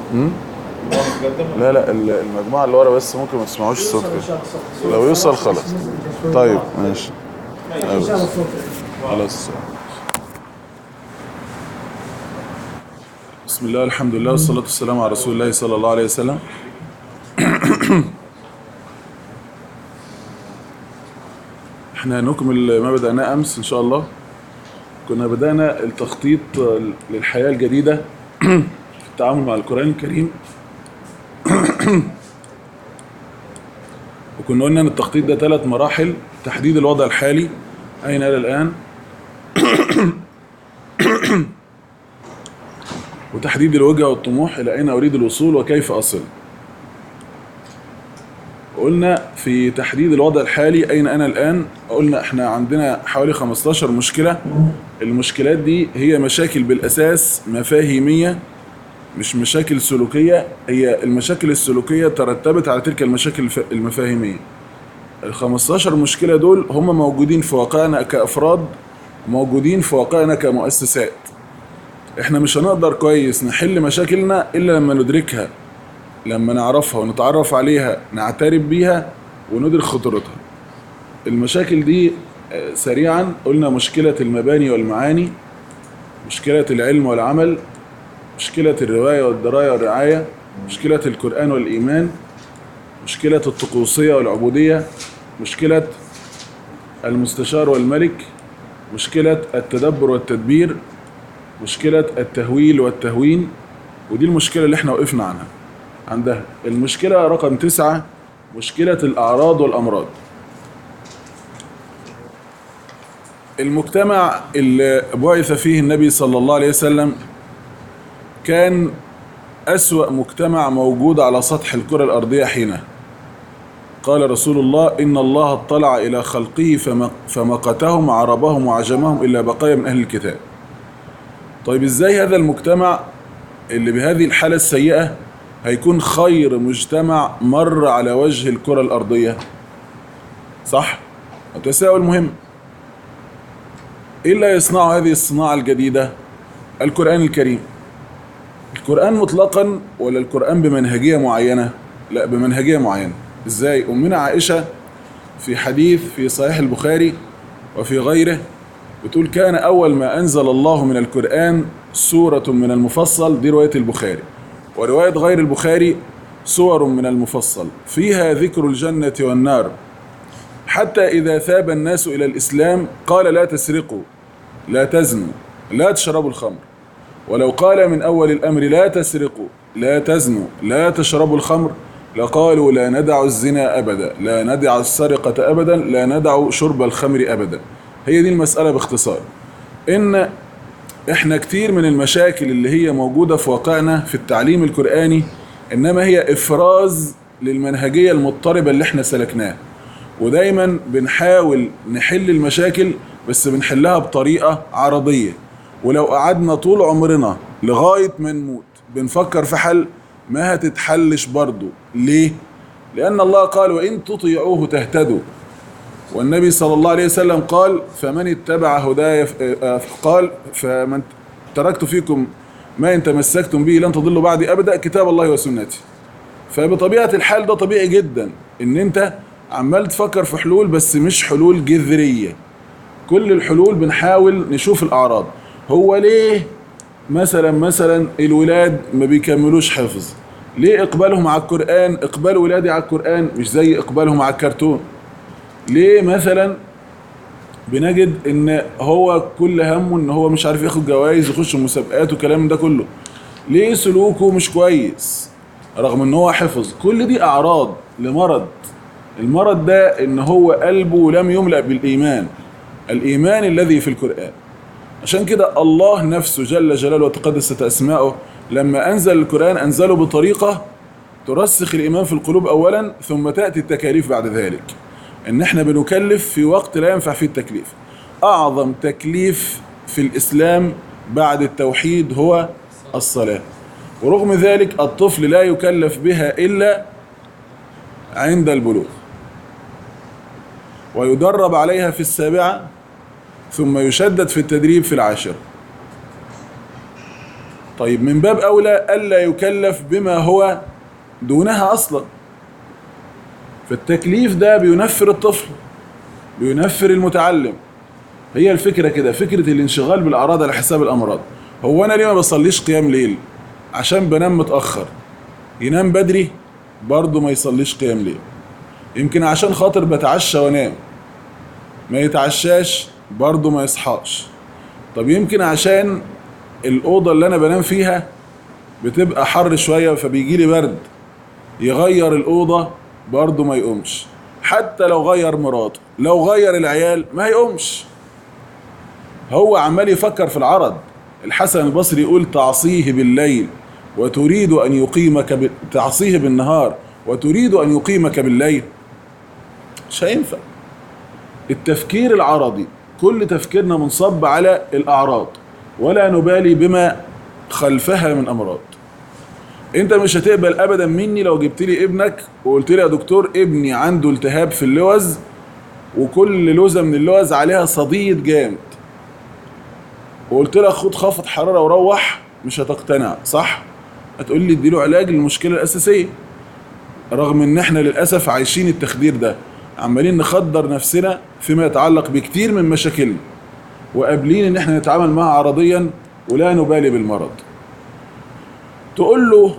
لا لا ال- المجموعة اللي ورا بس ممكن ما تسمعوش الصوت كده لو يوصل خلاص طيب ماشي ان شاء الله الصوت خلاص بسم الله الحمد لله والصلاة والسلام على رسول الله صلى الله عليه وسلم احنا نكمل ما بدأناه أمس إن شاء الله كنا بدأنا التخطيط للحياة الجديدة في التعامل مع القرآن الكريم وكنا قلنا ان التخطيط ده ثلاث مراحل تحديد الوضع الحالي اين انا الان وتحديد الوجهه والطموح الى اين اريد الوصول وكيف اصل قلنا في تحديد الوضع الحالي اين انا الان قلنا احنا عندنا حوالي 15 مشكله المشكلات دي هي مشاكل بالاساس مفاهيميه مش مشاكل سلوكية هي المشاكل السلوكية ترتبت على تلك المشاكل الف- المفاهيمية ال 15 مشكلة دول هم موجودين في واقعنا كأفراد موجودين في واقعنا كمؤسسات احنا مش هنقدر كويس نحل مشاكلنا إلا لما ندركها لما نعرفها ونتعرف عليها نعترف بيها وندرك خطورتها المشاكل دي آه، سريعا قلنا مشكلة المباني والمعاني مشكلة العلم والعمل مشكلة الرواية والدراية والرعاية مشكلة القرآن والإيمان مشكلة الطقوسية والعبودية مشكلة المستشار والملك مشكلة التدبر والتدبير مشكلة التهويل والتهوين ودي المشكلة اللي احنا وقفنا عنها عندها المشكلة رقم تسعة مشكلة الأعراض والأمراض المجتمع اللي بعث فيه النبي صلى الله عليه وسلم كان أسوأ مجتمع موجود على سطح الكرة الأرضية حينها قال رسول الله إن الله اطلع إلى خلقه فم- فمقتهم عربهم وعجمهم إلا بقايا من أهل الكتاب طيب إزاي هذا المجتمع اللي بهذه الحالة السيئة هيكون خير مجتمع مر على وجه الكرة الأرضية صح؟ التساؤل مهم إيه اللي يصنع هذه الصناعة الجديدة؟ القرآن الكريم القرآن مطلقا ولا القرآن بمنهجية معينة؟ لا بمنهجية معينة ازاي؟ أمنا عائشة في حديث في صحيح البخاري وفي غيره بتقول كان أول ما أنزل الله من القرآن سورة من المفصل دي رواية البخاري ورواية غير البخاري سور من المفصل فيها ذكر الجنة والنار حتى إذا ثاب الناس إلى الإسلام قال لا تسرقوا لا تزنوا لا تشربوا الخمر ولو قال من أول الأمر لا تسرقوا لا تزنوا لا تشربوا الخمر لقالوا لا ندع الزنا أبدا لا ندع السرقة أبدا لا ندع شرب الخمر أبدا هي دي المسألة باختصار إن إحنا كتير من المشاكل اللي هي موجودة في واقعنا في التعليم القرآني إنما هي إفراز للمنهجية المضطربة اللي إحنا سلكناها ودايما بنحاول نحل المشاكل بس بنحلها بطريقة عرضية ولو قعدنا طول عمرنا لغاية ما نموت بنفكر في حل ما هتتحلش برضو ليه؟ لأن الله قال وإن تطيعوه تهتدوا والنبي صلى الله عليه وسلم قال فمن اتبع هداي قال فمن تركت فيكم ما إن تمسكتم به لن تضلوا بعدي أبدا كتاب الله وسنتي فبطبيعة الحال ده طبيعي جدا ان انت عمال تفكر في حلول بس مش حلول جذرية كل الحلول بنحاول نشوف الاعراض هو ليه مثلا مثلا الولاد ما بيكملوش حفظ ليه اقبالهم على القرآن اقبال ولادي على القرآن مش زي اقبالهم على الكرتون ليه مثلا بنجد ان هو كل همه ان هو مش عارف ياخد جوائز يخش مسابقات وكلام ده كله ليه سلوكه مش كويس رغم ان هو حفظ كل دي اعراض لمرض المرض ده ان هو قلبه لم يملأ بالايمان الايمان الذي في القرآن عشان كده الله نفسه جل جلاله وتقدست اسماؤه لما انزل القرآن انزله بطريقة ترسخ الايمان في القلوب اولا ثم تأتي التكاليف بعد ذلك ان احنا بنكلف في وقت لا ينفع فيه التكليف اعظم تكليف في الاسلام بعد التوحيد هو الصلاة ورغم ذلك الطفل لا يكلف بها الا عند البلوغ ويدرب عليها في السابعة ثم يشدد في التدريب في العاشرة طيب من باب أولى ألا يكلف بما هو دونها أصلا فالتكليف ده بينفر الطفل بينفر المتعلم هي الفكرة كده فكرة الانشغال بالأعراض على حساب الأمراض هو أنا ليه ما بصليش قيام ليل عشان بنام متأخر ينام بدري برضه ما يصليش قيام ليل يمكن عشان خاطر بتعشى وانام ما يتعشاش برضه ما يصحاش طب يمكن عشان الأوضة اللي أنا بنام فيها بتبقى حر شوية فبيجي لي برد يغير الأوضة برضه ما يقومش حتى لو غير مراته لو غير العيال ما يقومش هو عمال يفكر في العرض الحسن البصري يقول تعصيه بالليل وتريد أن يقيمك ب... تعصيه بالنهار وتريد أن يقيمك بالليل مش هينفع التفكير العرضي كل تفكيرنا منصب على الأعراض ولا نبالي بما خلفها من أمراض انت مش هتقبل ابدا مني لو جبت لي ابنك وقلت لي يا دكتور ابني عنده التهاب في اللوز وكل لوزه من اللوز عليها صديد جامد وقلت لك خد خافض حراره وروح مش هتقتنع صح هتقول لي اديله علاج للمشكله الاساسيه رغم ان احنا للاسف عايشين التخدير ده عمالين نخدر نفسنا فيما يتعلق بكتير من مشاكلنا وقابلين ان احنا نتعامل معها عرضيا ولا نبالي بالمرض تقول له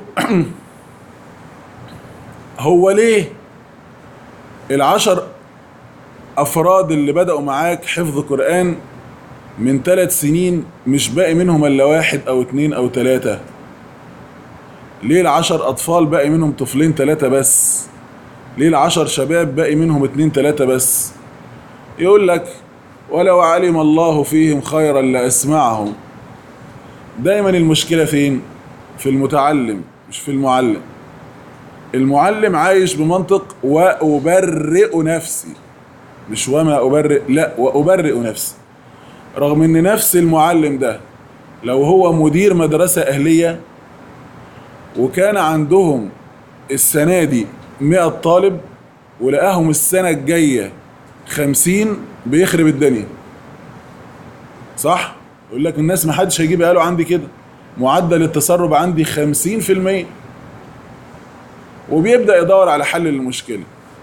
هو ليه العشر افراد اللي بدأوا معاك حفظ قرآن من ثلاث سنين مش باقي منهم الا واحد او اتنين او تلاتة ليه العشر اطفال باقي منهم طفلين تلاتة بس ليه العشر شباب باقي منهم اتنين تلاتة بس يقول لك ولو علم الله فيهم خيرا لاسمعهم دايما المشكلة فين في المتعلم مش في المعلم المعلم عايش بمنطق وأبرئ نفسي مش وما أبرئ لا وأبرئ نفسي رغم ان نفس المعلم ده لو هو مدير مدرسة أهلية وكان عندهم السنة دي 100 طالب ولقاهم السنة الجاية 50 بيخرب الدنيا صح؟ يقول لك الناس ما حدش هيجيب قالوا عندي كده معدل التسرب عندي 50% وبيبدأ يدور على حل للمشكلة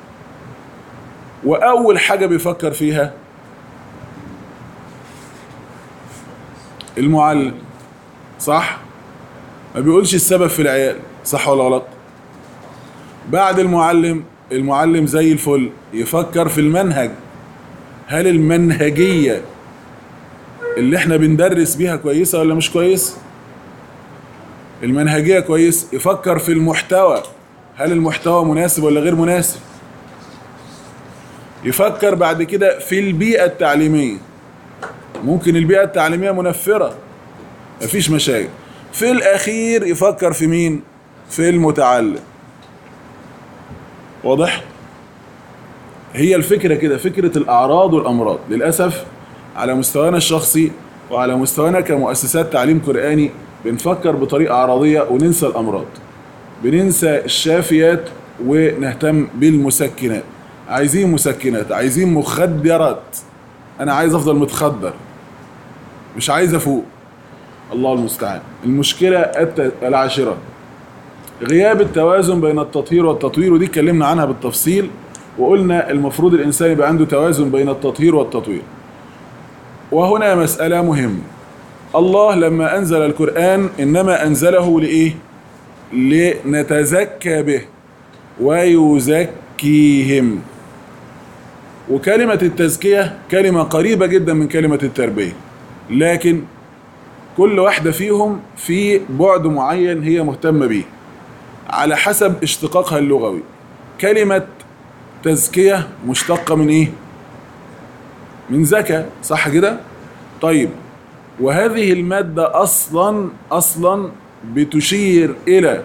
وأول حاجة بيفكر فيها المعلم صح ما بيقولش السبب في العيال صح ولا غلط بعد المعلم المعلم زي الفل يفكر في المنهج هل المنهجية اللي احنا بندرس بيها كويسة ولا مش كويس المنهجية كويس يفكر في المحتوى هل المحتوى مناسب ولا غير مناسب يفكر بعد كده في البيئة التعليمية ممكن البيئة التعليمية منفرة مفيش مشاكل في الأخير يفكر في مين في المتعلم واضح هي الفكرة كده فكرة الأعراض والأمراض للأسف على مستوانا الشخصي وعلى مستوانا كمؤسسات تعليم قرآني بنفكر بطريقة عرضية وننسى الأمراض بننسى الشافيات ونهتم بالمسكنات عايزين مسكنات عايزين مخدرات انا عايز افضل متخدر مش عايز افوق الله المستعان المشكلة الت- العاشرة غياب التوازن بين التطهير والتطوير ودي اتكلمنا عنها بالتفصيل وقلنا المفروض الانسان يبقى عنده توازن بين التطهير والتطوير وهنا مسألة مهمة الله لما أنزل القرآن إنما أنزله لإيه؟ لنتزكى به ويزكيهم وكلمة التزكية كلمة قريبة جدا من كلمة التربية لكن كل واحدة فيهم في بعد معين هي مهتمة بيه على حسب اشتقاقها اللغوي كلمة تزكية مشتقة من ايه؟ من زكاة صح كده؟ طيب وهذه المادة أصلا أصلا بتشير إلى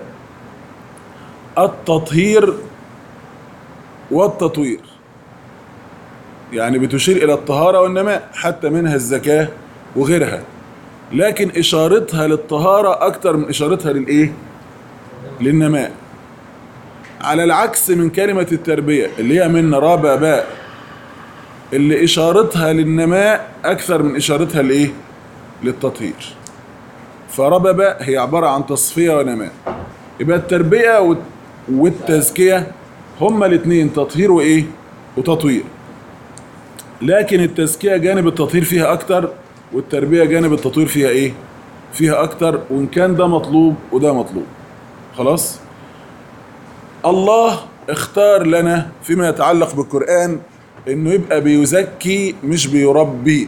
التطهير والتطوير يعني بتشير إلى الطهارة والنماء حتى منها الزكاة وغيرها لكن إشارتها للطهارة أكتر من إشارتها للإيه؟ للنماء على العكس من كلمة التربية اللي هي من ربى باء اللي إشارتها للنماء أكثر من إشارتها لإيه؟ للتطهير فربب هي عبارة عن تصفية ونماء يبقى التربية والت- والتزكية هما الاثنين تطهير وإيه وتطوير لكن التزكية جانب التطهير فيها أكتر والتربية جانب التطوير فيها إيه فيها أكتر وإن كان ده مطلوب وده مطلوب خلاص الله اختار لنا فيما يتعلق بالقرآن انه يبقى بيزكي مش بيربي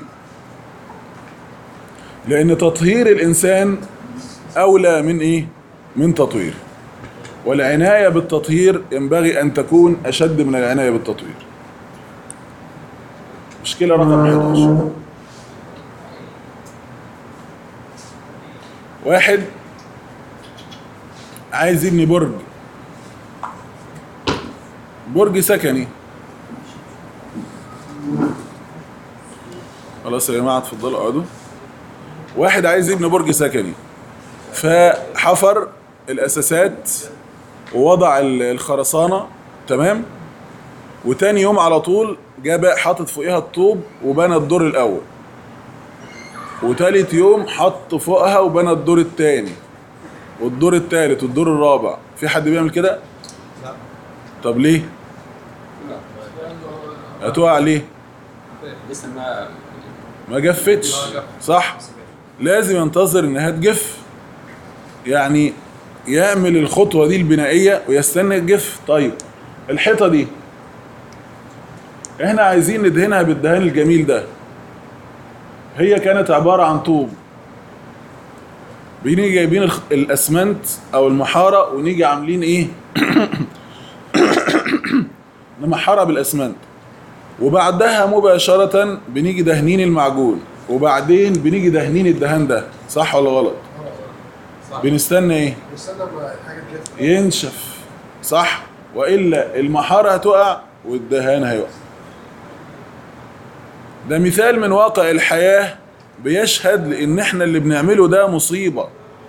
لان تطهير الانسان اولى من ايه من تطوير والعناية بالتطهير ينبغي ان تكون اشد من العناية بالتطوير مشكلة رقم 11 واحد عايز يبني برج برج سكني خلاص يا جماعه اتفضلوا اقعدوا واحد عايز يبني برج سكني فحفر الاساسات ووضع ال- الخرسانه تمام وتاني يوم على طول جاب حاطط فوقيها الطوب وبنى الدور الاول وتالت يوم حط فوقها وبنى الدور التاني والدور التالت والدور الرابع في حد بيعمل كده طب ليه هتقع ليه لسه ما ما جفتش صح لازم ينتظر انها تجف يعني يعمل الخطوة دي البنائية ويستنى تجف طيب الحيطة دي احنا عايزين ندهنها بالدهان الجميل ده هي كانت عبارة عن طوب بنيجي جايبين الخ- الاسمنت او المحارة ونيجي عاملين ايه نمحرها بالاسمنت وبعدها مباشرة بنيجي دهنين المعجون وبعدين بنيجي دهنين الدهان ده صح ولا غلط؟ بنستنى ايه؟ استنى ما الحاجه تجف ينشف صح؟ والا المحارة هتقع والدهان هيقع ده مثال من واقع الحياة بيشهد لان احنا اللي بنعمله ده مصيبة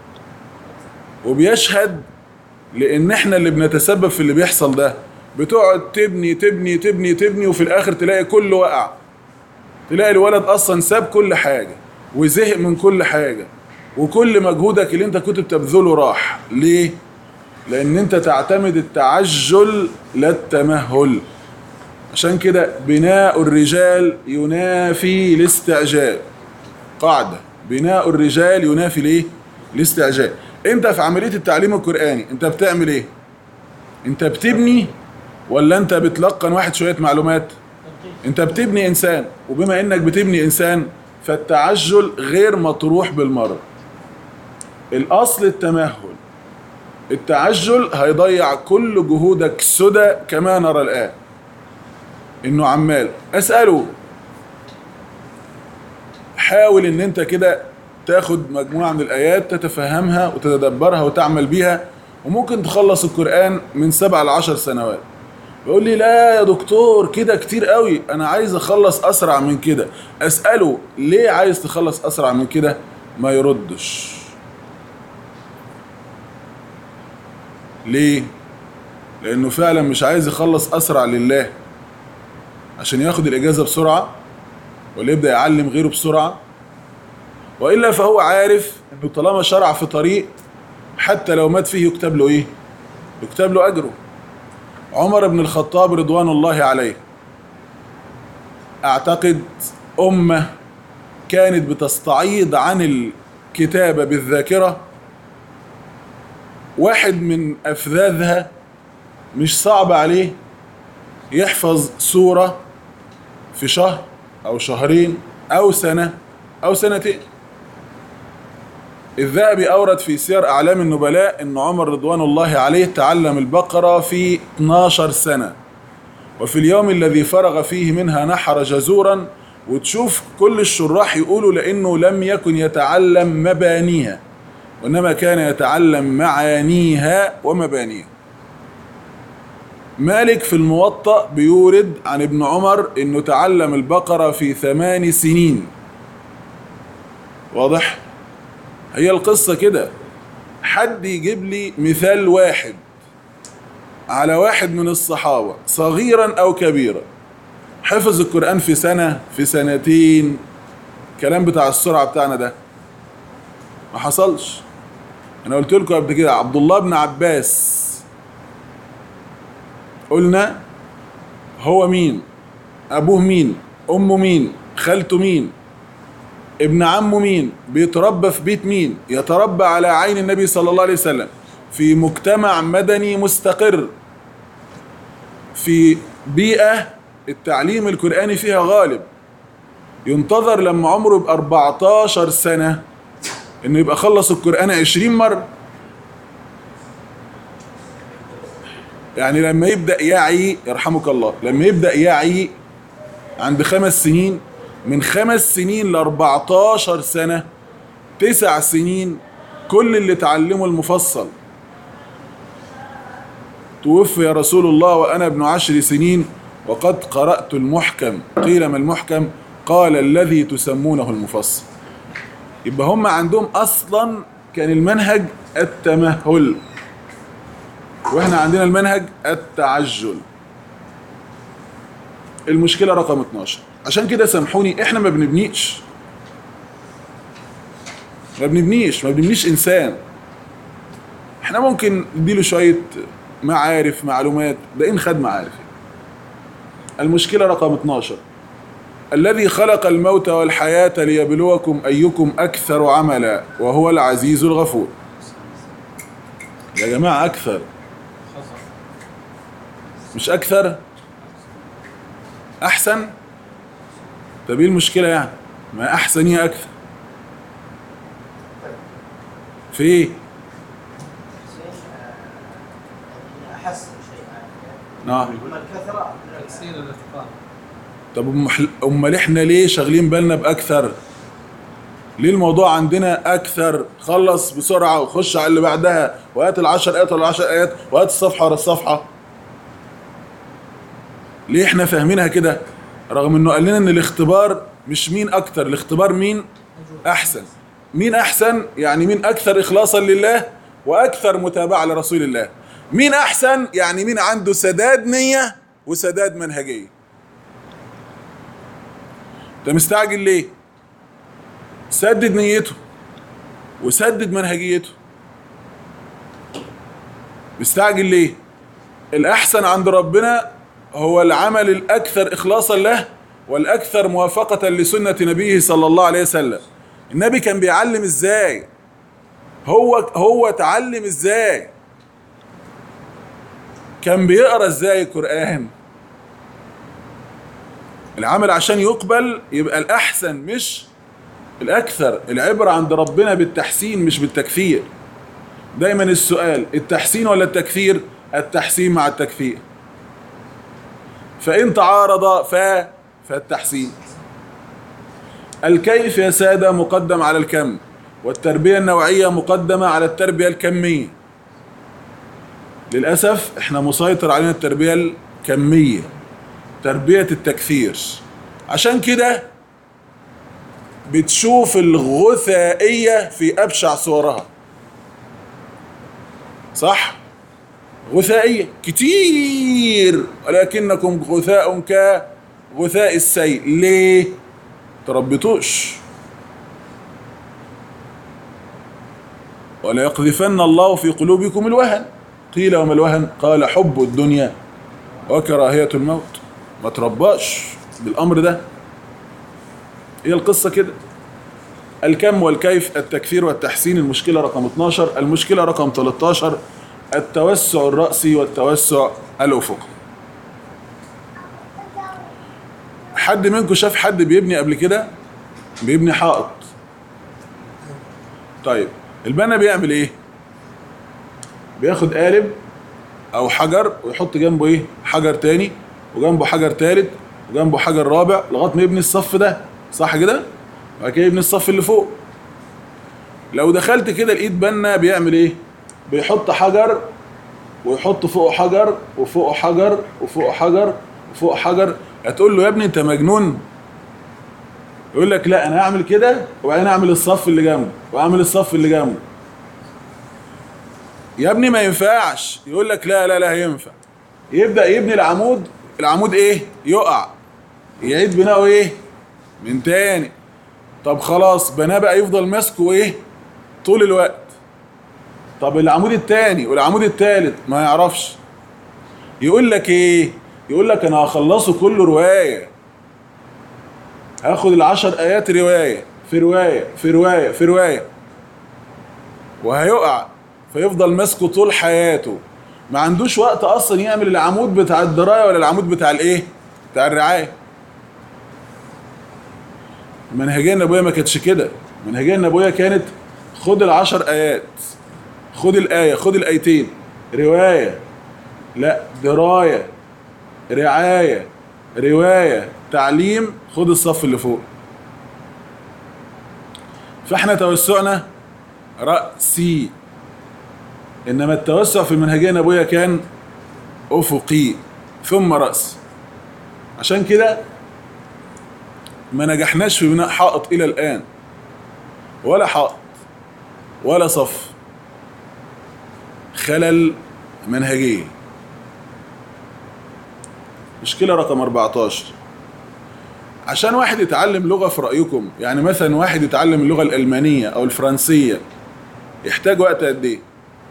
وبيشهد لان احنا اللي بنتسبب في اللي بيحصل ده بتقعد تبني تبني تبني تبني وفي الاخر تلاقي كله وقع تلاقي الولد اصلا ساب كل حاجة وزهق من كل حاجة وكل مجهودك اللي انت كنت بتبذله راح ليه لان انت تعتمد التعجل لا التمهل عشان كده بناء الرجال ينافي الاستعجال قاعدة بناء الرجال ينافي الايه الاستعجال انت في عملية التعليم القرآني انت بتعمل ايه انت بتبني ولا انت بتلقن واحد شوية معلومات انت بتبني انسان وبما انك بتبني انسان فالتعجل غير مطروح بالمرة الاصل التمهل التعجل هيضيع كل جهودك سدى كما نرى الان انه عمال اساله حاول ان انت كده تاخد مجموعة من الايات تتفهمها وتتدبرها وتعمل بيها وممكن تخلص القرآن من سبع لعشر سنوات يقول لي لا يا دكتور كده كتير قوي انا عايز اخلص اسرع من كده اسأله ليه عايز تخلص اسرع من كده ما يردش ليه لانه فعلا مش عايز يخلص اسرع لله عشان ياخد الاجازة بسرعة ولا يبدأ يعلم غيره بسرعة وإلا فهو عارف انه طالما شرع في طريق حتى لو مات فيه يكتب له ايه يكتب له اجره عمر بن الخطاب رضوان الله عليه اعتقد امه كانت بتستعيض عن الكتابه بالذاكره واحد من افذاذها مش صعب عليه يحفظ سوره في شهر او شهرين او سنه او سنتين الذهبي أورد في سير أعلام النبلاء أن عمر رضوان الله عليه تعلم البقرة في 12 سنة وفي اليوم الذي فرغ فيه منها نحر جزورا وتشوف كل الشراح يقولوا لأنه لم يكن يتعلم مبانيها وإنما كان يتعلم معانيها ومبانيها مالك في الموطأ بيورد عن ابن عمر أنه تعلم البقرة في ثمان سنين واضح؟ هي القصة كده حد يجيب لي مثال واحد على واحد من الصحابة صغيرا أو كبيرا حفظ القرآن في سنة في سنتين كلام بتاع السرعة بتاعنا ده ما حصلش انا قلت لكم قبل كده عبد الله بن عباس قلنا هو مين ابوه مين امه مين خالته مين ابن عمه مين بيتربى في بيت مين يتربى على عين النبي صلى الله عليه وسلم في مجتمع مدني مستقر في بيئة التعليم القرآني فيها غالب ينتظر لما عمره يبقى 14 سنة انه يبقى خلص القرآن 20 مرة يعني لما يبدأ يعي يرحمك الله لما يبدأ يعي عند خمس سنين من خمس سنين ل 14 سنة تسع سنين كل اللي اتعلمه المفصل توفي رسول الله وأنا ابن عشر سنين وقد قرأت المحكم قيل ما المحكم قال الذي تسمونه المفصل يبقى هم عندهم أصلا كان المنهج التمهل واحنا عندنا المنهج التعجل المشكلة رقم 12 عشان كده سامحوني احنا ما بنبنيش ما بنبنيش ما بنبنيش انسان احنا ممكن نديله شوية معارف معلومات ده ان خد معارف المشكلة رقم 12 الذي خلق الموت والحياة ليبلوكم أيكم أكثر عملا وهو العزيز الغفور يا جماعة أكثر مش أكثر أحسن طب إيه المشكلة يعني ما أحسن هي أكثر في إيه أحسن شيء نعم أما الكثرة تكسير الاتقان طب أم- امال احنا ليه شاغلين بالنا باكثر ليه الموضوع عندنا اكثر خلص بسرعه وخش على اللي بعدها وهات العشر ايات ولا العشر ايات وهات الصفحه ورا الصفحه ليه احنا فاهمينها كده رغم انه قال لنا ان الاختبار مش مين اكتر الاختبار مين احسن مين احسن يعني مين اكثر اخلاصا لله واكثر متابعه لرسول الله مين احسن يعني مين عنده سداد نيه وسداد منهجيه انت مستعجل ليه سدد نيته وسدد منهجيته مستعجل ليه الاحسن عند ربنا هو العمل الاكثر اخلاصا له والاكثر موافقه لسنه نبيه صلى الله عليه وسلم النبي كان بيعلم ازاي هو هو اتعلم ازاي كان بيقرا ازاي القران العمل عشان يقبل يبقى الأحسن مش الأكثر العبرة عند ربنا بالتحسين مش بالتكثير دايما السؤال التحسين ولا التكثير التحسين مع التكثير فإن تعارض ف فالتحسين الكيف يا سادة مقدم على الكم والتربية النوعية مقدمة على التربية الكمية للأسف احنا مسيطر علينا التربية الكمية تربية التكثير عشان كده بتشوف الغثائية في أبشع صورها صح؟ غثائية كتير ولكنكم غثاء كغثاء السيل ليه؟ تربيتوش ولا يقذفن الله في قلوبكم الوهن قيل وما الوهن قال حب الدنيا وكراهية الموت ما ترباش بالامر ده هي القصه كده الكم والكيف التكفير والتحسين المشكله رقم 12 المشكله رقم 13 التوسع الراسي والتوسع الافقي حد منكم شاف حد بيبني قبل كده بيبني حائط طيب البنا بيعمل ايه بياخد قالب او حجر ويحط جنبه ايه حجر تاني وجنبه حجر تالت وجنبه حجر رابع لغايه ما يبني الصف ده صح كده بعد كده يبني الصف اللي فوق لو دخلت كده الايد بنا بيعمل ايه بيحط حجر ويحط فوقه حجر وفوقه حجر وفوقه حجر وفوقه حجر هتقول له يا ابني انت مجنون يقول لك لا انا هعمل كده وبعدين اعمل الصف اللي جنبه واعمل الصف اللي جنبه يا ابني ما ينفعش يقول لك لا لا لا ينفع يبدا يبني العمود العمود ايه يقع يعيد بناؤه ايه من تاني طب خلاص بناه بقى يفضل ماسكه ايه طول الوقت طب العمود الثاني والعمود الثالث ما يعرفش يقول لك ايه يقول لك انا هخلصه كله روايه هاخد العشر ايات روايه في روايه في روايه في روايه وهيقع فيفضل ماسكه طول حياته ما عندوش وقت اصلا يعمل العمود بتاع الدرايه ولا العمود بتاع الايه بتاع الرعايه منهجيه النبويه ما كانتش كده منهجيه النبويه كانت خد العشر ايات خد الايه خد الايتين روايه لا درايه رعايه روايه تعليم خد الصف اللي فوق فاحنا توسعنا راسي انما التوسع في المنهجيه النبويه كان افقي ثم راس عشان كده ما نجحناش في بناء حائط الى الان ولا حائط ولا صف خلل منهجيه مشكله رقم 14 عشان واحد يتعلم لغه في رايكم يعني مثلا واحد يتعلم اللغه الالمانيه او الفرنسيه يحتاج وقت قد ايه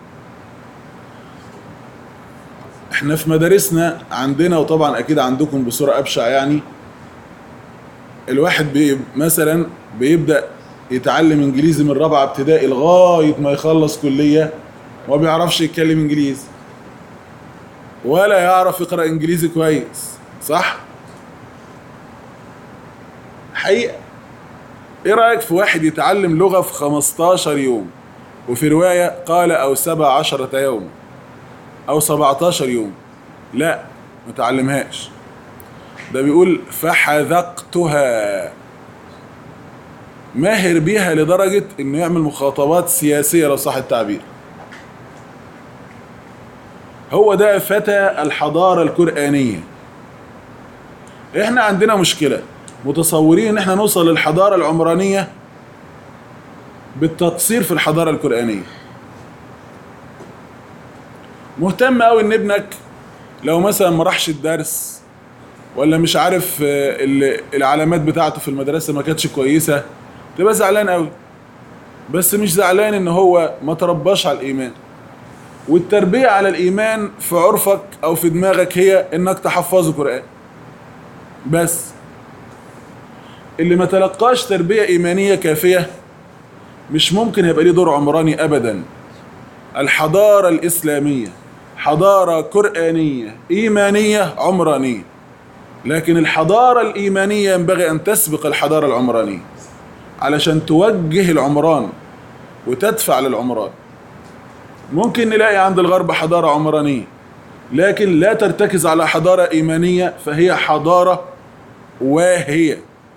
احنا في مدارسنا عندنا وطبعا اكيد عندكم بصوره ابشع يعني الواحد بي مثلا بيبدا يتعلم انجليزي من رابعه ابتدائي لغايه ما يخلص كليه وما بيعرفش يتكلم انجليزي ولا يعرف يقرا انجليزي كويس صح حقيقه ايه رايك في واحد يتعلم لغه في 15 يوم وفي روايه قال او سبع عشرة يوم او 17 يوم لا ما تعلمهاش ده بيقول فحذقتها ماهر بيها لدرجة انه يعمل مخاطبات سياسية لو صح التعبير هو ده فتى الحضارة القرآنية احنا عندنا مشكلة متصورين ان احنا نوصل للحضارة العمرانية بالتقصير في الحضارة القرآنية مهتم قوي ان ابنك لو مثلا ما راحش الدرس ولا مش عارف آه، ال- العلامات بتاعته في المدرسه ما كانتش كويسه تبقى زعلان قوي بس مش زعلان ان هو ما ترباش على الايمان والتربيه على الايمان في عرفك او في دماغك هي انك تحفظه قران بس اللي ما تلقاش تربيه ايمانيه كافيه مش ممكن يبقى ليه دور عمراني ابدا الحضاره الاسلاميه حضاره قرانيه ايمانيه عمرانيه لكن الحضاره الايمانيه ينبغي ان تسبق الحضاره العمرانيه علشان توجه العمران وتدفع للعمران ممكن نلاقي عند الغرب حضاره عمرانيه لكن لا ترتكز على حضاره ايمانيه فهي حضاره واهيه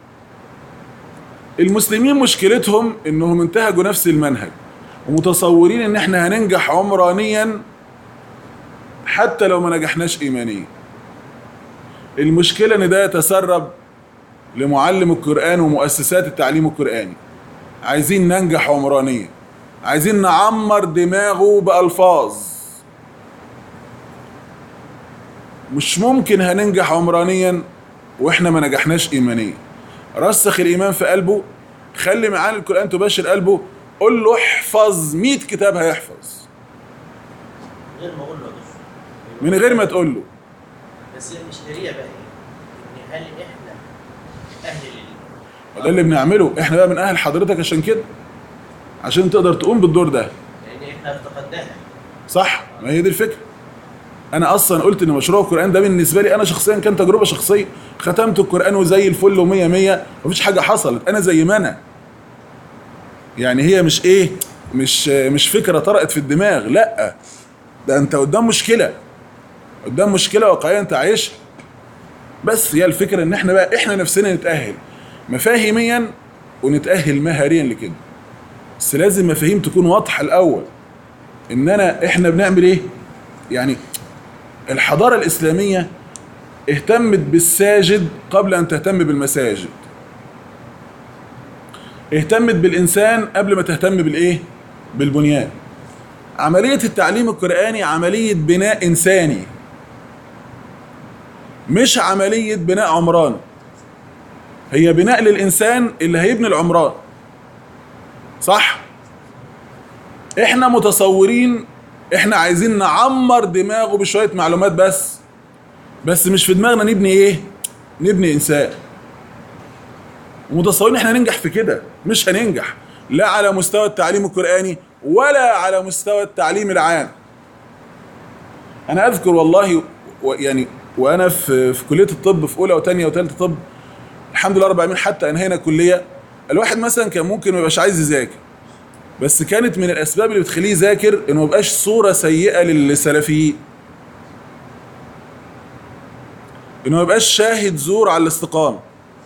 المسلمين مشكلتهم انهم انتهجوا نفس المنهج ومتصورين ان احنا هننجح عمرانيا حتى لو ما نجحناش ايمانيا المشكلة ان ده يتسرب لمعلم القرآن ومؤسسات التعليم القرآني عايزين ننجح عمرانيا عايزين نعمر دماغه بألفاظ مش ممكن هننجح عمرانيا واحنا ما نجحناش ايمانيا رسخ الايمان في قلبه خلي معاني القرآن تباشر قلبه قول له احفظ 100 كتاب هيحفظ غير ما اقول له يا دكتور من غير ما تقول له بس الاشتريه بقى ايه؟ ان هل احنا اهل لل وده اللي بنعمله احنا بقى من اهل حضرتك عشان كده عشان تقدر تقوم بالدور ده لان احنا افتقدناها صح ما هي دي الفكره انا اصلا قلت ان مشروع القران ده بالنسبه لي انا شخصيا كان تجربه شخصيه ختمت القران وزي الفل ومية مية مفيش حاجه حصلت انا زي ما انا يعني هي مش ايه مش مش فكره طرقت في الدماغ لا ده انت قدام مشكله قدام مشكله واقعيه انت عايشها بس هي الفكره ان احنا بقى احنا نفسنا نتاهل مفاهيميا ونتاهل مهاريا لكده بس لازم مفاهيم تكون واضحه الاول اننا احنا بنعمل ايه يعني الحضاره الاسلاميه اهتمت بالساجد قبل ان تهتم بالمساجد اهتمت بالانسان قبل ما تهتم بالايه بالبنيان عمليه التعليم القراني عمليه بناء انساني مش عمليه بناء عمراني هي بناء للانسان اللي هيبني العمران صح احنا متصورين احنا عايزين نعمر دماغه بشويه معلومات بس بس مش في دماغنا نبني ايه نبني انسان ومتصورين احنا ننجح في كده مش هننجح لا على مستوى التعليم القرآني ولا على مستوى التعليم العام انا اذكر والله و- يعني وانا في في كليه الطب في اولى وثانيه وثالثه طب الحمد لله رب العالمين حتى انهينا الكليه الواحد مثلا كان ممكن ما يبقاش عايز يذاكر بس كانت من الاسباب اللي بتخليه يذاكر انه ما يبقاش صوره سيئه للسلفيين انه ما يبقاش شاهد زور على الاستقامه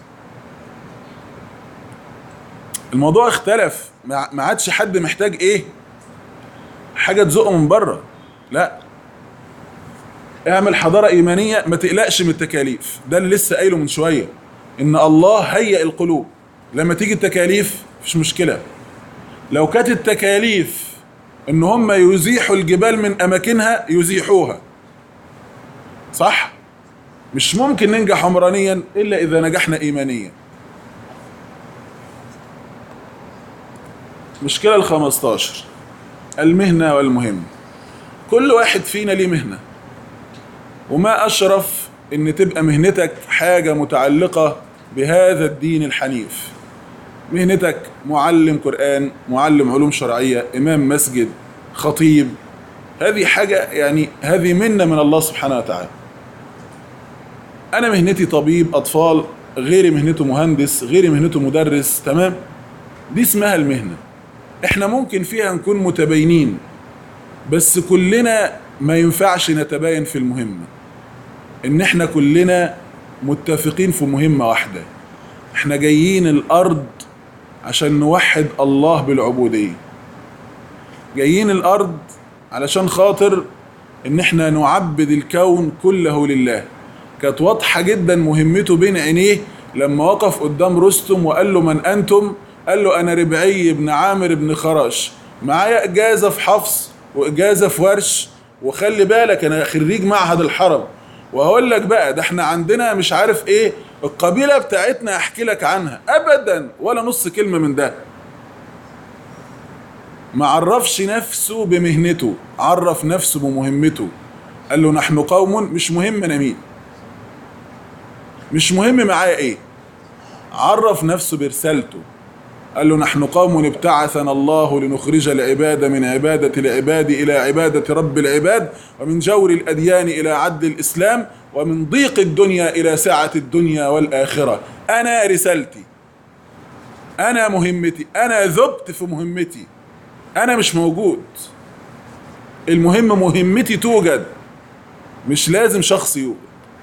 الموضوع اختلف ما ما عادش حد محتاج ايه حاجه تزقه من بره لا اعمل حضاره ايمانيه ما تقلقش من التكاليف ده اللي لسه قايله من شويه ان الله هيئ القلوب لما تيجي التكاليف مفيش مشكله لو كانت التكاليف ان هم يزيحوا الجبال من اماكنها يزيحوها صح مش ممكن ننجح عمرانيا الا اذا نجحنا ايمانيا مشكلة ال 15 المهنة والمهم كل واحد فينا ليه مهنة وما أشرف إن تبقى مهنتك حاجة متعلقة بهذا الدين الحنيف مهنتك معلم قرآن معلم علوم شرعية إمام مسجد خطيب هذه حاجة يعني هذه منة من الله سبحانه وتعالى أنا مهنتي طبيب أطفال غيري مهنته مهندس غيري مهنته مدرس تمام دي اسمها المهنة احنا ممكن فيها نكون متباينين بس كلنا ما ينفعش نتباين في المهمة ان احنا كلنا متفقين في مهمة واحدة احنا جايين الارض عشان نوحد الله بالعبودية جايين الارض علشان خاطر ان احنا نعبد الكون كله لله كانت واضحة جدا مهمته بين عينيه لما وقف قدام رستم وقال له من انتم قال له انا ربعي بن عامر بن خرش معايا اجازه في حفص واجازه في ورش وخلي بالك انا خريج معهد الحرم وهقول لك بقى ده احنا عندنا مش عارف ايه القبيله بتاعتنا احكي لك عنها ابدا ولا نص كلمه من ده ما عرفش نفسه بمهنته عرف نفسه بمهمته قال له نحن قوم مش مهم انا مين مش مهم معايا ايه عرف نفسه برسالته قال له نحن قوم ابتعثنا الله لنخرج العباد من عبادة العباد إلى عبادة رب العباد ومن جور الأديان إلى عدل الإسلام ومن ضيق الدنيا إلى سعة الدنيا والآخرة أنا رسالتي أنا مهمتي أنا ذبت في مهمتي أنا مش موجود المهم مهمتي توجد مش لازم شخص يوجد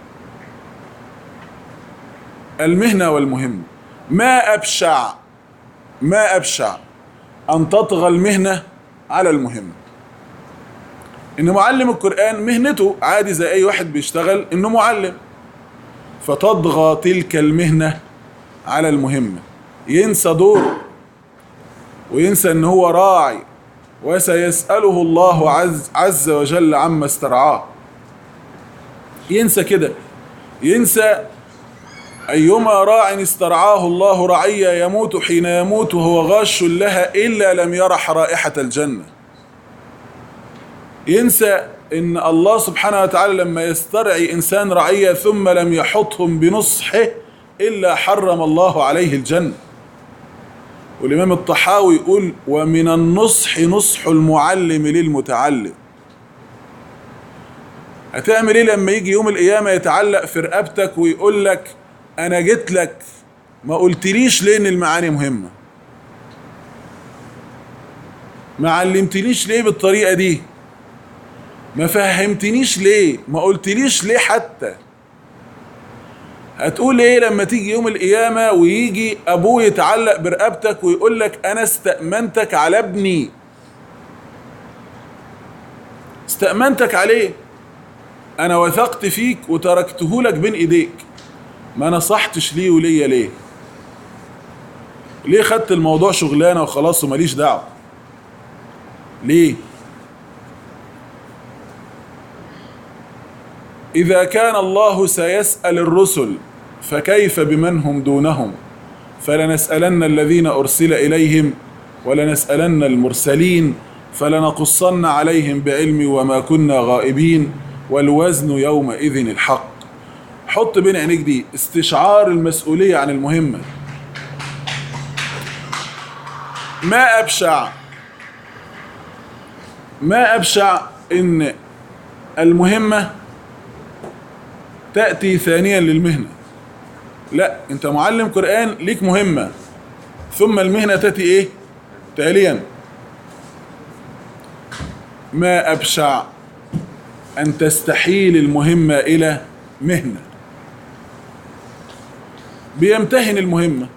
المهنة والمهمة ما أبشع ما أبشع أن تطغى المهنة على المهمة إن معلم القرآن مهنته عادي زي أي واحد بيشتغل إنه معلم فتطغى تلك المهنة على المهمة ينسى دوره وينسى إن هو راعي وسيسأله الله عز, عز وجل عما استرعاه ينسى كده ينسى أيما راع استرعاه الله رعيا يموت حين يموت وهو غاش لها إلا لم يرح رائحة الجنة ينسى إن الله سبحانه وتعالى لما يسترعي إنسان رعية ثم لم يحطهم بنصحه إلا حرم الله عليه الجنة والإمام الطحاوي يقول ومن النصح نصح المعلم للمتعلم هتعمل ايه لما يجي يوم القيامة يتعلق في رقبتك ويقول لك انا جيت لك ما قلتليش ليه ان المعاني مهمة ما علمتنيش ليه بالطريقة دي ما فهمتنيش ليه ما قلتليش ليه حتى هتقول ايه لما تيجي يوم القيامة ويجي ابوه يتعلق برقبتك ويقول لك انا استأمنتك على ابني استأمنتك عليه انا وثقت فيك وتركته لك بين ايديك ما نصحتش ليه وليا ليه ليه خدت الموضوع شغلانه وخلاص وماليش دعوه ليه اذا كان الله سيسال الرسل فكيف بمن هم دونهم فلنسالن الذين ارسل اليهم ولنسالن المرسلين فلنقصن عليهم بعلم وما كنا غائبين والوزن يومئذ الحق حط بين عينيك دي استشعار المسؤولية عن المهمة ما أبشع ما أبشع إن المهمة تأتي ثانيا للمهنة لا أنت معلم قرآن ليك مهمة ثم المهنة تأتي إيه تاليا ما أبشع أن تستحيل المهمة إلى مهنة بيمتهن المهمة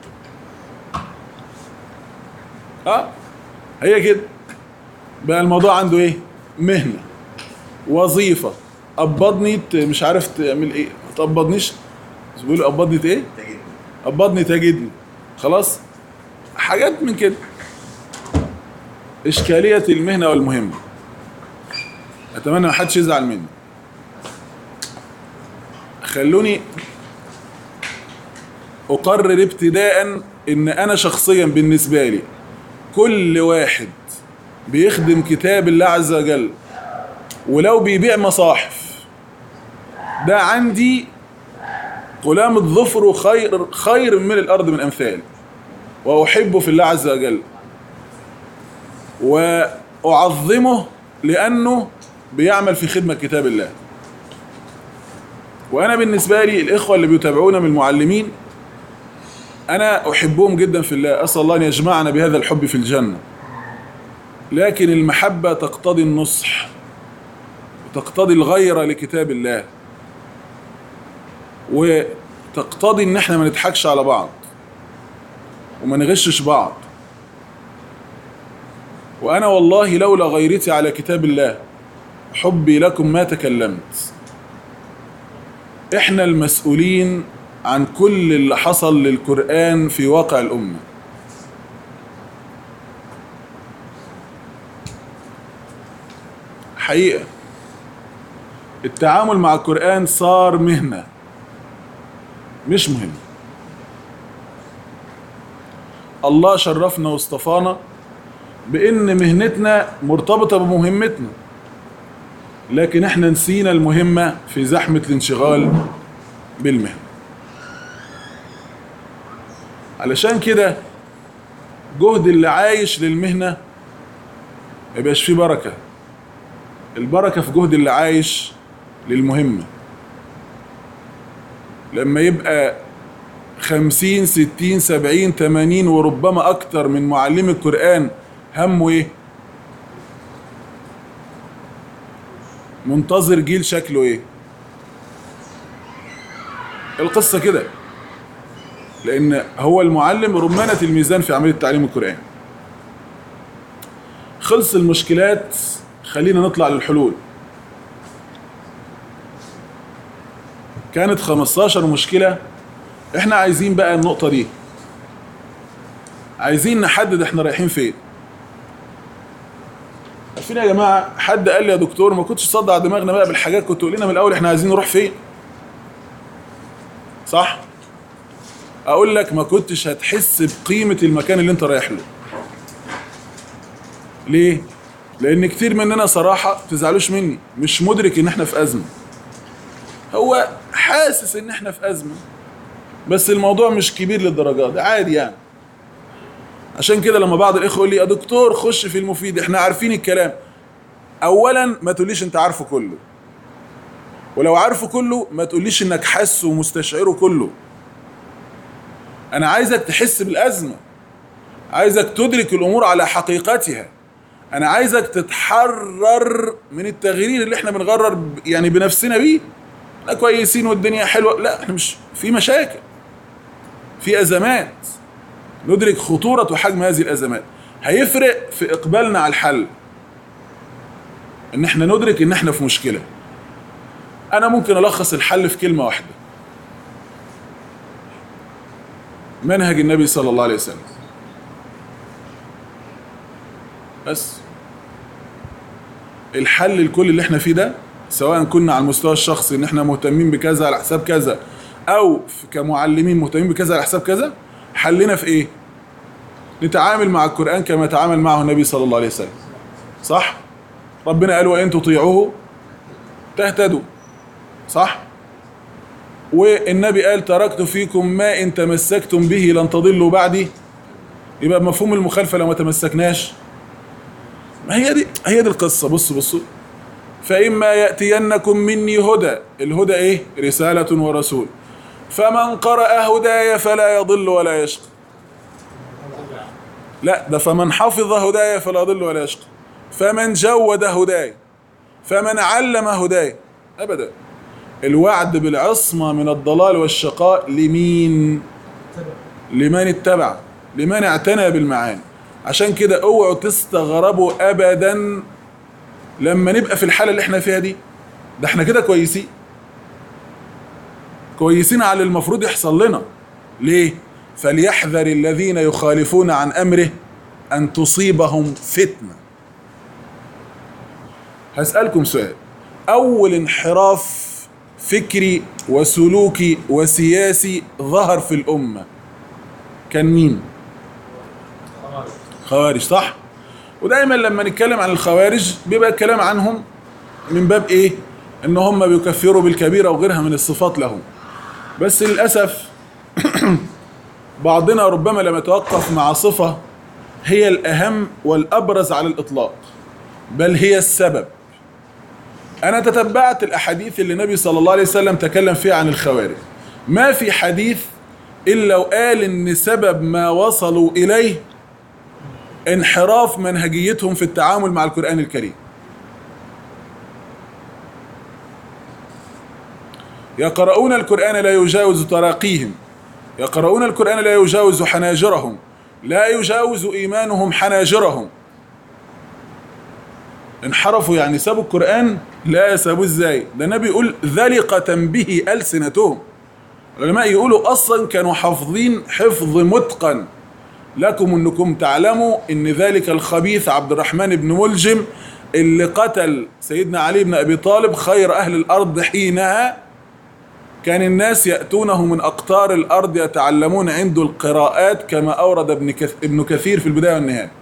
اه هي كده بقى الموضوع عنده ايه مهنة وظيفة قبضني ت- مش عارف تعمل ايه ما تقبضنيش بس بيقولوا قبضني ت- ايه قبضني تجدني خلاص حاجات من كده إشكالية المهنة والمهمة أتمنى ما حدش يزعل مني خلوني أقرر ابتداء إن أنا شخصيا بالنسبة لي كل واحد بيخدم كتاب الله عز وجل ولو بيبيع مصاحف ده عندي قلامة ظفره خير خير من الأرض من أمثال وأحبه في الله عز وجل وأعظمه لأنه بيعمل في خدمة كتاب الله وأنا بالنسبة لي الإخوة اللي بيتابعونا من المعلمين أنا أحبهم جدا في الله أسأل الله أن يجمعنا بهذا الحب في الجنة لكن المحبة تقتضي النصح وتقتضي الغيرة لكتاب الله وتقتضي ان احنا ما نضحكش على بعض وما نغشش بعض وانا والله لولا غيرتي على كتاب الله حبي لكم ما تكلمت احنا المسؤولين عن كل اللي حصل للقرآن في واقع الأمة حقيقة التعامل مع القرآن صار مهنة مش مهم الله شرفنا واصطفانا بان مهنتنا مرتبطة بمهمتنا لكن احنا نسينا المهمة في زحمة الانشغال بالمهنة علشان كده جهد اللي عايش للمهنة ميبقاش فيه بركة البركة في جهد اللي عايش للمهمة لما يبقى خمسين ستين سبعين تمانين وربما أكتر من معلم القرآن همه إيه؟ منتظر جيل شكله إيه؟ القصة كده لأن هو المعلم رمانة الميزان في عملية تعليم القرآن خلص المشكلات خلينا نطلع للحلول كانت 15 مشكلة احنا عايزين بقى النقطة دي عايزين نحدد احنا رايحين فين عارفين يا جماعة حد قال لي يا دكتور ما كنتش صدع دماغنا بقى بالحاجات كنت تقول لنا من الأول احنا عايزين نروح فين صح أقول لك ما كنتش هتحس بقيمة المكان اللي انت رايح له ليه؟ لأن كتير مننا صراحة تزعلوش مني مش مدرك إن احنا في أزمة هو حاسس إن احنا في أزمة بس الموضوع مش كبير للدرجة دي عادي يعني عشان كده لما بعض الإخوة يقول لي يا دكتور خش في المفيد احنا عارفين الكلام أولا ما تقوليش أنت عارفه كله ولو عارفه كله ما تقوليش إنك حاسه ومستشعره كله أنا عايزك تحس بالأزمة عايزك تدرك الأمور على حقيقتها انا عايزك تتحرر من التغيير اللي احنا بنغرر ب- يعني بنفسنا بيه احنا كويسين والدنيا حلوه لا احنا مش في مشاكل في ازمات ندرك خطوره وحجم هذه الازمات هيفرق في اقبالنا على الحل ان احنا ندرك ان احنا في مشكله انا ممكن الخص الحل في كلمه واحده منهج النبي صلى الله عليه وسلم بس الحل لكل اللي احنا فيه ده سواء كنا على المستوى الشخصي ان احنا مهتمين بكذا على حساب كذا او في- كمعلمين مهتمين بكذا على حساب كذا حلنا في ايه نتعامل مع القرآن كما تعامل معه النبي صلى الله عليه وسلم صح ربنا قال وان تطيعوه تهتدوا صح والنبي قال تركت فيكم ما ان تمسكتم به لن تضلوا بعدي يبقى مفهوم المخالفه لو ما تمسكناش ما هي دي هي دي القصه بصوا بصوا فإما يأتينكم مني هدى الهدى إيه؟ رسالة ورسول فمن قرأ هداي فلا يضل ولا يشقى لا ده فمن حفظ هداي فلا يضل ولا يشقى فمن جود هداي فمن علم هداي أبدا الوعد بالعصمة من الضلال والشقاء لمين لمن اتبع لمن اعتنى بالمعاني عشان كده اوعوا تستغربوا ابدا لما نبقى في الحاله اللي احنا فيها دي ده احنا كده كويسين كويسين على المفروض يحصل لنا ليه فليحذر الذين يخالفون عن امره ان تصيبهم فتنه هسالكم سؤال اول انحراف فكري وسلوكي وسياسي ظهر في الامه كان مين خوارج صح ودايما لما نتكلم عن الخوارج بيبقى الكلام عنهم من باب ايه ان هم بيكفروا بالكبيرة وغيرها من الصفات لهم بس للأسف بعضنا ربما لم يتوقف مع صفة هي الأهم والأبرز على الإطلاق بل هي السبب أنا تتبعت الأحاديث اللي النبي صلى الله عليه وسلم تكلم فيها عن الخوارج ما في حديث إلا وقال إن سبب ما وصلوا إليه انحراف منهجيتهم في التعامل مع القرآن الكريم يقرؤون القرآن لا يجاوز تراقيهم يقرؤون القرآن لا يجاوز حناجرهم لا يجاوز إيمانهم حناجرهم انحرفوا يعني سابوا القرآن لا سابوه ازاي ده النبي يقول ذلقة به ألسنتهم العلماء يقولوا أصلا كانوا حافظين حفظ متقن لكم انكم تعلموا ان ذلك الخبيث عبد الرحمن بن ملجم اللي قتل سيدنا علي بن ابي طالب خير اهل الارض حينها كان الناس ياتونه من اقطار الارض يتعلمون عنده القراءات كما اورد ابن كث- ابن كثير في البدايه والنهايه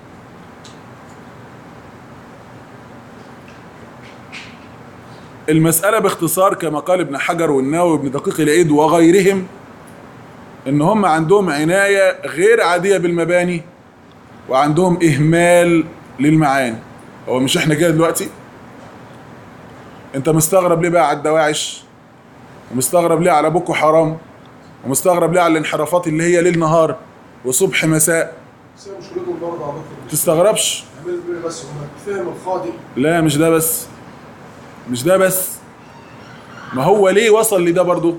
المسألة باختصار كما قال ابن حجر والنووي وابن دقيق العيد وغيرهم ان هم عندهم عناية غير عادية بالمباني وعندهم اهمال للمعاني هو مش احنا كده دلوقتي انت مستغرب ليه بقى على الدواعش ومستغرب ليه على بوكو حرام ومستغرب ليه على الانحرافات اللي هي ليل نهار وصبح مساء بس هي مشكلتهم برضه يا دكتور تستغربش عمال بيه بس هم فهم الخاطئ لا مش ده بس مش ده بس ما هو ليه وصل لده برضو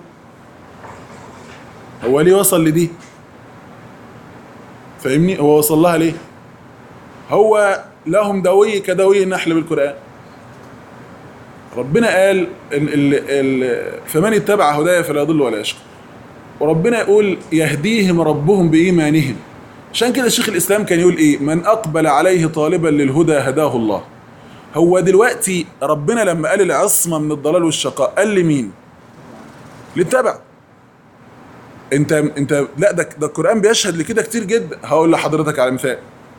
هو ليه وصل لدي فاهمني هو وصل لها ليه هو لهم دوي كدوي النحل بالقرآن ربنا قال ال ال ال فمن اتبع هدايا فلا يضل ولا يشقى وربنا يقول يهديهم ربهم بإيمانهم عشان كده شيخ الإسلام كان يقول إيه من أقبل عليه طالبا للهدى هداه الله هو دلوقتي ربنا لما قال العصمة من الضلال والشقاء قال لمين للتبع انت انت لا ده ده القرآن بيشهد لكده كتير جدا هقول لحضرتك على مثال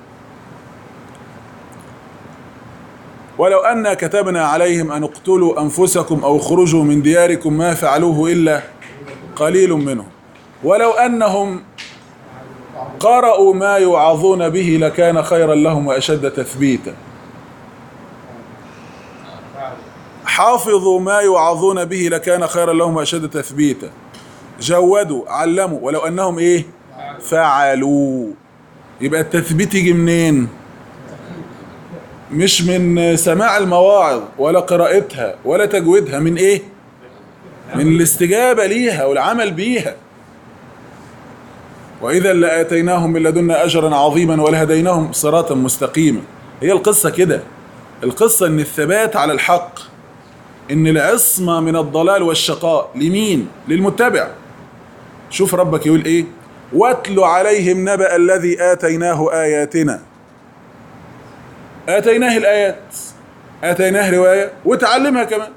ولو أن كتبنا عليهم أن اقتلوا أنفسكم أو اخرجوا من دياركم ما فعلوه إلا قليل منهم ولو أنهم قرأوا ما يوعظون به لكان خيرا لهم وأشد تثبيتا حافظوا ما يوعظون به لكان خيرا لهم وأشد تثبيتا جودوا علموا ولو أنهم إيه فعلوا يبقى التثبيت يجي منين مش من سماع المواعظ ولا قراءتها ولا تجويدها من ايه من الاستجابة ليها والعمل بيها وإذا لآتيناهم من لدنا أجرا عظيما ولهديناهم صراطا مستقيما هي القصة كده القصة إن الثبات على الحق إن العصمة من الضلال والشقاء لمين للمتبع شوف ربك يقول إيه واتل عليهم نبأ الذي آتيناه آياتنا آتيناه الآيات آتيناه رواية وتعلمها كمان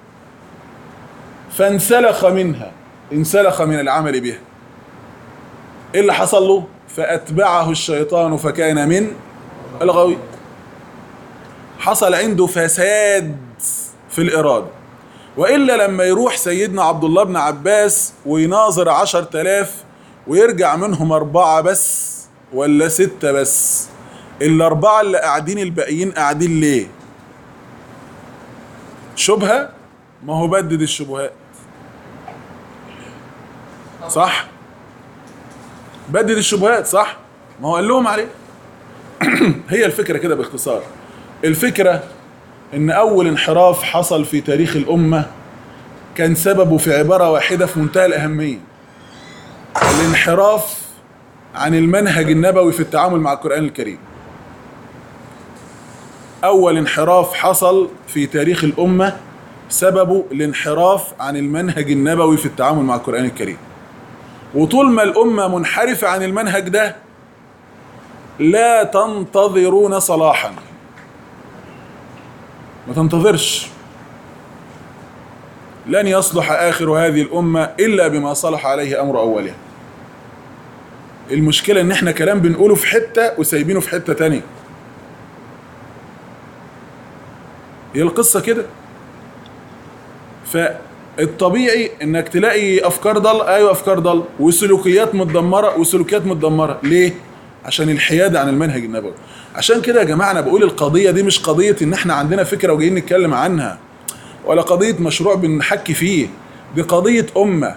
فانسلخ منها انسلخ من العمل بها ايه اللي حصل له فأتبعه الشيطان فكان من الغوي حصل عنده فساد في الإرادة وإلا لما يروح سيدنا عبد الله بن عباس ويناظر عشر تلاف ويرجع منهم أربعة بس ولا ستة بس الأربعة اللي قاعدين الباقيين قاعدين ليه شبهة ما هو بدد الشبهات صح بدد الشبهات صح ما هو قال لهم عليه هي الفكرة كده باختصار الفكرة ان اول انحراف حصل في تاريخ الامة كان سببه في عبارة واحدة في منتهى الاهمية الانحراف عن المنهج النبوي في التعامل مع القرآن الكريم اول انحراف حصل في تاريخ الامة سببه الانحراف عن المنهج النبوي في التعامل مع القرآن الكريم وطول ما الأمة منحرفة عن المنهج ده لا تنتظرون صلاحا ما تنتظرش لن يصلح آخر هذه الأمة إلا بما صلح عليه أمر أولها المشكلة إن إحنا كلام بنقوله في حتة وسايبينه في حتة تانية هي القصة كده فالطبيعي انك تلاقي افكار ضل ايوه افكار ضل وسلوكيات متدمره وسلوكيات متدمره ليه عشان الحياده عن المنهج النبوي عشان كده يا جماعه انا بقول القضيه دي مش قضيه ان احنا عندنا فكره وجايين نتكلم عنها ولا قضيه مشروع بنحكي فيه دي قضيه امه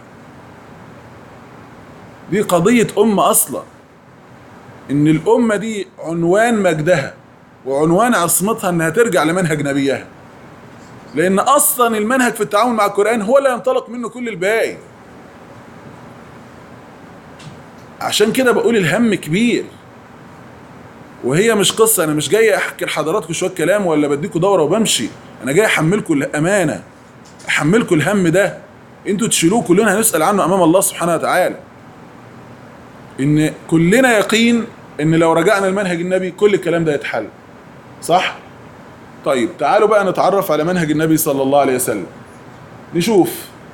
دي قضيه امه اصلا ان الامه دي عنوان مجدها وعنوان عصمتها انها ترجع لمنهج نبيها لان اصلا المنهج في التعامل مع القران هو اللي ينطلق منه كل الباقي عشان كده بقول الهم كبير وهي مش قصه انا مش جاي احكي لحضراتكم شويه كلام ولا بديكوا دوره وبمشي انا جاي احملكم الامانه احملكم الهم ده انتوا تشيلوه كلنا هنسال عنه امام الله سبحانه وتعالى ان كلنا يقين ان لو رجعنا المنهج النبي كل الكلام ده يتحل صح طيب تعالوا بقى نتعرف على منهج النبي صلى الله عليه وسلم نشوف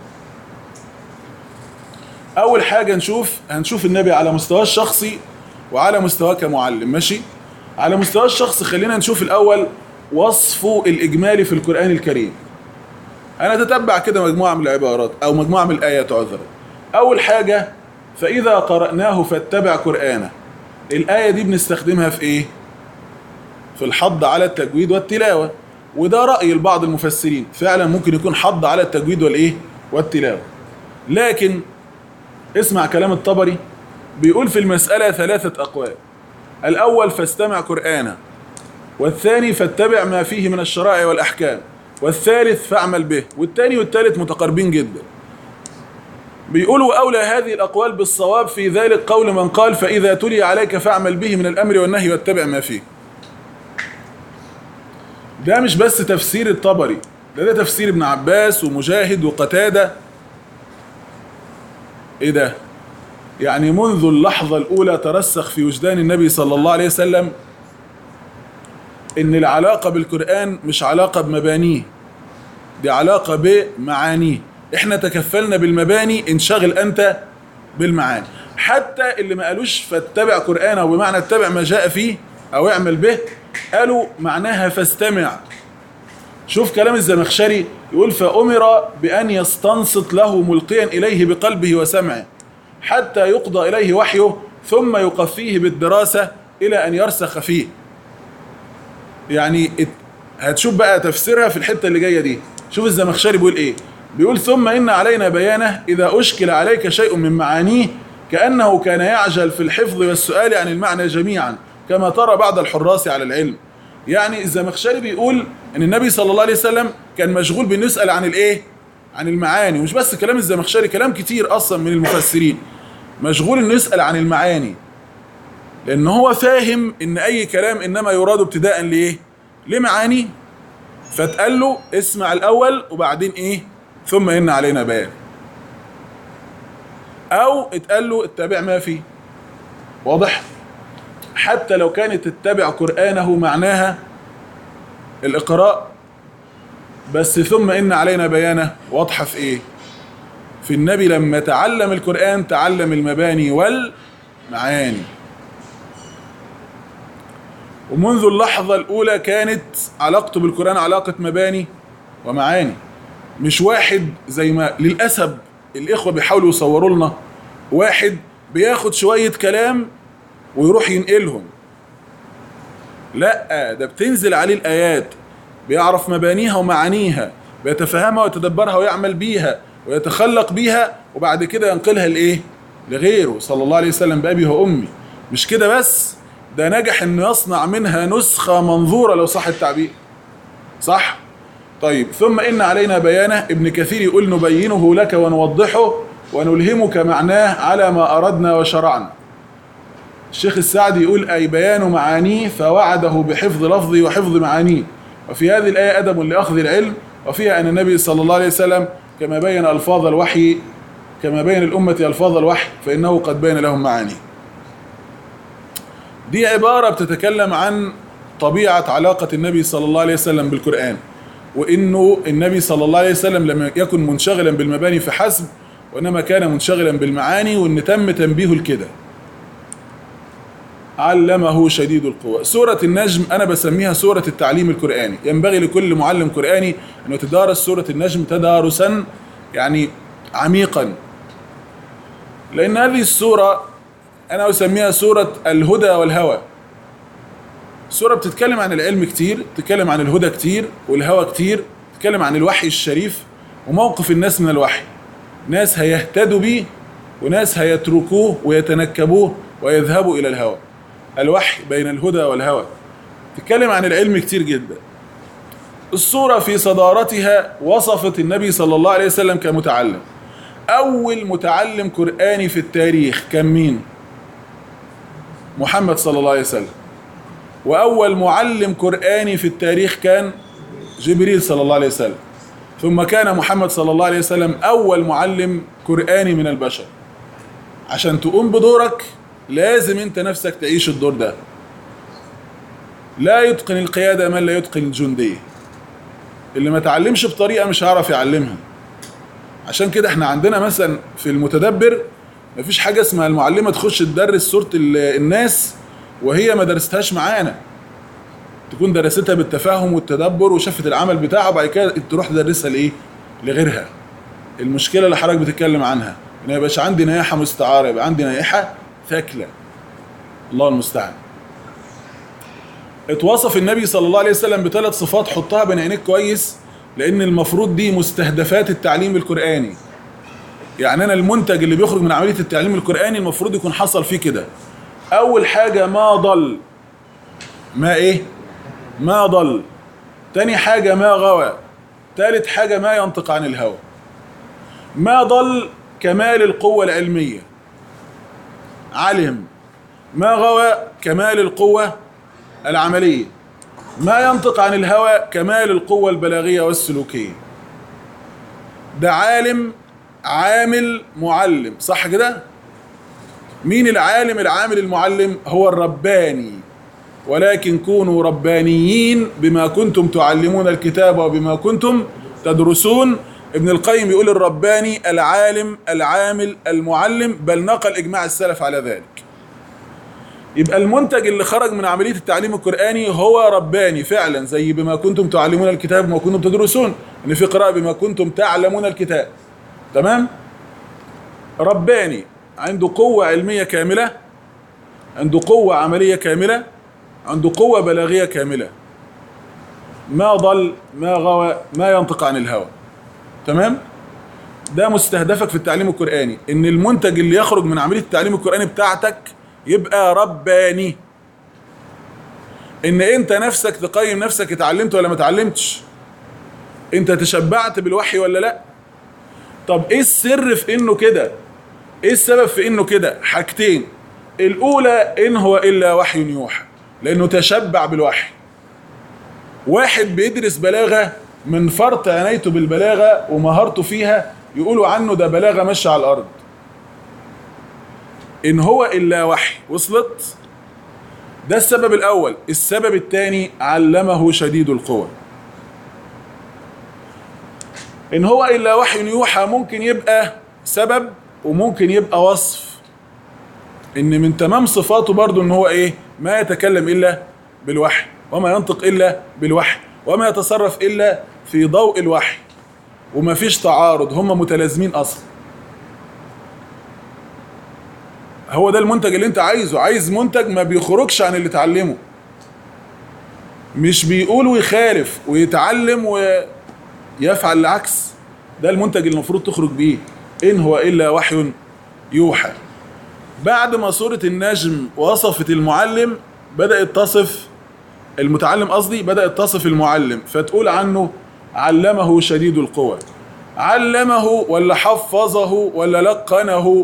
اول حاجه نشوف هنشوف النبي على مستواه الشخصي وعلى مستواه كمعلم ماشي على مستواه الشخصي خلينا نشوف الاول وصفه الاجمالي في القران الكريم انا تتبع كده مجموعه من العبارات او مجموعه من الايات عذرا اول حاجه فاذا قراناه فاتبع قرانه الايه دي بنستخدمها في ايه في الحض على التجويد والتلاوه وده راي لبعض المفسرين فعلا ممكن يكون حض على التجويد والايه والتلاوه لكن اسمع كلام الطبري بيقول في المساله ثلاثه اقوال الاول فاستمع قرانا والثاني فاتبع ما فيه من الشرائع والاحكام والثالث فاعمل به والثاني والثالث متقاربين جدا بيقولوا أولى هذه الأقوال بالصواب في ذلك قول من قال فإذا تلي عليك فاعمل به من الأمر والنهي واتبع ما فيه ده مش بس تفسير الطبري ده ده تفسير ابن عباس ومجاهد وقتادة ايه ده يعني منذ اللحظة الأولى ترسخ في وجدان النبي صلى الله عليه وسلم إن العلاقة بالقرآن مش علاقة بمبانيه دي علاقة بمعانيه احنا تكفلنا بالمباني انشغل انت بالمعاني حتى اللي ما قالوش فاتبع قرآنه بمعنى اتبع ما جاء فيه او اعمل به قالوا معناها فاستمع شوف كلام الزمخشري يقول فأمر بأن يستنصت له ملقيا إليه بقلبه وسمعه حتى يقضى إليه وحيه ثم يقفيه بالدراسة إلى أن يرسخ فيه يعني ات- هتشوف بقى تفسيرها في الحتة اللي جاية دي شوف الزمخشري بيقول إيه بيقول ثم إن علينا بيانه إذا أشكل عليك شيء من معانيه كأنه كان يعجل في الحفظ والسؤال عن المعنى جميعا كما ترى بعض الحراس على العلم يعني الزمخشري بيقول ان النبي صلى الله عليه وسلم كان مشغول بانه يسال عن الايه عن المعاني ومش بس كلام الزمخشري كلام كتير اصلا من المفسرين مشغول انه يسال عن المعاني لان هو فاهم ان اي كلام انما يراد ابتداء لايه لمعاني فتقال له اسمع الاول وبعدين ايه ثم ان علينا بيان او اتقال له اتبع ما فيه واضح حتى لو كانت اتبع قرآنه معناها الإقراء بس ثم إن علينا بيانه واضحة في إيه في النبي لما تعلم القرآن تعلم المباني والمعاني ومنذ اللحظة الأولى كانت علاقته بالقرآن علاقة مباني ومعاني مش واحد زي ما للأسف الإخوة بيحاولوا يصوروا لنا واحد بياخد شوية كلام ويروح ينقلهم لا ده بتنزل عليه الآيات بيعرف مبانيها ومعانيها بيتفهمها ويتدبرها ويعمل بيها ويتخلق بيها وبعد كده ينقلها لإيه؟ لغيره صلى الله عليه وسلم بأبي وأمي مش كده بس ده نجح انه يصنع منها نسخة منظورة لو صح التعبير صح؟ طيب ثم إن علينا بيانه ابن كثير يقول نبينه لك ونوضحه ونلهمك معناه على ما أردنا وشرعنا الشيخ السعدي يقول أي بيان معانيه فوعده بحفظ لفظه وحفظ معانيه وفي هذه الآية أدب لأخذ العلم وفيها أن النبي صلى الله عليه وسلم كما بين ألفاظ الوحي كما بين الأمة ألفاظ الوحي فإنه قد بين لهم معانيه دي عبارة بتتكلم عن طبيعة علاقة النبي صلى الله عليه وسلم بالقرآن وإنه النبي صلى الله عليه وسلم لم يكن منشغلا بالمباني فحسب وإنما كان منشغلا بالمعاني وإن تم تنبيهه لكده علمه شديد القوى سورة النجم أنا بسميها سورة التعليم القرآني ينبغي لكل معلم قرآني أن يتدارس سورة النجم تدارسا يعني عميقا لأن هذه السورة أنا أسميها سورة الهدى والهوى سورة بتتكلم عن العلم كتير بتتكلم عن الهدى كتير والهوى كتير بتتكلم عن الوحي الشريف وموقف الناس من الوحي ناس هيهتدوا بيه وناس هيتركوه ويتنكبوه ويذهبوا إلى الهوى الوحي بين الهدى والهوى تتكلم عن العلم كتير جدا الصورة في صدارتها وصفت النبي صلى الله عليه وسلم كمتعلم أول متعلم قرآني في التاريخ كان مين؟ محمد صلى الله عليه وسلم وأول معلم قرآني في التاريخ كان جبريل صلى الله عليه وسلم ثم كان محمد صلى الله عليه وسلم أول معلم قرآني من البشر عشان تقوم بدورك لازم انت نفسك تعيش الدور ده لا يتقن القيادة من لا يتقن الجندية اللي ما تعلمش بطريقة مش هيعرف يعلمها عشان كده احنا عندنا مثلا في المتدبر مفيش حاجة اسمها المعلمة تخش تدرس سورة ال- الناس وهي ما درستهاش معانا تكون درستها بالتفاهم والتدبر وشافت العمل بتاعها وبعد كده تروح تدرسها لايه؟ لغيرها. المشكله اللي حضرتك بتتكلم عنها ان ما يبقاش عندي نياحه مستعاره يبقى عندي نياحه ثاكله. الله المستعان. اتوصف النبي صلى الله عليه وسلم بثلاث صفات حطها بين عينيك كويس لان المفروض دي مستهدفات التعليم القراني. يعني انا المنتج اللي بيخرج من عمليه التعليم القراني المفروض يكون حصل فيه كده. اول حاجه ما ضل ما ايه ما ضل تاني حاجة ما غوى تالت حاجة ما ينطق عن الهوى ما ضل كمال القوة العلمية علم ما غوى كمال القوة العملية ما ينطق عن الهوى كمال القوة البلاغية والسلوكية ده عالم عامل معلم صح كده مين العالم العامل المعلم هو الرباني ولكن كونوا ربانيين بما كنتم تعلمون الكتاب وبما كنتم تدرسون ابن القيم يقول الرباني العالم العامل المعلم بل نقل اجماع السلف على ذلك يبقى المنتج اللي خرج من عمليه التعليم القراني هو رباني فعلا زي بما كنتم تعلمون الكتاب وما كنتم تدرسون ان في قراءه بما كنتم تعلمون الكتاب تمام رباني عنده قوه علميه كامله عنده قوه عمليه كامله عنده قوة بلاغية كاملة ما ضل ما غوى ما ينطق عن الهوى تمام ده مستهدفك في التعليم القرآني ان المنتج اللي يخرج من عملية التعليم القرآني بتاعتك يبقى رباني ان انت نفسك تقيم نفسك اتعلمت ولا ما اتعلمتش انت تشبعت بالوحي ولا لا طب ايه السر في انه كده ايه السبب في انه كده حاجتين الاولى ان هو الا وحي يوحى لانه تشبع بالوحي واحد بيدرس بلاغه من فرط عنايته بالبلاغه ومهارته فيها يقولوا عنه ده بلاغه ماشيه على الارض ان هو الا وحي وصلت ده السبب الاول السبب الثاني علمه شديد القوى ان هو الا وحي يوحى ممكن يبقى سبب وممكن يبقى وصف ان من تمام صفاته برضو ان هو ايه ما يتكلم الا بالوحي وما ينطق الا بالوحي وما يتصرف الا في ضوء الوحي وما فيش تعارض هم متلازمين اصلا هو ده المنتج اللي انت عايزه عايز منتج ما بيخرجش عن اللي اتعلمه مش بيقول ويخالف ويتعلم ويفعل العكس ده المنتج اللي المفروض تخرج بيه ان هو الا وحي يوحى بعد ما سورة النجم وصفت المعلم بدأت تصف المتعلم قصدي بدأت تصف المعلم فتقول عنه علمه شديد القوى علمه ولا حفظه ولا لقنه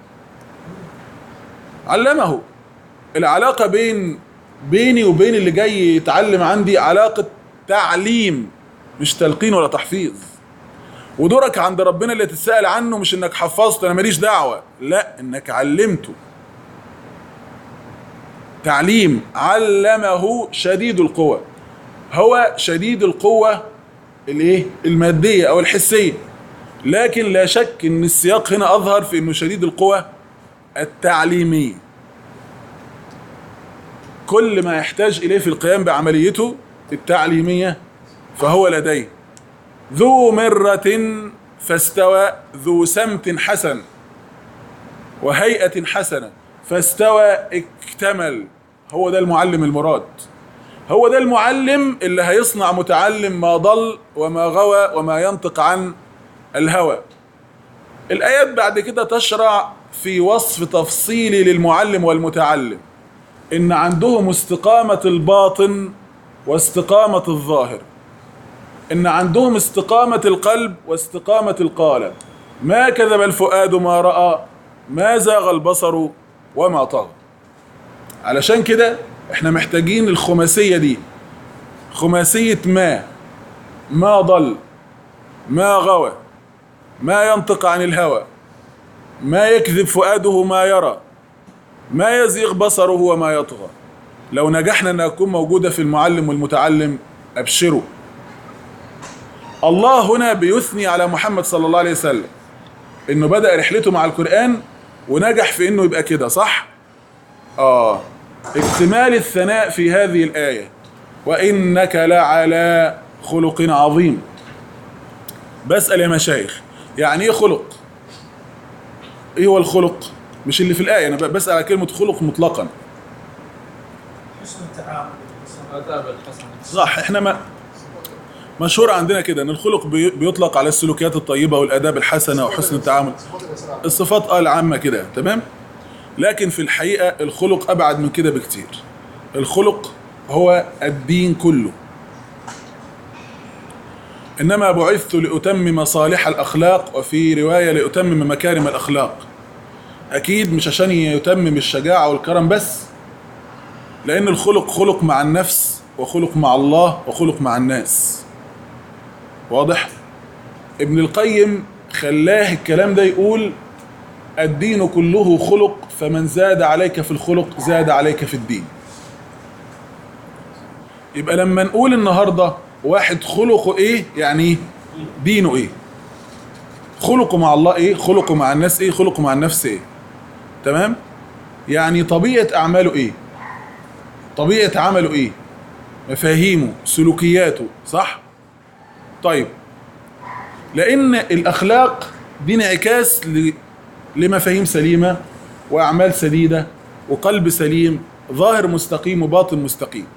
علمه العلاقة بين بيني وبين اللي جاي يتعلم عندي علاقة تعليم مش تلقين ولا تحفيظ ودورك عند ربنا اللي تتسأل عنه مش انك حفظته انا ماليش دعوة لا انك علمته تعليم علمه شديد القوى هو شديد القوة الايه المادية او الحسية لكن لا شك ان السياق هنا اظهر في انه شديد القوة التعليمية كل ما يحتاج اليه في القيام بعمليته التعليمية فهو لديه ذو مرة فاستوى ذو سمت حسن وهيئة حسنة فاستوى اكتمل هو ده المعلم المراد هو ده المعلم اللي هيصنع متعلم ما ضل وما غوى وما ينطق عن الهوى الآيات بعد كده تشرع في وصف تفصيلي للمعلم والمتعلم إن عندهم استقامة الباطن واستقامة الظاهر إن عندهم استقامة القلب واستقامة القالب ما كذب الفؤاد ما رأى ما زاغ البصر وما طغى علشان كده احنا محتاجين الخماسية دي خماسية ما ما ضل ما غوى ما ينطق عن الهوى ما يكذب فؤاده ما يرى ما يزيغ بصره وما يطغى لو نجحنا انها تكون موجودة في المعلم والمتعلم ابشروا الله هنا بيثني على محمد صلى الله عليه وسلم انه بدأ رحلته مع القرآن ونجح في انه يبقى كده صح اه اكتمال الثناء في هذه الآية وإنك لعلى خلق عظيم بسأل يا مشايخ يعني ايه خلق ايه هو الخلق مش اللي في الآية انا بسأل على كلمة خلق مطلقا حسن التعامل آداب الحسن صح احنا ما مشهور عندنا كده ان الخلق بي- بيطلق على السلوكيات الطيبة والآداب الحسنة وحسن التعامل صفات الإنسان الصفات اه العامة كده تمام لكن في الحقيقة الخلق أبعد من كده بكتير الخلق هو الدين كله إنما بعثت لأتمم صالح الأخلاق وفي رواية لأتمم مكارم الأخلاق أكيد مش عشان يتمم الشجاعة والكرم بس لأن الخلق خلق مع النفس وخلق مع الله وخلق مع الناس واضح؟ ابن القيم خلاه الكلام ده يقول الدين كله خلق فمن زاد عليك في الخلق زاد عليك في الدين يبقى لما نقول النهاردة واحد خلقه ايه يعني ايه دينه ايه خلقه مع الله ايه خلقه مع الناس ايه خلقه مع النفس ايه تمام يعني طبيعة اعماله ايه طبيعة عمله ايه مفاهيمه سلوكياته صح طيب لان الاخلاق دي انعكاس ل- لمفاهيم سليمة وأعمال سديدة وقلب سليم ظاهر مستقيم وباطن مستقيم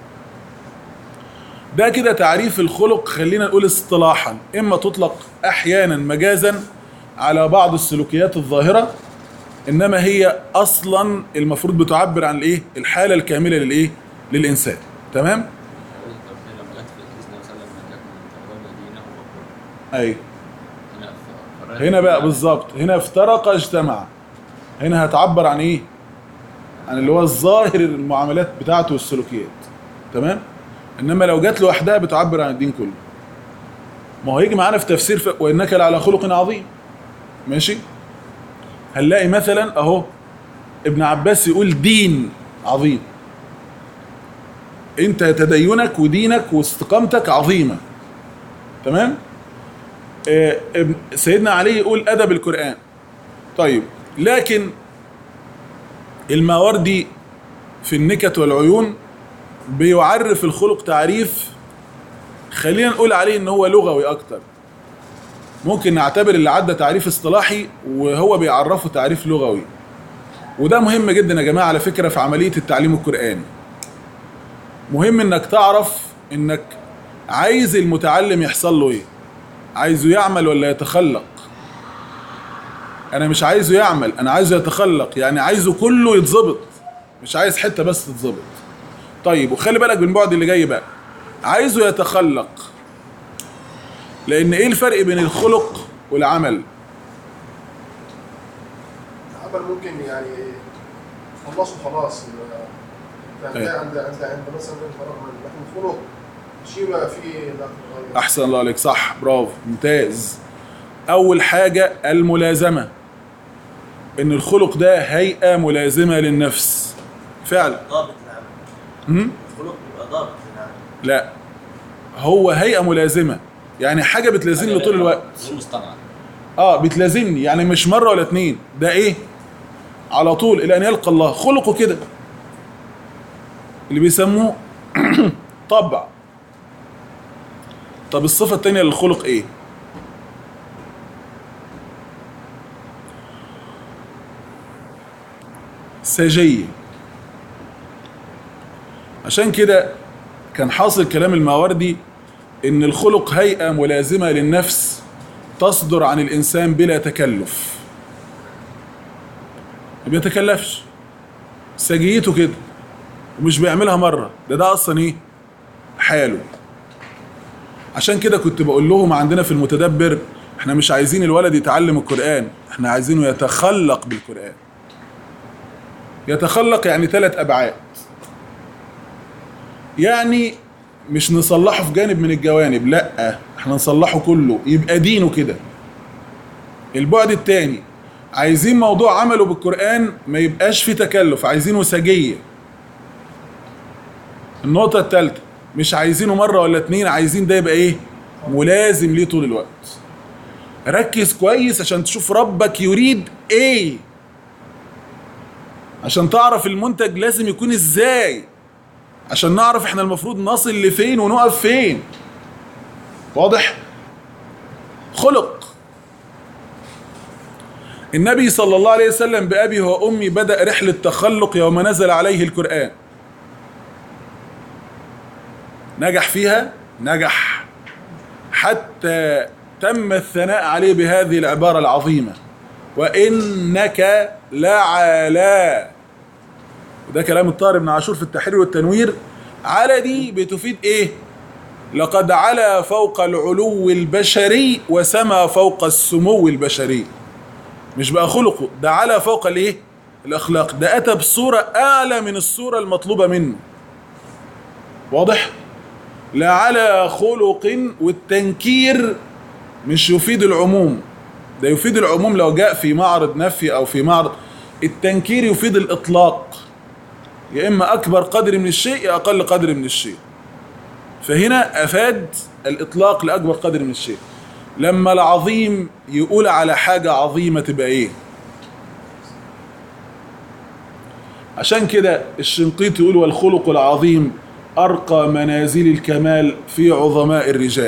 ده كده تعريف الخلق خلينا نقول اصطلاحا إما تطلق أحيانا مجازا على بعض السلوكيات الظاهرة إنما هي أصلا المفروض بتعبر عن الإيه الحالة الكاملة للإيه للإنسان تمام لما جت في الحديث صلى الله عليه وسلم من يكن تولى دينه وكله أي هنا ف- فرق هنا بقى بالظبط هنا افترق اجتمع هنا هتعبر عن ايه عن اللي هو الظاهر المعاملات بتاعته والسلوكيات تمام انما لو جت لوحدها بتعبر عن الدين كله ما هو هيجي معانا في تفسير ف... وانك لعلى خلق عظيم ماشي هنلاقي مثلا اهو ابن عباس يقول دين عظيم انت تدينك ودينك واستقامتك عظيمه تمام آه، ابن- سيدنا علي يقول أدب القرآن طيب لكن الماوردي في النكت والعيون بيعرف الخلق تعريف خلينا نقول عليه ان هو لغوي اكتر ممكن نعتبر اللي عدى تعريف اصطلاحي وهو بيعرفه تعريف لغوي وده مهم جدا يا جماعه على فكره في عمليه التعليم القراني مهم انك تعرف انك عايز المتعلم يحصل له ايه عايزه يعمل ولا يتخلق انا مش عايزه يعمل انا عايزه يتخلق يعني عايزه كله يتظبط مش عايز حته بس تتظبط طيب وخلي بالك من البعد اللي جاي بقى عايزه يتخلق لان ايه الفرق بين الخلق والعمل العمل ممكن يعني خلصه خلاص أيوة. يعني عند عند عند مثلا الفراغ منه لكن الخلق شيء بقى فيه لا تتغير احسن الله عليك صح برافو ممتاز اول حاجه الملازمه ان الخلق ده هيئه ملازمه للنفس فعلا ضابط العمل هم؟ الخلق بيبقى ضابط للعمل لا هو هيئه ملازمه يعني حاجه بتلازمني طول الوقت غير مصطنعه اه بتلازمني يعني مش مره ولا اتنين ده ايه على طول الى ان يلقى الله خلقه كده اللي بيسموه طبع طب الصفه الثانيه للخلق ايه سجيه عشان كده كان حاصل كلام الماوردي ان الخلق هيئه ملازمه للنفس تصدر عن الانسان بلا تكلف ما بيتكلفش سجيته كده ومش بيعملها مره ده ده اصلا ايه حاله عشان كده كنت بقول لهم عندنا في المتدبر احنا مش عايزين الولد يتعلم القران احنا عايزينه يتخلق بالقران يتخلق يعني ثلاث ابعاد يعني مش نصلحه في جانب من الجوانب لا احنا نصلحه كله يبقى دينه كده البعد التاني عايزين موضوع عمله بالقرآن ما يبقاش فيه تكلف عايزينه سجية النقطة التالتة مش عايزينه مرة ولا اتنين عايزين ده يبقى ايه ملازم ليه طول الوقت ركز كويس عشان تشوف ربك يريد ايه عشان تعرف المنتج لازم يكون ازاي عشان نعرف احنا المفروض نصل لفين ونقف فين واضح خلق النبي صلى الله عليه وسلم بأبي وأمي بدأ رحلة تخلق يوم نزل عليه القرآن نجح فيها نجح حتى تم الثناء عليه بهذه العبارة العظيمة وإنك لعلى وده كلام الطاهر بن عاشور في التحرير والتنوير على دي بتفيد ايه لقد علا فوق العلو البشري وسما فوق السمو البشري مش بقى خلقه ده على فوق الايه الاخلاق ده اتى بصوره اعلى من الصوره المطلوبه منه واضح لا على خلق والتنكير مش يفيد العموم ده يفيد العموم لو جاء في معرض نفي او في معرض التنكير يفيد الاطلاق يا اما اكبر قدر من الشيء يا اقل قدر من الشيء فهنا افاد الاطلاق لاكبر قدر من الشيء لما العظيم يقول على حاجه عظيمه تبقى ايه عشان كده الشنقيطي يقول والخلق العظيم ارقى منازل الكمال في عظماء الرجال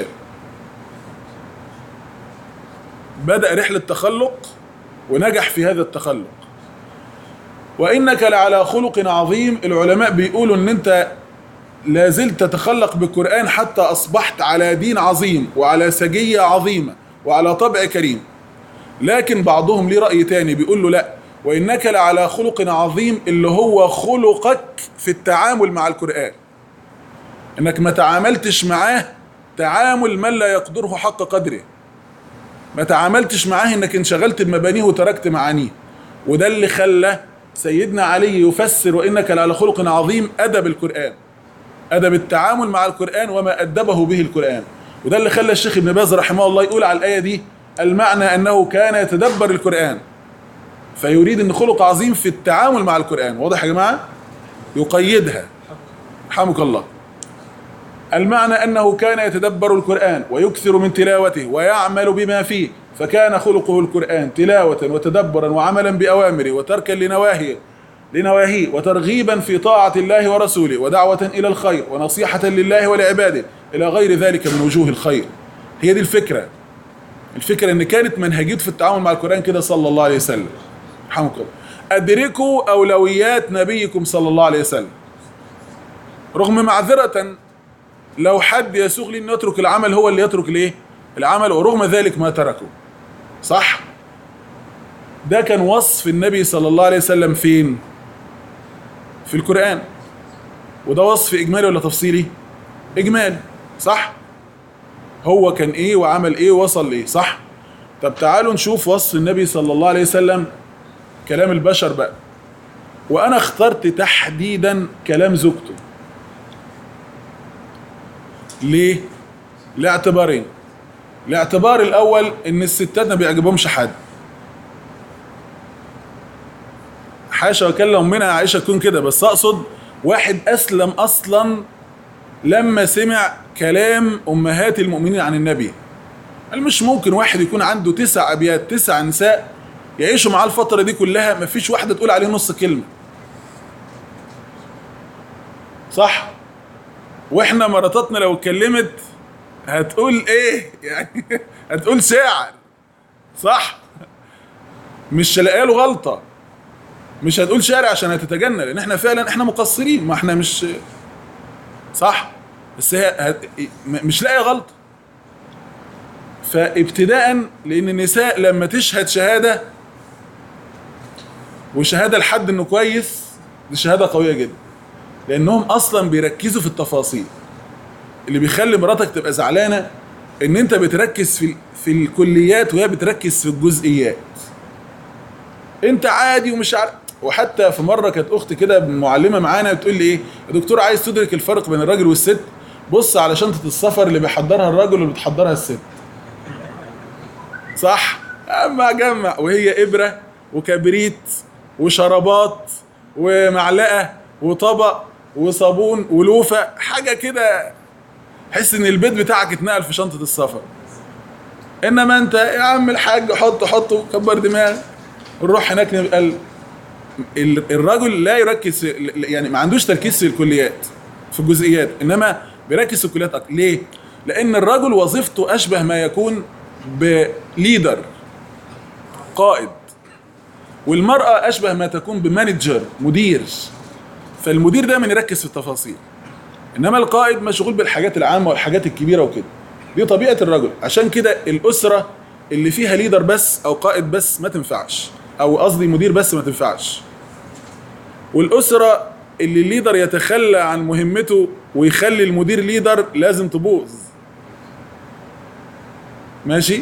بدا رحله تخلق ونجح في هذا التخلق وانك لعلى خلق عظيم العلماء بيقولوا ان انت لا زلت تتخلق بالقران حتى اصبحت على دين عظيم وعلى سجيه عظيمه وعلى طبع كريم لكن بعضهم ليه راي تاني بيقول له لا وانك لعلى خلق عظيم اللي هو خلقك في التعامل مع القران انك ما تعاملتش معاه تعامل من لا يقدره حق قدره ما تعاملتش معاه انك انشغلت بمبانيه وتركت معانيه وده اللي خلى سيدنا علي يفسر وانك لعلى خلق عظيم ادب القران ادب التعامل مع القران وما ادبه به القران وده اللي خلى الشيخ ابن باز رحمه الله يقول على الايه دي المعنى انه كان يتدبر القران فيريد ان خلق عظيم في التعامل مع القران واضح يا جماعه يقيدها رحمك الله المعنى انه كان يتدبر القران ويكثر من تلاوته ويعمل بما فيه فكان خلقه القرآن تلاوة وتدبرا وعملا بأوامره وتركا لنواهيه لنواهيه وترغيبا في طاعة الله ورسوله ودعوة إلى الخير ونصيحة لله ولعباده إلى غير ذلك من وجوه الخير هي دي الفكرة الفكرة إن كانت منهجيته في التعامل مع القرآن كده صلى الله عليه وسلم رحمه الله أدركوا أولويات نبيكم صلى الله عليه وسلم رغم معذرة لو حد يسوغ لي انه يترك العمل هو اللي يترك الايه العمل ورغم ذلك ما تركه صح ده كان وصف النبي صلى الله عليه وسلم فين في القرآن وده وصف إجمالي ولا تفصيلي إجمالي صح هو كان إيه وعمل إيه ووصل لإيه صح طب تعالوا نشوف وصف النبي صلى الله عليه وسلم كلام البشر بقى وأنا اخترت تحديدا كلام زوجته ليه؟ لاعتبارين الاعتبار الأول إن الستات ما بيعجبهمش حد حاشا وكلم منها عائشة تكون كده بس أقصد واحد أسلم أصلا لما سمع كلام أمهات المؤمنين عن النبي قال مش ممكن واحد يكون عنده تسع أبيات تسع نساء يعيشوا معاه الفترة دي كلها مفيش واحدة تقول عليه نص كلمة صح واحنا مراتاتنا لو اتكلمت هتقول ايه يعني هتقول شاعر صح مش لاقيه له غلطه مش هتقول شعر عشان هتتجنن لان احنا فعلا احنا مقصرين ما احنا مش صح بس هي هت... م- مش لاقيه غلطه فابتداء لان النساء لما تشهد شهاده وشهاده لحد انه كويس دي شهاده قويه جدا لانهم اصلا بيركزوا في التفاصيل اللي بيخلي مراتك تبقى زعلانه ان انت بتركز في في الكليات وهي بتركز في الجزئيات انت عادي ومش عارف وحتى في مره كانت اختي كده معلمه معانا بتقول لي ايه يا دكتور عايز تدرك الفرق بين الراجل والست بص على شنطه السفر اللي بيحضرها الراجل واللي بتحضرها الست صح اما جمع وهي ابره وكبريت وشرابات ومعلقه وطبق وصابون ولوفه حاجه كده حس ان البيت بتاعك اتنقل في شنطه السفر انما انت يا عم الحاج حط حط وكبر دماغك نروح هناك نبقى ال- ال- الرجل لا يركز في يعني ما عندوش تركيز في الكليات في الجزئيات انما بيركز في الكليات اكتر ليه؟ لان الرجل وظيفته اشبه ما يكون بليدر قائد والمرأة أشبه ما تكون بمانجر مدير فالمدير دايما يركز في التفاصيل انما القائد مشغول بالحاجات العامه والحاجات الكبيره وكده دي طبيعه الرجل عشان كده الاسره اللي فيها ليدر بس او قائد بس ما تنفعش او قصدي مدير بس ما تنفعش والاسره اللي الليدر يتخلى عن مهمته ويخلي المدير ليدر لازم تبوظ ماشي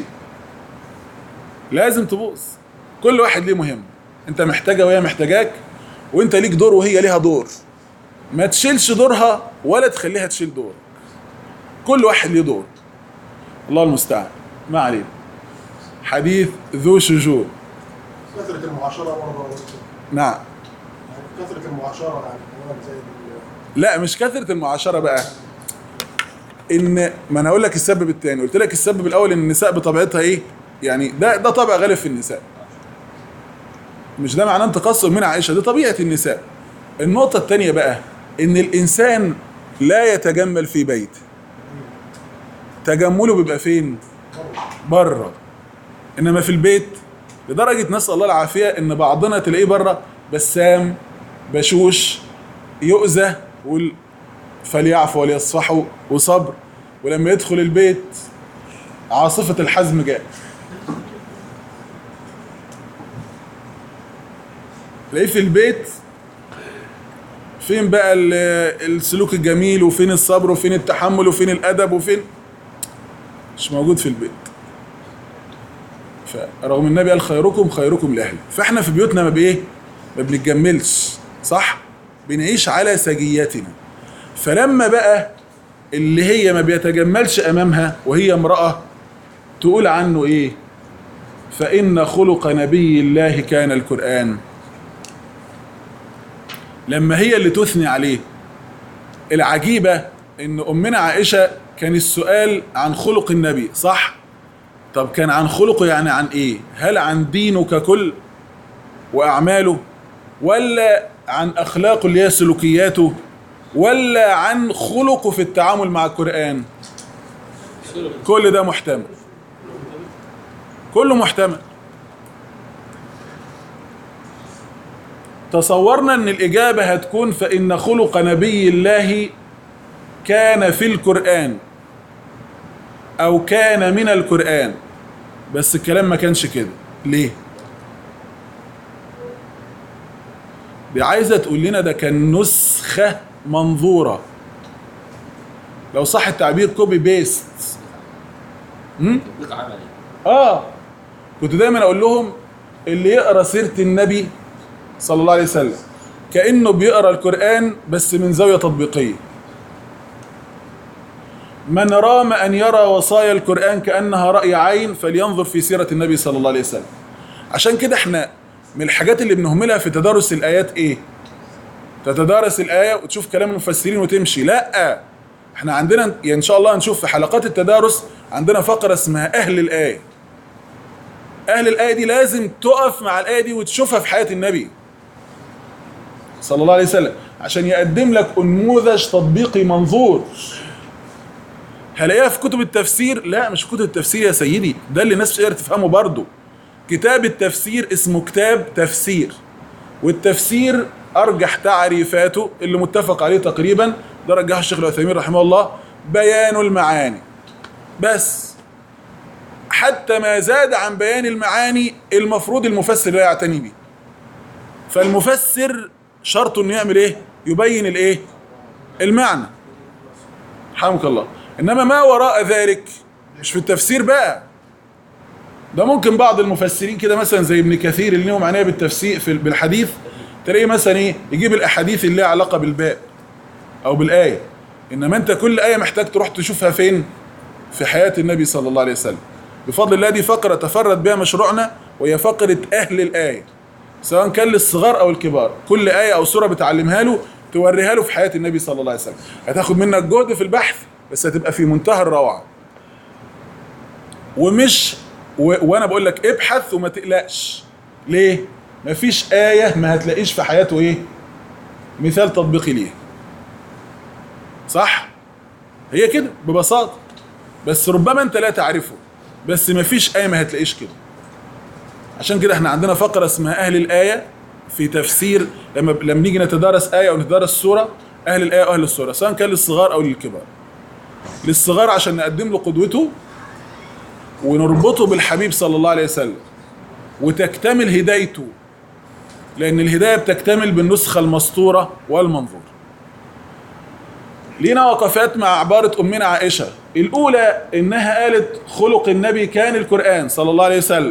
لازم تبوظ كل واحد ليه مهمه انت محتاجه وهي محتاجاك وانت ليك دور وهي ليها دور ما تشيلش دورها ولا تخليها تشيل دور كل واحد ليه دور الله المستعان ما علينا حديث ذو شجون كثرة المعاشرة برضه نعم يعني كثرة المعاشرة يعني كمان زي ال- لا مش كثرة المعاشرة بقى ان ما انا اقول لك السبب الثاني قلت لك السبب الاول ان النساء بطبيعتها ايه يعني ده ده طبع غالب في النساء مش ده معناه تقصر من عائشة دي طبيعة النساء النقطة الثانية بقى ان الانسان لا يتجمل في بيته تجمله بيبقى فين بره انما في البيت لدرجة نسأل الله العافية ان بعضنا تلاقيه بره بسام بشوش يؤذى وال- فليعفوا وليصفحوا وصبر ولما يدخل البيت عاصفة الحزم جاء تلاقيه في البيت فين بقى ال- السلوك الجميل وفين الصبر وفين التحمل وفين الأدب وفين مش موجود في البيت فرغم النبي قال خيركم خيركم لأهله فاحنا في بيوتنا ما بايه ما بنتجملش صح بنعيش على سجيتنا فلما بقى اللي هي ما بيتجملش امامها وهي امراه تقول عنه ايه فان خلق نبي الله كان القران لما هي اللي تثني عليه العجيبه ان امنا عائشه كان السؤال عن خلق النبي صح طب كان عن خلقه يعني عن ايه هل عن دينه ككل واعماله ولا عن اخلاقه اللي هي سلوكياته ولا عن خلقه في التعامل مع القران كل ده محتمل كله محتمل تصورنا ان الاجابه هتكون فان خلق نبي الله كان في القران او كان من القران بس الكلام ما كانش كده ليه دي عايزه تقول لنا ده كان نسخه منظوره لو صح التعبير كوبي بيست امم تطبيق عملي اه كنت دايما اقول لهم اللي يقرا سيره النبي صلى الله عليه وسلم كانه بيقرا القران بس من زاويه تطبيقيه من رام ان يرى وصايا القران كانها راي عين فلينظر في سيره النبي صلى الله عليه وسلم عشان كده احنا من الحاجات اللي بنهملها في تدارس الايات ايه تتدارس الايه وتشوف كلام المفسرين وتمشي لا احنا عندنا يعني ان شاء الله هنشوف في حلقات التدارس عندنا فقره اسمها اهل الايه اهل الايه دي لازم تقف مع الايه دي وتشوفها في حياه النبي صلى الله عليه وسلم عشان يقدم لك نموذج تطبيقي منظور هلاقيها في كتب التفسير لا مش في كتب التفسير يا سيدي ده اللي الناس مش قادره تفهمه برضه كتاب التفسير اسمه كتاب تفسير والتفسير ارجح تعريفاته اللي متفق عليه تقريبا ده رجحه الشيخ العثيمين رحمه الله بيان المعاني بس حتى ما زاد عن بيان المعاني المفروض المفسر لا يعتني به فالمفسر شرطه انه يعمل ايه يبين الايه المعنى حمك الله انما ما وراء ذلك مش في التفسير بقى ده ممكن بعض المفسرين كده مثلا زي ابن كثير اللي لهم عنايه بالتفسير في بالحديث تلاقيه مثلا ايه يجيب الاحاديث اللي لها علاقه بالباب او بالايه انما انت كل ايه محتاج تروح تشوفها فين في حياه النبي صلى الله عليه وسلم بفضل الله دي فقره تفرد بها مشروعنا وهي فقره اهل الايه سواء كان للصغار او الكبار كل ايه او سوره بتعلمها له توريها له في حياه النبي صلى الله عليه وسلم هتاخد منك جهد في البحث بس هتبقى في منتهى الروعه ومش و... وانا بقول لك ابحث وما تقلقش ليه مفيش ايه ما هتلاقيش في حياته ايه مثال تطبيقي ليه صح هي كده ببساطه بس ربما انت لا تعرفه بس مفيش ايه ما هتلاقيش كده عشان كده احنا عندنا فقره اسمها اهل الايه في تفسير لما لما نيجي نتدارس ايه او نتدارس سوره اهل الايه واهل السوره سواء كان للصغار او للكبار للصغار عشان نقدم له قدوته ونربطه بالحبيب صلى الله عليه وسلم وتكتمل هدايته لان الهدايه بتكتمل بالنسخه المسطوره والمنظور لينا وقفات مع عباره امنا عائشه الاولى انها قالت خلق النبي كان القران صلى الله عليه وسلم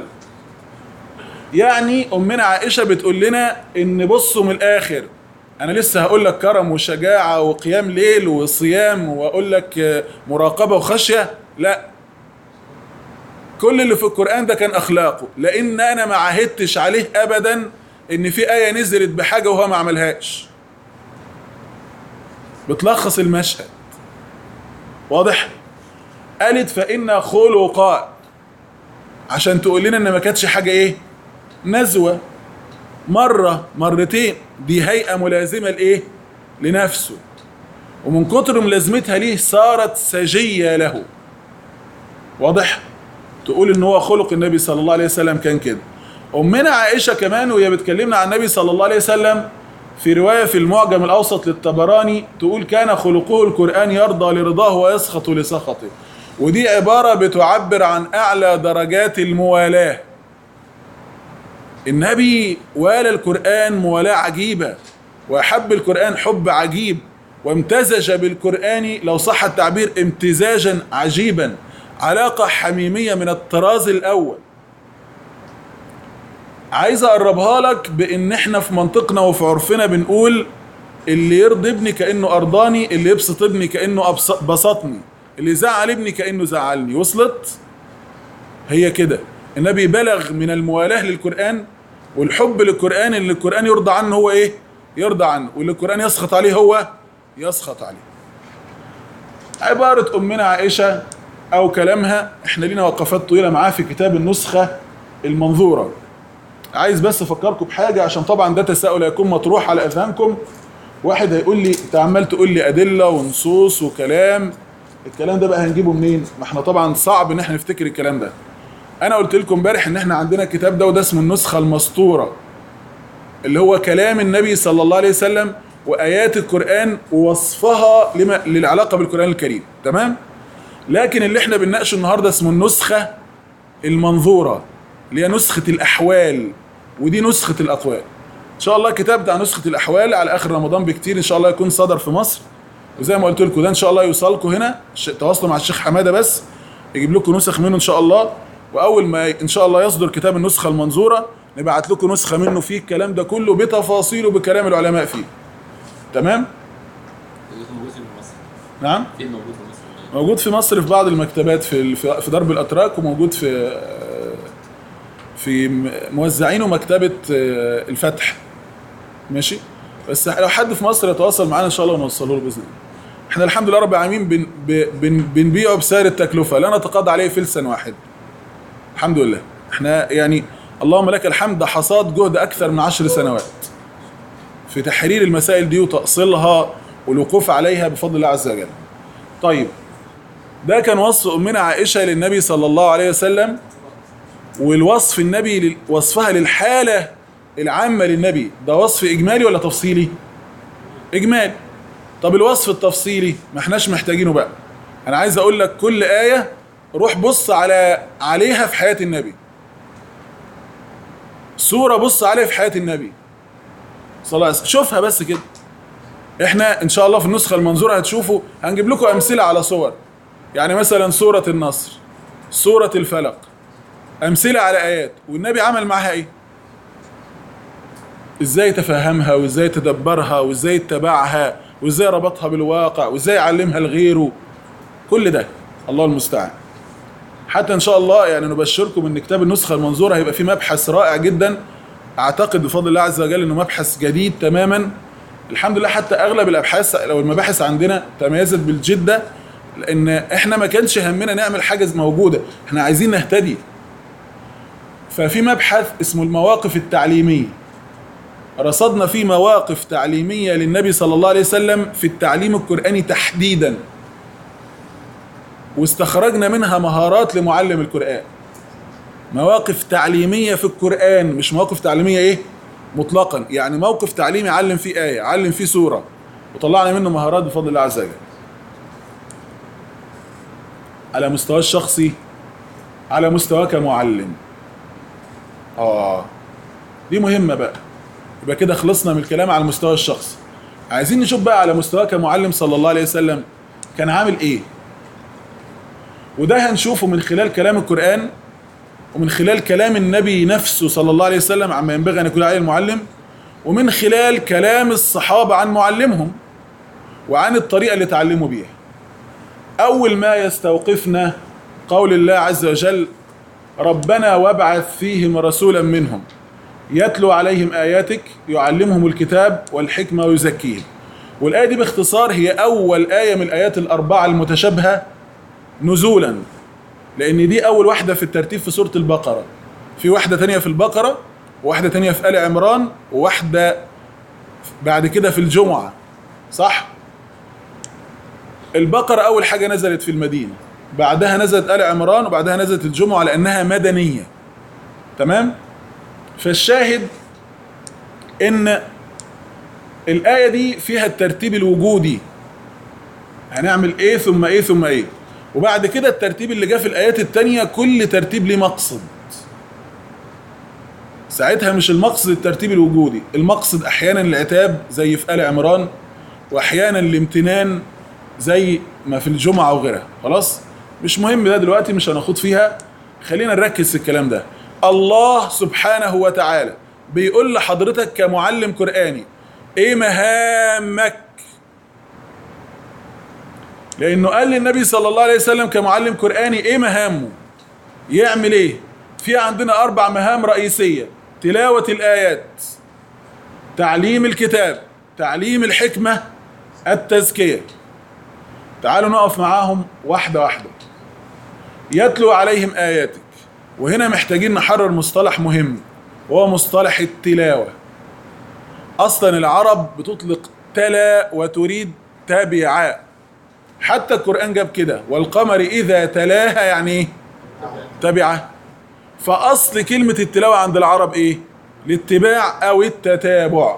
يعني امنا عائشه بتقول لنا ان بصوا من الاخر انا لسه هقول لك كرم وشجاعه وقيام ليل وصيام واقول لك مراقبه وخشيه لا كل اللي في القران ده كان اخلاقه لان انا ما عهدتش عليه ابدا ان في ايه نزلت بحاجه وهو ما عملهاش بتلخص المشهد واضح قالت فإن خلقا عشان تقول لنا ان ما كانتش حاجه ايه نزوه مره مرتين دي هيئه ملازمه لايه لنفسه ومن كتر ملازمتها ليه صارت سجيه له واضح تقول ان هو خلق النبي صلى الله عليه وسلم كان كده امنا عائشه كمان وهي بتكلمنا عن النبي صلى الله عليه وسلم في روايه في المعجم الاوسط للطبراني تقول كان خلقه القران يرضى لرضاه ويسخط لسخطه ودي عباره بتعبر عن اعلى درجات الموالاه النبي والى القران موالاه عجيبه واحب القران حب عجيب وامتزج بالقران لو صح التعبير امتزاجا عجيبا علاقه حميميه من الطراز الاول عايز اقربها لك بان احنا في منطقنا وفي عرفنا بنقول اللي يرضي ابني كانه ارضاني اللي يبسط ابني كانه أبس- بسطني اللي يزعل ابني كانه زعلني وصلت هي كده النبي بلغ من الموالاه للقران والحب للقران اللي القران يرضى عنه هو ايه يرضى عنه واللي القران يسخط عليه هو يسخط عليه عباره امنا عائشه او كلامها احنا لينا وقفات طويله معاه في كتاب النسخه المنظوره عايز بس افكركم بحاجه عشان طبعا ده تساؤل هيكون مطروح على اذهانكم واحد هيقول لي انت عمال تقول لي ادله ونصوص وكلام الكلام ده بقى هنجيبه منين ما احنا طبعا صعب ان احنا نفتكر الكلام ده انا قلت لكم امبارح ان احنا عندنا الكتاب ده وده اسمه النسخه المسطوره اللي هو كلام النبي صلى الله عليه وسلم وايات القران ووصفها لما للعلاقه بالقران الكريم تمام لكن اللي احنا بنناقشه النهارده اسمه النسخه المنظوره اللي هي نسخه الاحوال ودي نسخه الاقوال ان شاء الله الكتاب بتاع نسخه الاحوال على اخر رمضان بكتير ان شاء الله يكون صدر في مصر وزي ما قلت لكم ده ان شاء الله يوصلكم هنا ش- تواصلوا مع الشيخ حماده بس يجيب لكم نسخ منه ان شاء الله واول ما ي- ان شاء الله يصدر كتاب النسخه المنظوره نبعت لكم نسخه منه فيه الكلام ده كله بتفاصيله بكلام العلماء فيه تمام اللي موجود في مصر نعم فين موجود في مصر؟ موجود في مصر في بعض المكتبات في ال- في في درب الاتراك وموجود في في م- موزعينه مكتبه آه، الفتح ماشي بس لو حد في مصر يتواصل معانا ان شاء الله ونوصله له باذن الله احنا الحمد لله رب العالمين بن ب- بن بنبيعه بسعر التكلفه لا نتقاضى عليه فلسا واحد الحمد لله احنا يعني اللهم لك الحمد حصاد جهد اكثر من عشر سنوات في تحرير المسائل دي وتأصيلها والوقوف عليها بفضل الله عز وجل طيب ده كان وصف أمنا عائشة للنبي صلى الله عليه وسلم والوصف النبي لل- وصفها للحالة العامة للنبي ده وصف إجمالي ولا تفصيلي؟ إجمالي طب الوصف التفصيلي ما احناش محتاجينه بقى أنا عايز أقول لك كل آية روح بص على عليها في حياة النبي سورة بص عليها في حياة النبي صلى الله عليه وسلم شوفها بس كده احنا ان شاء الله في النسخه المنظوره هتشوفوا هنجيب لكم امثله على صور يعني مثلا سوره النصر سوره الفلق امثله على ايات والنبي عمل معاها ايه ازاي تفهمها وازاي تدبرها وازاي اتبعها وازاي ربطها بالواقع وازاي علمها لغيره كل ده الله المستعان حتى ان شاء الله يعني نبشركم ان كتاب النسخه المنظوره هيبقى فيه مبحث رائع جدا اعتقد بفضل الله عز وجل انه مبحث جديد تماما الحمد لله حتى اغلب الابحاث لو المباحث عندنا تميزت بالجده لان احنا ما كانش همنا نعمل حاجه موجوده احنا عايزين نهتدي ففي مبحث اسمه المواقف التعليميه رصدنا فيه مواقف تعليميه للنبي صلى الله عليه وسلم في التعليم القراني تحديدا واستخرجنا منها مهارات لمعلم القران مواقف تعليميه في القران مش مواقف تعليميه ايه مطلقا يعني موقف تعليمي علم فيه ايه علم فيه سوره وطلعنا منه مهارات بفضل الله عز وجل على مستوى الشخصي على مستوى كمعلم اه دي مهمه بقى يبقى كده خلصنا من الكلام على المستوى الشخصي عايزين نشوف بقى على مستوى كمعلم صلى الله عليه وسلم كان عامل ايه وده هنشوفه من خلال كلام القرآن ومن خلال كلام النبي نفسه صلى الله عليه وسلم عما ينبغي أن يكون عليه المعلم ومن خلال كلام الصحابة عن معلمهم وعن الطريقة اللي تعلموا بيها أول ما يستوقفنا قول الله عز وجل ربنا وابعث فيهم رسولا منهم يتلو عليهم آياتك يعلمهم الكتاب والحكمة ويزكيهم والآية دي باختصار هي أول آية من الآيات الأربعة المتشابهة نزولا لأن دي أول واحدة في الترتيب في سورة البقرة في واحدة تانية في البقرة وواحدة تانية في آل عمران وواحدة بعد كده في الجمعة صح؟ البقرة أول حاجة نزلت في المدينة بعدها نزلت آل عمران وبعدها نزلت الجمعة لأنها مدنية تمام؟ فالشاهد إن الآية دي فيها الترتيب الوجودي هنعمل إيه ثم إيه ثم إيه وبعد كده الترتيب اللي جه في الآيات التانية كل ترتيب ليه مقصد ساعتها مش المقصد الترتيب الوجودي المقصد أحيانا العتاب زي في آل عمران وأحيانا الامتنان زي ما في الجمعة وغيرها خلاص مش مهم ده دلوقتي مش هناخد فيها خلينا نركز في الكلام ده الله سبحانه وتعالى بيقول لحضرتك كمعلم قرآني ايه مهامك لانه قال للنبي صلى الله عليه وسلم كمعلم قرآني ايه مهامه يعمل ايه في عندنا اربع مهام رئيسية تلاوة الايات تعليم الكتاب تعليم الحكمة التزكية تعالوا نقف معاهم واحدة واحدة يتلو عليهم آياتك وهنا محتاجين نحرر مصطلح مهم وهو مصطلح التلاوة أصلا العرب بتطلق تلا وتريد تبع حتى القرآن جاب كده والقمر إذا تلاها يعني إيه؟ تبعه فأصل كلمة التلاوة عند العرب إيه؟ الاتباع أو التتابع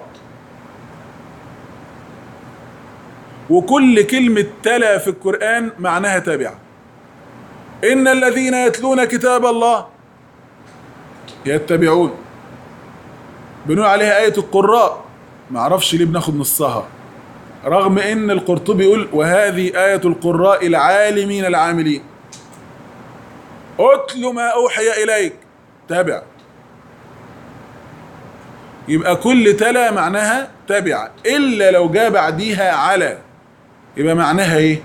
وكل كلمة تلا في القرآن معناها تابع إن الذين يتلون كتاب الله يتبعون بنقول عليها آية القراء معرفش ليه بناخد نصها رغم ان القرطبي يقول وهذه آية القراء العالمين العاملين اتل ما اوحي اليك تابع يبقى كل تلا معناها تبع الا لو جاء بعديها على يبقى معناها ايه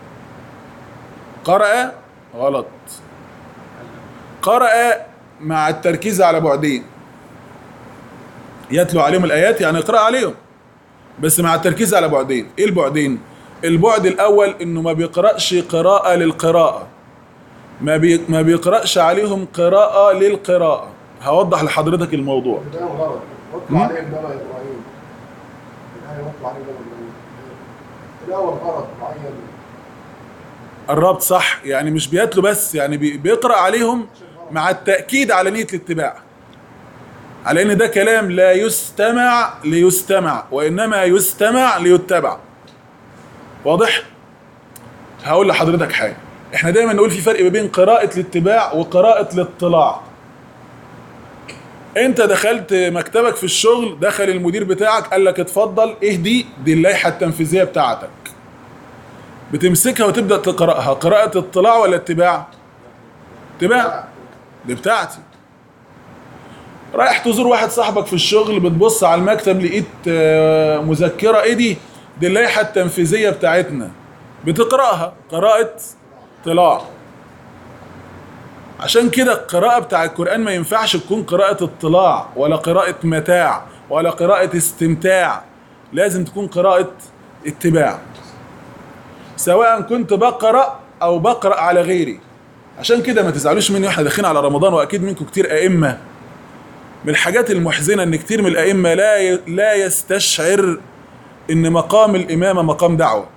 قرأ غلط قرأ مع التركيز على بعدين يتلو عليهم الآيات يعني اقرأ عليهم بس مع التركيز على بعدين ايه البعدين البعد الاول انه ما بيقرأش قراءة للقراءة ما, بي ما بيقرأش عليهم قراءة للقراءة هوضح لحضرتك الموضوع ده غلط مم. واطلع عليهم بقى ابراهيم الآية واطلع عليهم بقى ابراهيم الأول غلط معين الربط صح يعني مش بيتلو بس يعني بي- بيقرأ عليهم مع التأكيد على نية الاتباع على ان ده كلام لا يستمع ليستمع وانما يستمع ليتبع واضح هقول لحضرتك حاجه احنا دايما نقول في فرق ما بين قراءه الاتباع وقراءه الاطلاع انت دخلت مكتبك في الشغل دخل المدير بتاعك قال لك اتفضل اهدي دي اللائحه التنفيذيه بتاعتك بتمسكها وتبدا تقراها قراءه اطلاع ولا اتباع اتباع دي بتاعتي رايح تزور واحد صاحبك في الشغل بتبص على المكتب لقيت آه، مذكره ايه دي دي اللائحه التنفيذيه بتاعتنا بتقراها قراءه اطلاع عشان كده القراءة بتاع القرآن ما ينفعش تكون قراءة اطلاع ولا قراءة متاع ولا قراءة استمتاع لازم تكون قراءة اتباع سواء كنت بقرأ أو بقرأ على غيري عشان كده ما تزعلوش مني واحنا داخلين على رمضان واكيد منكم كتير ائمه من الحاجات المحزنه ان كتير من الائمه لا ي... لا يستشعر ان مقام الامامه مقام دعوه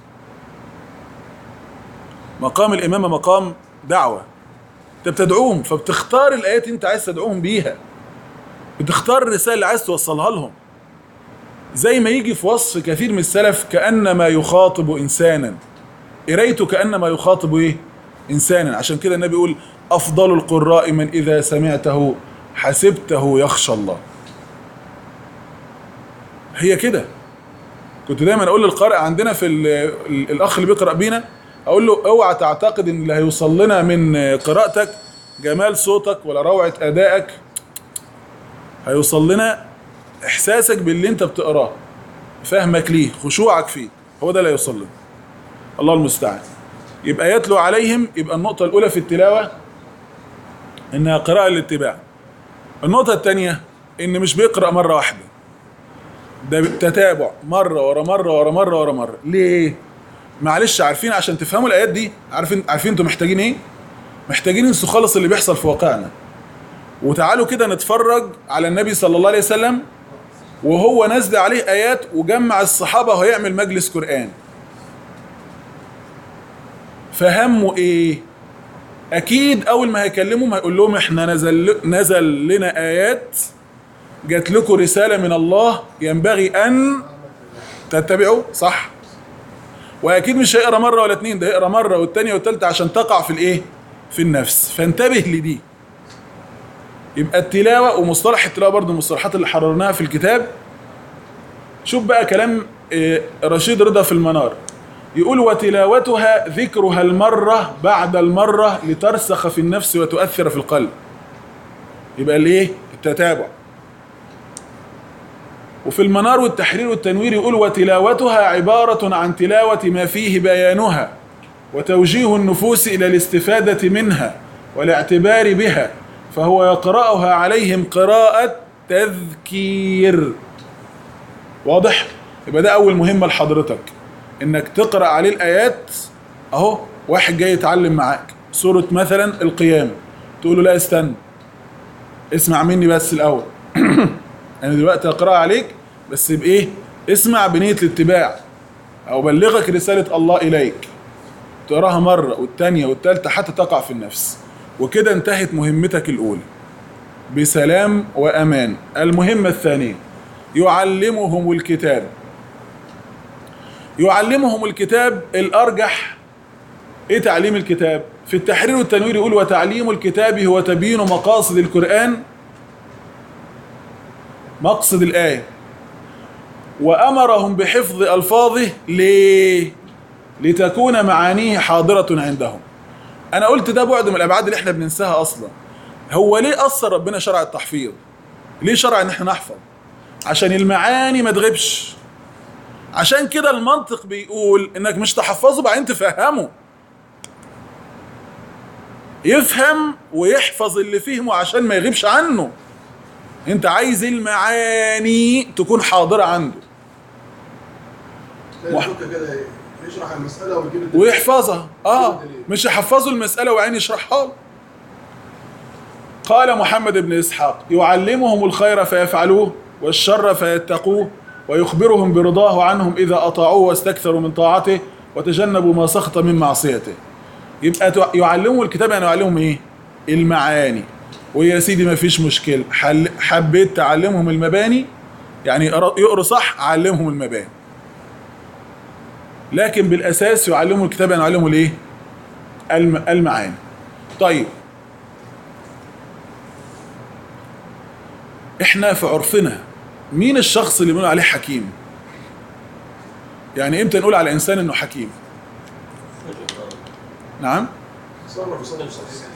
مقام الامامه مقام دعوه انت بتدعوهم فبتختار الايات اللي انت عايز تدعوهم بيها بتختار الرساله اللي عايز توصلها لهم زي ما يجي في وصف كثير من السلف كانما يخاطب انسانا قرايته كانما يخاطب ايه انسانا عشان كده النبي يقول افضل القراء من اذا سمعته حسبته يخشى الله هي كده كنت دايما اقول للقارئ عندنا في ال ال الاخ اللي بيقرا بينا اقول له اوعى تعتقد ان اللي هيوصل لنا من قراءتك جمال صوتك ولا روعه ادائك هيوصل لنا احساسك باللي انت بتقراه فهمك ليه خشوعك فيه هو ده اللي هيوصل لنا الله المستعان يبقى يتلو عليهم يبقى النقطة الأولى في التلاوة إنها قراءة للاتباع النقطة الثانية إن مش بيقرأ مرة واحدة ده تتابع مرة ورا مرة ورا مرة ورا مرة ليه؟ معلش عارفين عشان تفهموا الآيات دي عارفين عارفين انتوا محتاجين إيه؟ محتاجين انسوا خالص اللي بيحصل في واقعنا وتعالوا كده نتفرج على النبي صلى الله عليه وسلم وهو نزل عليه آيات وجمع الصحابة وهيعمل مجلس قرآن فهموا ايه اكيد اول ما هيكلمهم هيقول لهم احنا نزل نزل لنا ايات جات لكم رساله من الله ينبغي ان تتبعوا صح واكيد مش هيقرا مره ولا اتنين ده هيقرا مره والتانيه والتالته عشان تقع في الايه في النفس فانتبه لدي يبقى التلاوه ومصطلح التلاوه برضه من المصطلحات اللي حررناها في الكتاب شوف بقى كلام آه، رشيد رضا في المنار يقول وتلاوتها ذكرها المرة بعد المرة لترسخ في النفس وتؤثر في القلب يبقى الايه التتابع وفي المنار والتحرير والتنوير يقول وتلاوتها عبارة عن تلاوة ما فيه بيانها وتوجيه النفوس إلى الاستفادة منها والاعتبار بها فهو يقرأها عليهم قراءة تذكير واضح؟ يبقى ده أول مهمة لحضرتك إنك تقرأ عليه الآيات أهو واحد جاي يتعلم معاك سورة مثلا القيامة تقول له لا استنى اسمع مني بس الاول انا دلوقتي هقراها عليك بس بايه اسمع بنيه الاتباع او بلغك رساله الله اليك تقراها مره والتانيه والتالته حتى تقع في النفس وكده انتهت مهمتك الاولى بسلام وامان المهمه الثانيه يعلمهم الكتاب يعلمهم الكتاب الارجح ايه تعليم الكتاب في التحرير والتنوير يقول وتعليم الكتاب هو تبيين مقاصد القرآن مقصد الآية وأمرهم بحفظ ألفاظه ليه؟ لتكون معانيه حاضرة عندهم أنا قلت ده بعد من الأبعاد اللي احنا بننساها أصلا هو ليه أثر ربنا شرع التحفيظ؟ ليه شرع إن احنا نحفظ؟ عشان المعاني ما تغيبش عشان كده المنطق بيقول إنك مش تحفظه بعدين تفهمه يفهم ويحفظ اللي فهمه عشان ما يغيبش عنه انت عايز المعاني تكون حاضرة عنده تلاقي واحد. الدكتور كده يشرح المسألة ويجيب الدليل. ويحفظها اه مش يحفظوا المسألة وعين يشرحها له. قال محمد بن إسحاق يعلمهم الخير فيفعلوه والشر فيتقوه ويخبرهم برضاه عنهم إذا أطاعوه واستكثروا من طاعته وتجنبوا ما سخط من معصيته يبقى تع- يعلمهم الكتاب يعني يعلمهم إيه المعاني ويا سيدي ما فيش مشكلة حل حبيت تعلمهم المباني يعني يقرأ يقرأ صح علمهم المباني لكن بالاساس يعلموا الكتاب يعني يعلموا الايه الم- المعاني طيب احنا في عرفنا مين الشخص اللي بنقول عليه حكيم يعني امتى نقول على انسان انه حكيم نعم تصرف تصرف صحيح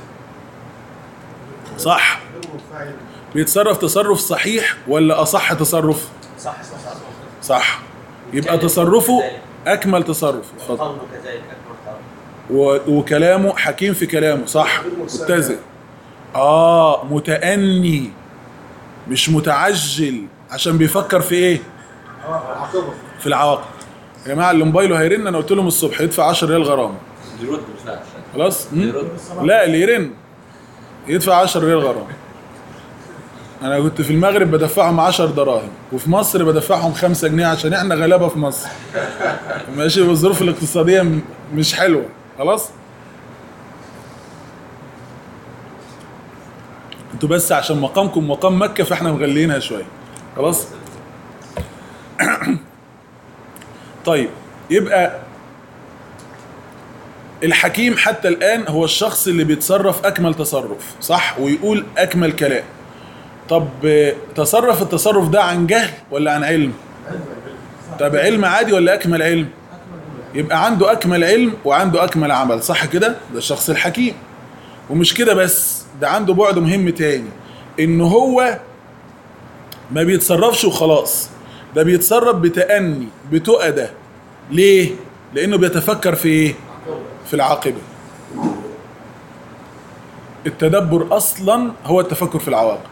صح غير منفعل بيتصرف تصرف صحيح ولا اصح تصرف صح صح صح صح يبقى تصرفه اكمل تصرف اتفضل قوله كذلك اكبر قول و- وكلامه حكيم في كلامه صح متزن اه متأني مش متعجل عشان بيفكر في ايه اه عاقبة في العواقب يا جماعه اللي موبايله هيرن انا قلت لهم الصبح يدفع 10 ريال غرامه يرد مش لا خلاص مم؟ يرد لا اللي يرن يدفع 10 ريال غرامه انا كنت في المغرب بدفعهم 10 دراهم وفي مصر بدفعهم 5 جنيه عشان احنا غلابه في مصر ماشي والظروف الاقتصاديه م- مش حلوه خلاص انتوا بس عشان مقامكم مقام مكه فاحنا مغلينها شويه خلاص طيب يبقى الحكيم حتى الآن هو الشخص اللي بيتصرف أكمل تصرف صح ويقول أكمل كلام طب آه، تصرف التصرف ده عن جهل ولا عن علم طب علم عادي ولا أكمل علم يبقى عنده أكمل علم وعنده أكمل عمل صح كده ده الشخص الحكيم ومش كده بس ده عنده بعد مهم تاني إن هو ما بيتصرفش وخلاص ده بيتصرف بتأني بتؤدة ليه؟ لأنه بيتفكر في إيه؟ في العاقبة التدبر أصلا هو التفكر في العواقب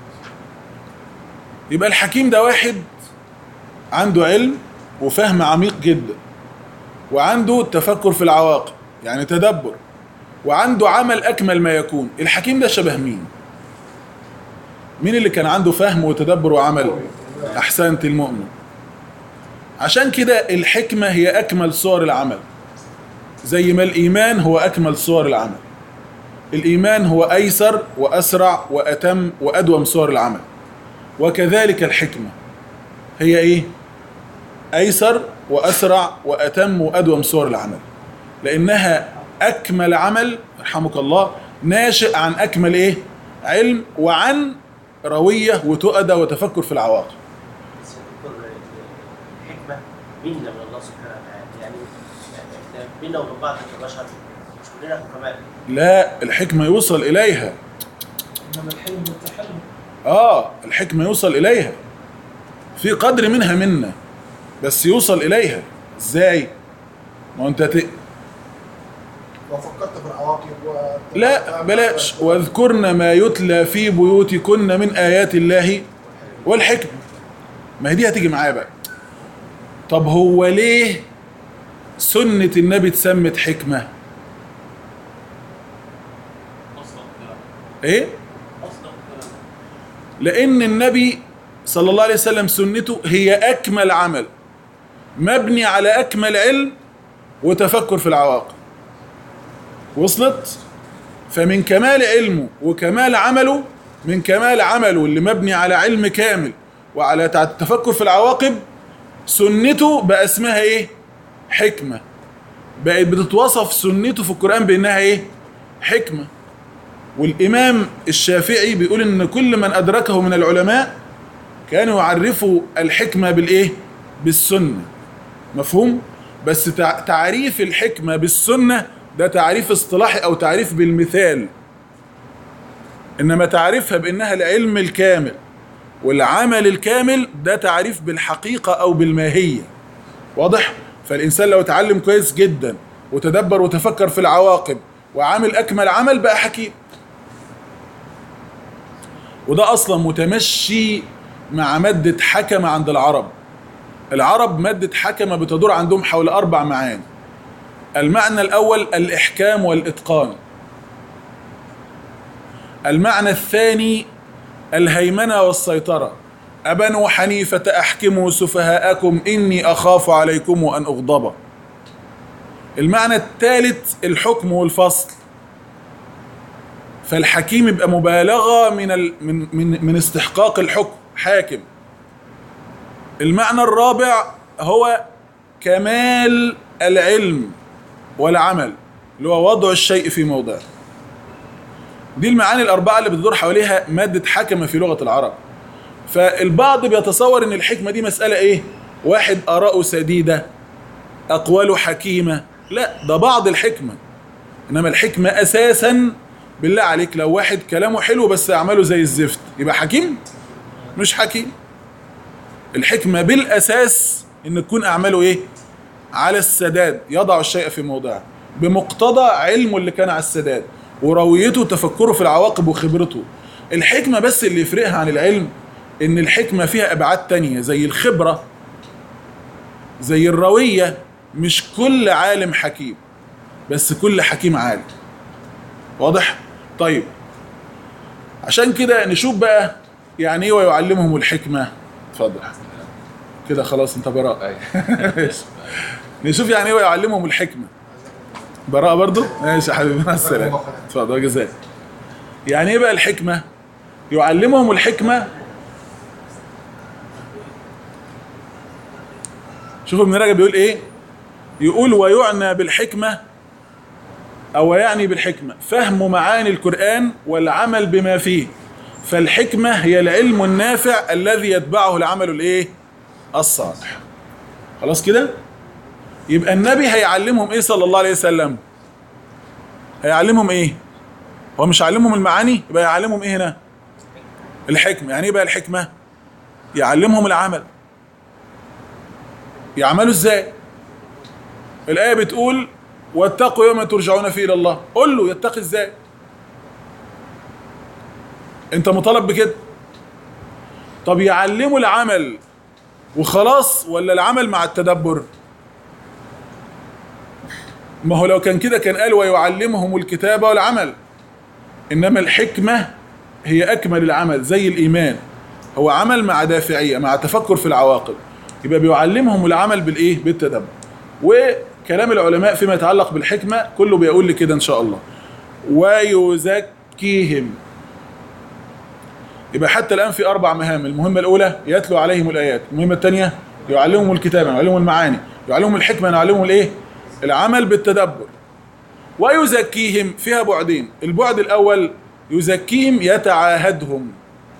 يبقى الحكيم ده واحد عنده علم وفهم عميق جدا وعنده تفكر في العواقب يعني تدبر وعنده عمل أكمل ما يكون الحكيم ده شبه مين مين اللي كان عنده فهم وتدبر وعمل أحسنت المؤمن عشان كده الحكمة هي أكمل صور العمل زي ما الإيمان هو أكمل صور العمل الإيمان هو أيسر وأسرع وأتم وأدوم صور العمل وكذلك الحكمة هي إيه؟ أيسر وأسرع وأتم وأدوم صور العمل لأنها أكمل عمل يرحمك الله ناشئ عن أكمل إيه؟ علم وعن روية وتؤدى وتفكر في العواقب بس يا دكتور الحكمه منا من الله سبحانه وتعالى يعني احنا بينا وبين بعض كبشر مش كلنا حكماء لا الحكمة يوصل إليها انما الحلم والتحلم آه الحكمة يوصل إليها في قدر منها منا بس يوصل إليها إزاي؟ ما هو أنت ت... لو فكرت في العواقب و... لا بلاش واذكرن ما يتلى في بيوتكن من آيات الله والحكمة ما هي دي هتيجي معايا بقى طب هو ليه سنة النبي اتسمت حكمة؟ اصلا إيه؟ اصلا لان النبي صلى الله عليه وسلم سنته هي اكمل عمل مبني على اكمل علم وتفكر في العواقب وصلت فمن كمال علمه وكمال عمله من كمال عمله اللي مبني على علم كامل وعلى تع- التفكر في العواقب سنته بقى اسمها ايه حكمة بقت بتتوصف سنته في القرآن بانها ايه حكمة والامام الشافعي بيقول ان كل من ادركه من العلماء كانوا يعرفوا الحكمة بالايه بالسنة مفهوم بس تع- تعريف الحكمة بالسنة ده تعريف اصطلاحي او تعريف بالمثال انما تعريفها بانها العلم الكامل والعمل الكامل ده تعريف بالحقيقة او بالماهية واضح فالانسان لو اتعلم كويس جدا وتدبر وتفكر في العواقب وعامل اكمل عمل بقى حكيم وده اصلا متمشي مع مادة حكم عند العرب العرب مادة حكم بتدور عندهم حول اربع معاني المعنى الاول الاحكام والاتقان المعنى الثاني الهيمنة والسيطرة أبنوا حنيفة أحكموا سفهاءكم إني أخاف عليكم أن أغضب المعنى الثالث الحكم والفصل فالحكيم يبقى مبالغة من ال من من من استحقاق الحكم حاكم المعنى الرابع هو كمال العلم والعمل اللي هو وضع الشيء في موضعه دي المعاني الأربعة اللي بتدور حواليها مادة حكمة في لغة العرب فالبعض بيتصور ان الحكمة دي مسألة ايه واحد آراءه سديدة أقواله حكيمة لا ده بعض الحكمة إنما الحكمة أساسا بالله عليك لو واحد كلامه حلو بس أعماله زي الزفت يبقى حكيم مش حكيم الحكمة بالأساس إن تكون أعماله إيه على السداد يضع الشيء في موضعه بمقتضى علمه اللي كان على السداد ورويته وتفكره في العواقب وخبرته الحكمة بس اللي يفرقها عن العلم ان الحكمة فيها ابعاد تانية زي الخبرة زي الروية مش كل عالم حكيم بس كل حكيم عالم واضح طيب عشان كده نشوف بقى يعني ايه ويعلمهم الحكمة اتفضل كده خلاص انت براء نشوف يعني ايه ويعلمهم الحكمة براءة برضو ماشي يا حبيبي مع السلامة اتفضل جزاك يعني ايه بقى الحكمة يعلمهم الحكمة شوفوا ابن رجب بيقول ايه يقول ويعنى بالحكمة او يعني بالحكمة فهم معاني القرآن والعمل بما فيه فالحكمة هي العلم النافع الذي يتبعه العمل الايه الصالح خلاص كده يبقى النبي هيعلمهم ايه صلى الله عليه وسلم هيعلمهم ايه هو مش هيعلمهم المعاني يبقى يعلمهم ايه هنا الحكمة يعني ايه بقى الحكمة يعلمهم العمل يعملوا ازاي الآية بتقول واتقوا يوم ترجعون فيه إلى الله قول له يتقي ازاي انت مطالب بكده طب يعلموا العمل وخلاص ولا العمل مع التدبر ما هو لو كان كده كان قال ويعلمهم الكتابة والعمل إنما الحكمة هي أكمل العمل زي الإيمان هو عمل مع دافعية مع تفكر في العواقب يبقى بيعلمهم العمل بالإيه بالتدبر وكلام العلماء فيما يتعلق بالحكمة كله بيقول لي كده إن شاء الله ويزكيهم يبقى حتى الآن في أربع مهام المهمة الأولى يتلو عليهم الآيات المهمة الثانية يعلمهم الكتابة يعلمهم المعاني يعلمهم الحكمة يعلمهم الإيه العمل بالتدبر ويزكيهم فيها بعدين البعد الأول يزكيهم يتعاهدهم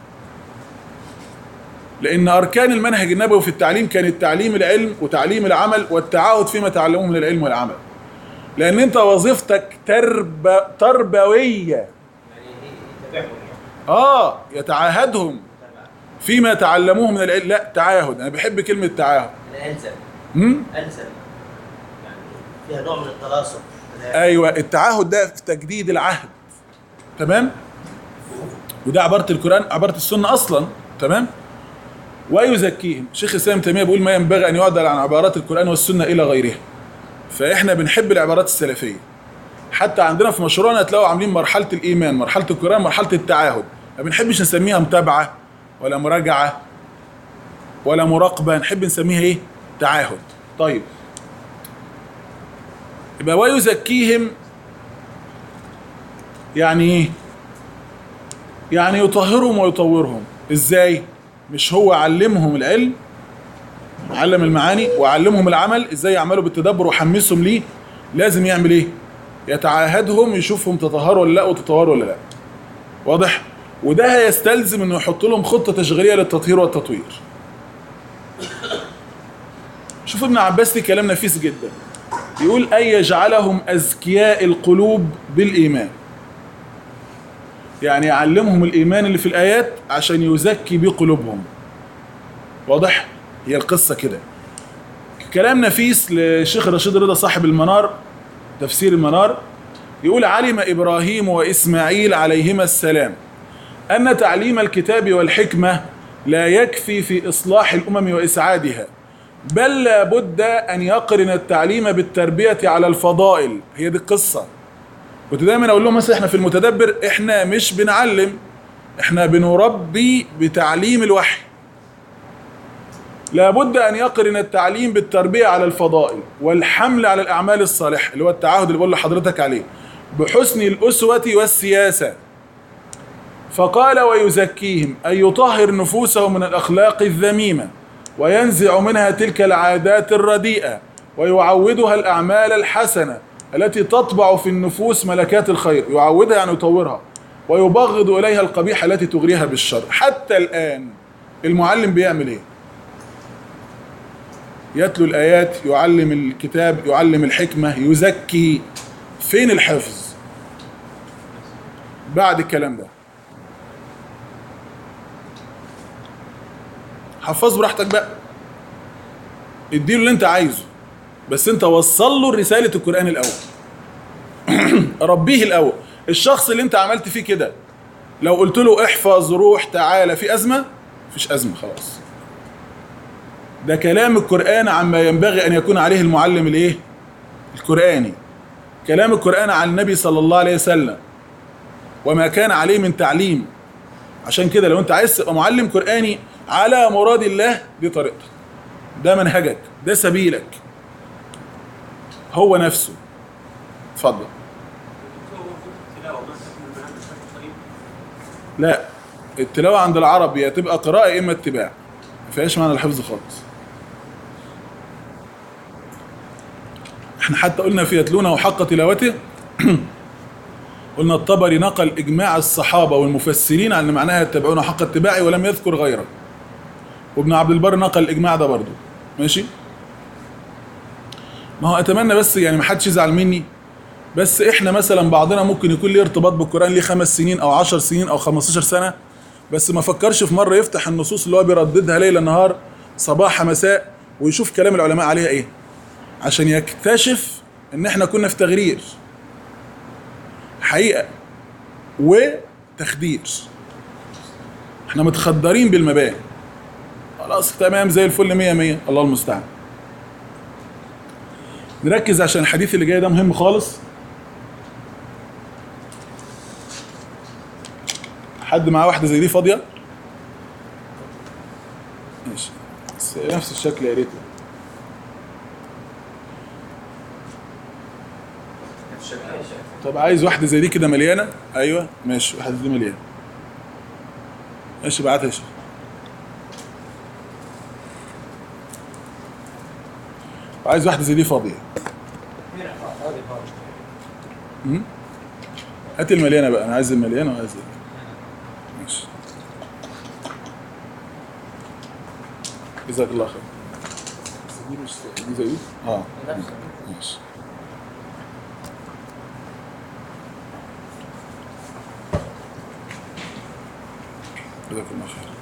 لأن أركان المنهج النبوي في التعليم كانت تعليم العلم وتعليم العمل والتعاهد فيما تعلمه من العلم والعمل لأن أنت وظيفتك ترب... تربوية يعني يتابعهم يعني آه يتعاهدهم تابع. فيما تعلموه من العلم لا تعاهد أنا بحب كلمة تعاهد انا الزم هم؟ الزم يعني فيها نوع من التلاصق ايوه التعهد ده في تجديد العهد تمام وده عباره القران عباره السنه اصلا تمام ويزكيهم شيخ الاسلام ابن تيميه بيقول ما ينبغي ان يعدل عن عبارات القران والسنه الى غيرها فاحنا بنحب العبارات السلفيه حتى عندنا في مشروعنا تلاقوا عاملين مرحله الايمان مرحله القران مرحله التعاهد ما بنحبش نسميها متابعه ولا مراجعة ولا مراقبة نحب نسميها ايه تعاهد طيب يبقى ويزكيهم يعني ايه يعني يطهرهم ويطورهم ازاي مش هو علمهم العلم علم المعاني وعلمهم العمل ازاي يعملوا بالتدبر وحمسهم ليه لازم يعمل ايه يتعاهدهم يشوفهم تطهروا ولا لا وتطوروا ولا لا واضح وده هيستلزم انه يحط لهم خطه تشغيليه للتطهير والتطوير شوف ابن عباس ليه كلام نفيس جدا يقول أن يجعلهم أزكياء القلوب بالإيمان يعني يعلمهم الإيمان اللي في الآيات عشان يزكي بيه قلوبهم واضح؟ هي القصة كده كلام نفيس للشيخ رشيد رضا صاحب المنار تفسير المنار يقول علم إبراهيم وإسماعيل عليهما السلام أن تعليم الكتاب والحكمة لا يكفي في إصلاح الأمم وإسعادها بل لابد أن يقرن التعليم بالتربية على الفضائل هي دي القصة كنت دايما أقول لهم مثلا إحنا في المتدبر إحنا مش بنعلم إحنا بنربي بتعليم الوحي لابد أن يقرن التعليم بالتربية على الفضائل والحمل على الأعمال الصالحة اللي هو التعهد اللي بقول لحضرتك عليه بحسن الأسوة والسياسة فقال ويزكيهم أي يطهر نفوسهم من الأخلاق الذميمة وينزع منها تلك العادات الرديئة ويعودها الأعمال الحسنة التي تطبع في النفوس ملكات الخير يعودها يعني يطورها ويبغض إليها القبيح التي تغريها بالشر حتى الآن المعلم بيعمل إيه يتلو الآيات يعلم الكتاب يعلم الحكمة يزكي فين الحفظ بعد الكلام ده حفظ براحتك بقى اديله اللي انت عايزه بس انت وصل له رسالة القرآن الأول ربيه الأول الشخص اللي انت عملت فيه كده لو قلت له احفظ روح تعالى في أزمة مفيش أزمة خلاص ده كلام القرآن عما ينبغي أن يكون عليه المعلم الايه القرآني كلام القرآن عن النبي صلى الله عليه وسلم وما كان عليه من تعليم عشان كده لو انت عايز تبقى معلم قرآني على مراد الله دي طريقتك ده منهجك ده سبيلك هو نفسه اتفضل لا التلاوة عند العرب يا تبقى قراءة يا إما اتباع ما فيهاش معنى الحفظ خالص احنا حتى قلنا في يتلونه حق تلاوته قلنا الطبري نقل إجماع الصحابة والمفسرين على أن معناها يتبعون حق اتباعي ولم يذكر غيره وابن عبد البر نقل الإجماع ده برضه ماشي ما هو أتمنى بس يعني ما حدش يزعل مني بس احنا مثلا بعضنا ممكن يكون ليه ارتباط بالقرآن ليه خمس سنين أو عشر سنين أو خمستاشر سنة بس ما فكرش في مرة يفتح النصوص اللي هو بيرددها ليل نهار صباح مساء ويشوف كلام العلماء عليها ايه عشان يكتشف ان احنا كنا في تغرير حقيقة وتخدير احنا متخدرين بالمباني خلاص تمام زي الفل مية مية الله المستعان نركز عشان الحديث اللي جاي ده مهم خالص حد معاه واحدة زي دي فاضية ماشي بس نفس الشكل يا ريت طب عايز واحدة زي دي كده مليانة ايوه ماشي واحدة دي مليانة ماشي بعتها يا شيخ عايز واحدة زي دي فاضية مم؟ هات المليانة بقى أنا عايز المليانة وعايز دي. ماشي جزاك الله خير بس دي مش دي زي دي؟ اه ماشي جزاك الله خير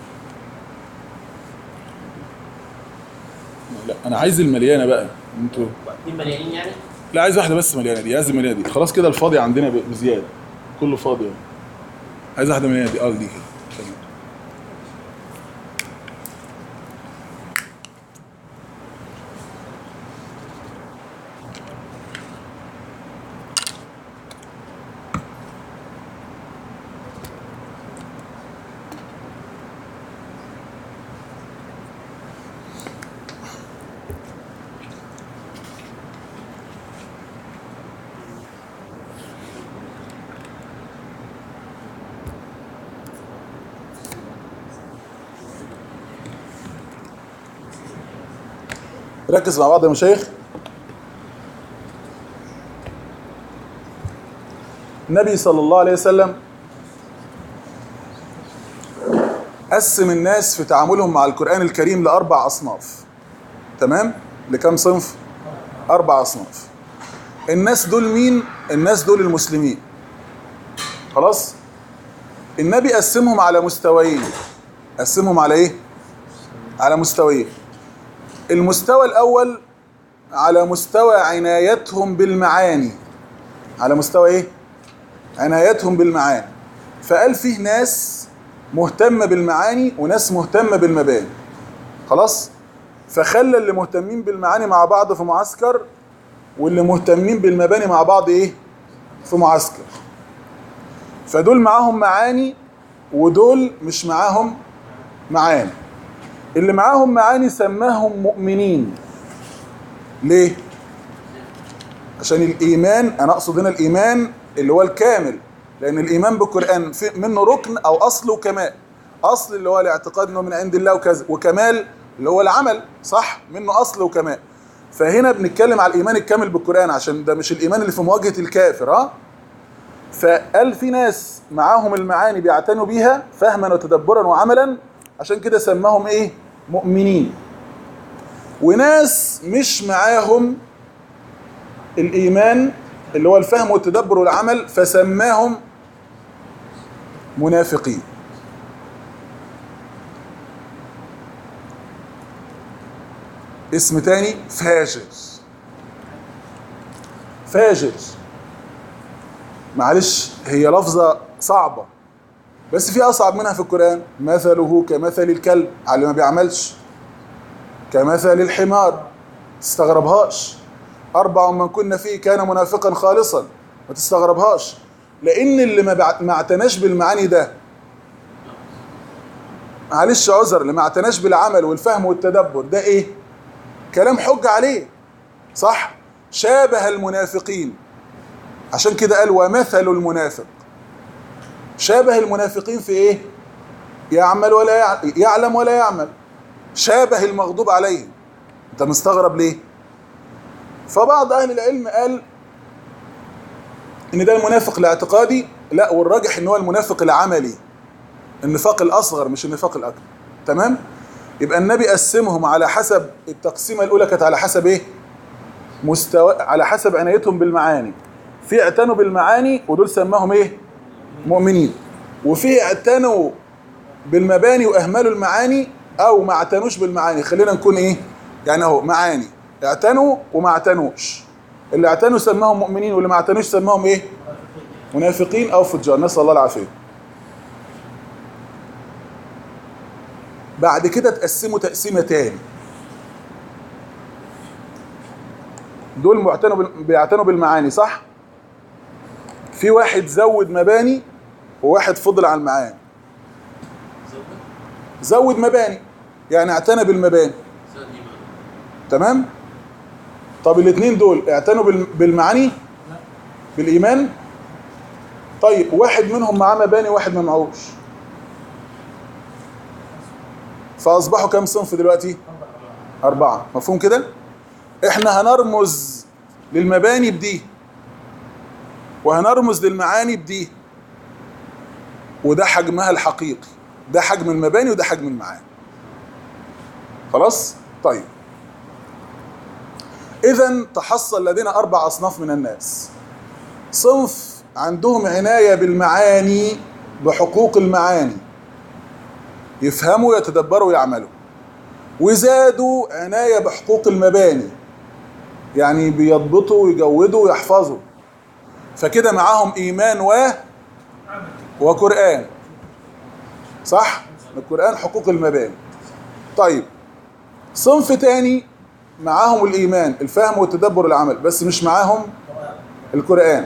لا انا عايز المليانه بقى انتوا اتنين مليانين يعني لا عايز واحده بس مليانه دي عايز المليانه دي خلاص كده الفاضي عندنا ب- بزياده كله فاضي يعني. عايز واحده مليانه دي اه دي كده تمام. ركز مع بعض يا مشايخ النبي صلى الله عليه وسلم قسم الناس في تعاملهم مع القرآن الكريم لأربع أصناف تمام؟ لكم صنف؟ أربع أصناف الناس دول مين؟ الناس دول المسلمين خلاص؟ النبي قسمهم على مستويين قسمهم على إيه؟ على مستويين المستوى الأول على مستوى عنايتهم بالمعاني على مستوى إيه؟ عنايتهم بالمعاني فقال فيه ناس مهتمة بالمعاني وناس مهتمة بالمباني خلاص فخلى اللي مهتمين بالمعاني مع بعض في معسكر واللي مهتمين بالمباني مع بعض ايه في معسكر فدول معاهم معاني ودول مش معاهم معاني اللي معاهم معاني سماهم مؤمنين ليه عشان الايمان انا اقصد هنا الايمان اللي هو الكامل لان الايمان بالقران في منه ركن او اصل وكمال اصل اللي هو الاعتقاد انه من عند الله وكذا وكمال اللي هو العمل صح منه اصل وكمال فهنا بنتكلم على الايمان الكامل بالقران عشان ده مش الايمان اللي في مواجهه الكافر ها فقال في ناس معاهم المعاني بيعتنوا بيها فهما وتدبرا وعملا عشان كده سماهم ايه مؤمنين وناس مش معاهم الايمان اللي هو الفهم والتدبر والعمل فسماهم منافقين اسم تاني فاجر فاجر معلش هي لفظة صعبة بس في أصعب منها في القرآن مثله كمثل الكلب على اللي ما بيعملش كمثل الحمار تستغربهاش أربع من كنا فيه كان منافقا خالصا ما تستغربهاش لأن اللي ما, بع... ما اعتناش بالمعاني ده معلش عذر اللي ما اعتناش بالعمل والفهم والتدبر ده إيه؟ كلام حج عليه صح؟ شابه المنافقين عشان كده قال ومثل المنافق شابه المنافقين في إيه؟ يعمل ولا يع... يعلم ولا يعمل شابه المغضوب عليهم أنت مستغرب ليه؟ فبعض اهل العلم قال ان ده المنافق الاعتقادي لا والراجح ان هو المنافق العملي النفاق الاصغر مش النفاق الاكبر تمام يبقى النبي قسمهم على حسب التقسيمه الاولى كانت على حسب ايه مستوى على حسب عنايتهم بالمعاني في اعتنوا بالمعاني ودول سماهم ايه مؤمنين وفي اعتنوا بالمباني واهملوا المعاني او ما اعتنوش بالمعاني خلينا نكون ايه يعني اهو معاني اعتنوا وما اعتنوش اللي اعتنوا سماهم مؤمنين واللي ما اعتنوش سماهم ايه منافقين او فجار نسال الله العافيه بعد كده تقسموا تقسيمه تاني دول معتنوا بال- بيعتنوا بالمعاني صح في واحد زود مباني وواحد فضل على المعاني زود مباني يعني اعتنى بالمباني زاد إيمان تمام طب الاثنين دول اعتنوا بال- بالمعاني بالايمان طيب واحد منهم معاه مباني واحد ما معهوش فاصبحوا كام صنف دلوقتي اربعه مفهوم كده احنا هنرمز للمباني بدي وهنرمز للمعاني بدي وده حجمها الحقيقي ده حجم المباني وده حجم المعاني خلاص طيب إذا تحصل لدينا أربع أصناف من الناس صنف عندهم عناية بالمعاني بحقوق المعاني يفهموا يتدبروا يعملوا وزادوا عناية بحقوق المباني يعني بيضبطوا ويجودوا ويحفظوا فكده معاهم إيمان و وقرآن صح؟ القرآن حقوق المباني طيب صنف تاني معاهم الإيمان الفهم والتدبر العمل بس مش معاهم القرآن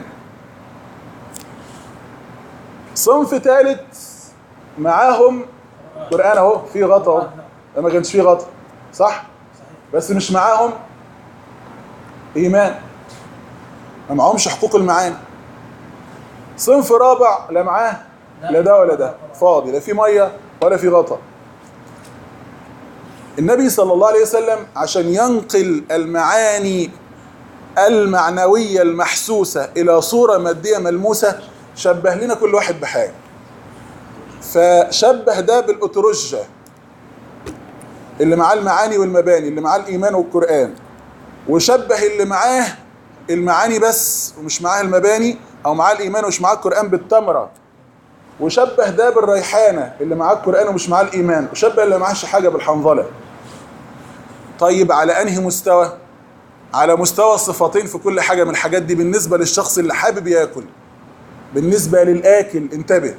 صنف ثالث معاهم قرآن اهو في غطا اهو ده ما كانش فيه غطا صح بس مش معاهم إيمان ما معاهمش حقوق المعاني صنف رابع لا معاه لا ده ولا ده فاضي لا في ميه ولا في غطا النبي صلى الله عليه وسلم عشان ينقل المعاني المعنوية المحسوسة إلى صورة مادية ملموسة شبه لنا كل واحد بحاجة فشبه ده بالأترجة اللي معاه المعاني والمباني اللي معاه الإيمان والقرآن وشبه اللي معاه المعاني بس ومش معاه المباني أو معاه الإيمان ومش معاه القرآن بالتمرة وشبه ده بالريحانة اللي معاه القرآن ومش معاه الإيمان وشبه اللي معاهش حاجة بالحنظلة طيب على أنهي مستوى؟ على مستوى الصفاتين في كل حاجة من الحاجات دي بالنسبة للشخص اللي حابب ياكل بالنسبة للآكل انتبه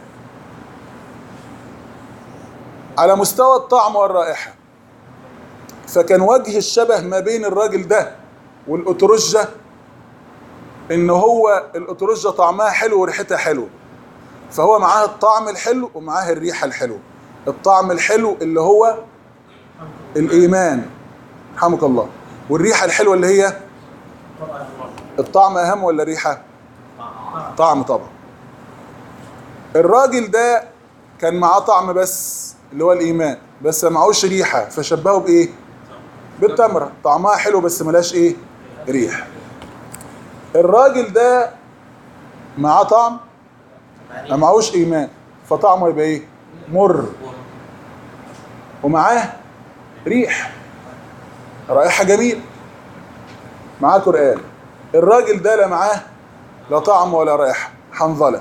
على مستوى الطعم والرائحة فكان وجه الشبه ما بين الراجل ده والأترجة إن هو الأترجة طعمها حلو وريحتها حلو فهو معاه الطعم الحلو ومعاه الريحة الحلوة الطعم الحلو اللي هو الإيمان رحمك الله والريحة الحلوة اللي هي الطعم أهم ولا الريحة؟ طعم طبعا الراجل ده كان معاه طعم بس اللي هو الإيمان بس ما معهوش ريحة فشبهه بإيه؟ بالتمرة طعمها حلو بس ملاش إيه؟ ريح الراجل ده معاه طعم ما معهوش إيمان فطعمه يبقى إيه؟ مر ومعاه ريح رائحة جميل معاه قرآن الراجل ده لا معاه لا طعم ولا رائحة حنظلة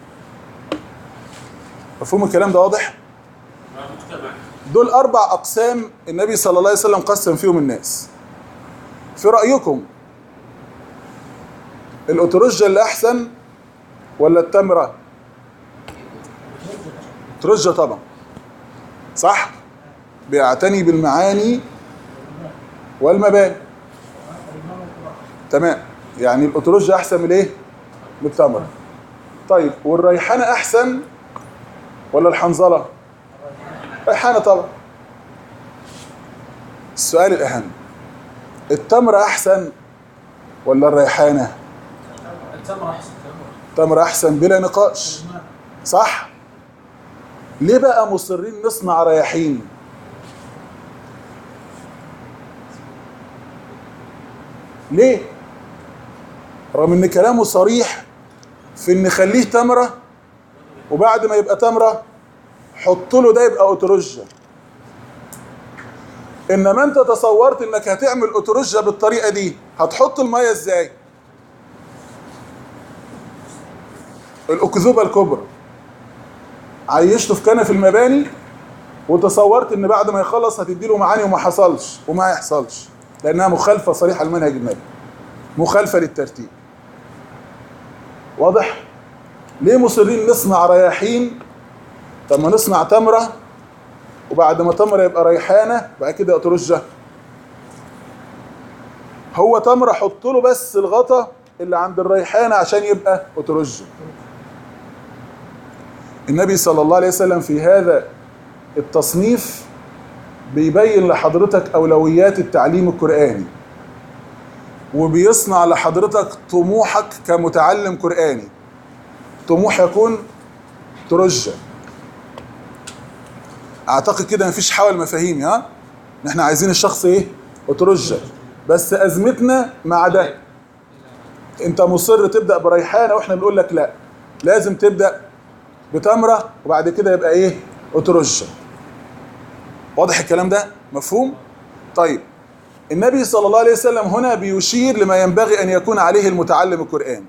مفهوم الكلام ده واضح؟ دول أربع أقسام النبي صلى الله عليه وسلم قسم فيهم الناس في رأيكم الأترجة اللي أحسن ولا التمرة؟ أترجة طبعا صح؟ بيعتني بالمعاني والمباني تمام يعني الأترجة أحسن من إيه؟ من التمرة طيب والريحانة أحسن ولا الحنظلة؟ ريحانة طبعا السؤال الأهم التمرة أحسن ولا الريحانة؟ التمر احسن التمرة أحسن بلا نقاش صح؟ ليه بقى مصرين نصنع رياحين؟ ليه؟ رغم ان كلامه صريح في ان خليه تمره وبعد ما يبقى تمره حط له ده يبقى اوترجه انما انت تصورت انك هتعمل اوترجه بالطريقه دي هتحط الميه ازاي؟ الاكذوبه الكبرى عيشته في كنف المباني وتصورت ان بعد ما يخلص هتديله معاني وما حصلش وما هيحصلش لانها مخالفه صريحه للمنهج النبوي مخالفه للترتيب واضح ليه مصرين نصنع رياحين طب ما نصنع تمره وبعد ما تمره يبقى ريحانه بقى كده اترجه هو تمره حط له بس الغطا اللي عند الريحانه عشان يبقى اترجه النبي صلى الله عليه وسلم في هذا التصنيف بيبين لحضرتك أولويات التعليم القرآني وبيصنع لحضرتك طموحك كمتعلم قرآني طموح يكون ترجى اعتقد كده مفيش حول مفاهيمي ها ان احنا عايزين الشخص ايه وترجى بس ازمتنا مع ده انت مصر تبدا بريحانه واحنا بنقول لك لا لازم تبدا بتمره وبعد كده يبقى ايه اترجه واضح الكلام ده مفهوم طيب النبي صلى الله عليه وسلم هنا بيشير لما ينبغي ان يكون عليه المتعلم القران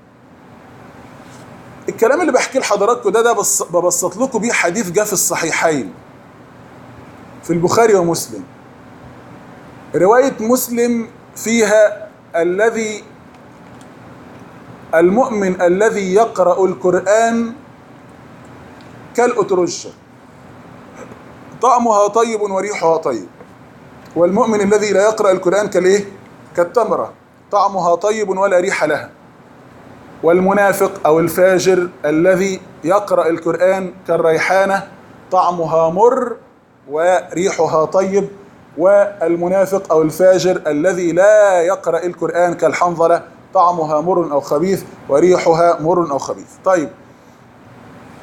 الكلام اللي بحكيه لحضراتكم ده ده بص ببسط لكم بيه حديث جاء في الصحيحين في البخاري ومسلم روايه مسلم فيها الذي المؤمن الذي يقرا القران كالأترجة طعمها طيب وريحها طيب والمؤمن الذي لا يقرأ القرآن كالإيه؟ كالتمرة طعمها طيب ولا ريح لها والمنافق أو الفاجر الذي يقرأ القرآن كالريحانة طعمها مر وريحها طيب والمنافق أو الفاجر الذي لا يقرأ القرآن كالحنظلة طعمها مر أو خبيث وريحها مر أو خبيث طيب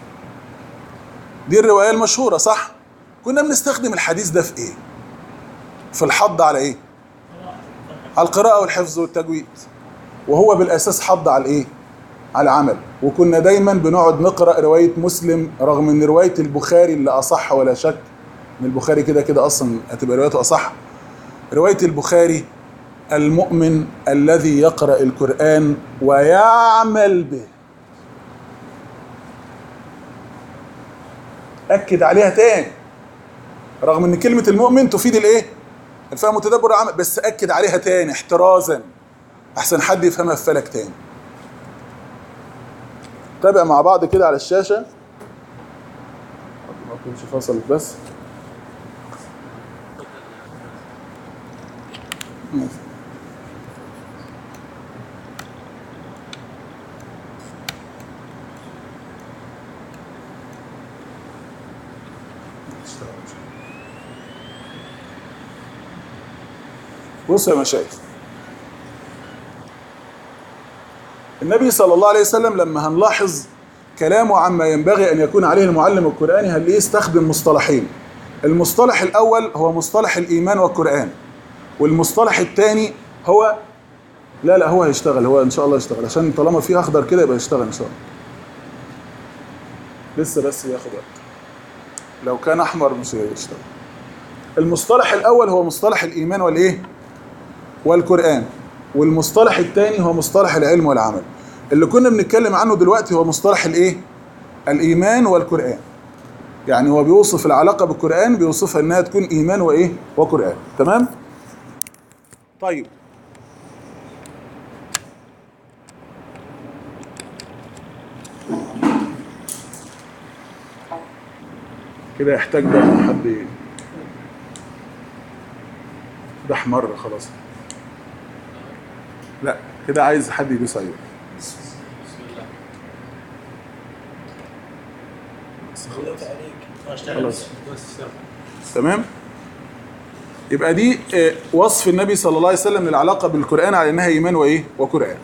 دي الرواية المشهورة صح؟ كنا بنستخدم الحديث ده في ايه؟ في الحض على ايه على القراءة والحفظ والتجويد وهو بالاساس حض على الايه على العمل وكنا دايما بنقعد نقرا روايه مسلم رغم ان روايه البخاري اللي اصح ولا شك ان البخاري كده كده اصلا هتبقى روايته اصح روايه البخاري المؤمن الذي يقرا القران ويعمل به اكد عليها تاني رغم ان كلمه المؤمن تفيد الايه الفهم والتدبر والعمل بس اكد عليها تاني احترازا احسن حد يفهمها في فلك تاني تابع مع بعض كده على الشاشه ما تكونش فصلت بس بصوا يا مشايخ النبي صلى الله عليه وسلم لما هنلاحظ كلامه عما ينبغي ان يكون عليه المعلم القراني هنلاقيه استخدم مصطلحين المصطلح الاول هو مصطلح الايمان والقران والمصطلح الثاني هو لا لا هو هيشتغل هو ان شاء الله يشتغل عشان طالما في اخضر كده يبقى يشتغل ان شاء الله لسه بس ياخد وقت لو كان احمر مش هيشتغل المصطلح الاول هو مصطلح الايمان والايه والقران والمصطلح الثاني هو مصطلح العلم والعمل اللي كنا بنتكلم عنه دلوقتي هو مصطلح الايه الايمان والقران يعني هو بيوصف العلاقه بالقران بيوصفها انها تكون ايمان وايه وقران تمام طيب كده يحتاج بقى حد ي- ده احمر خلاص لا كده عايز حد يدوس عليه بسم الله خلاص تمام يبقى دي آه، وصف النبي صلى الله عليه وسلم للعلاقه بالقران على انها ايمان وايه وقران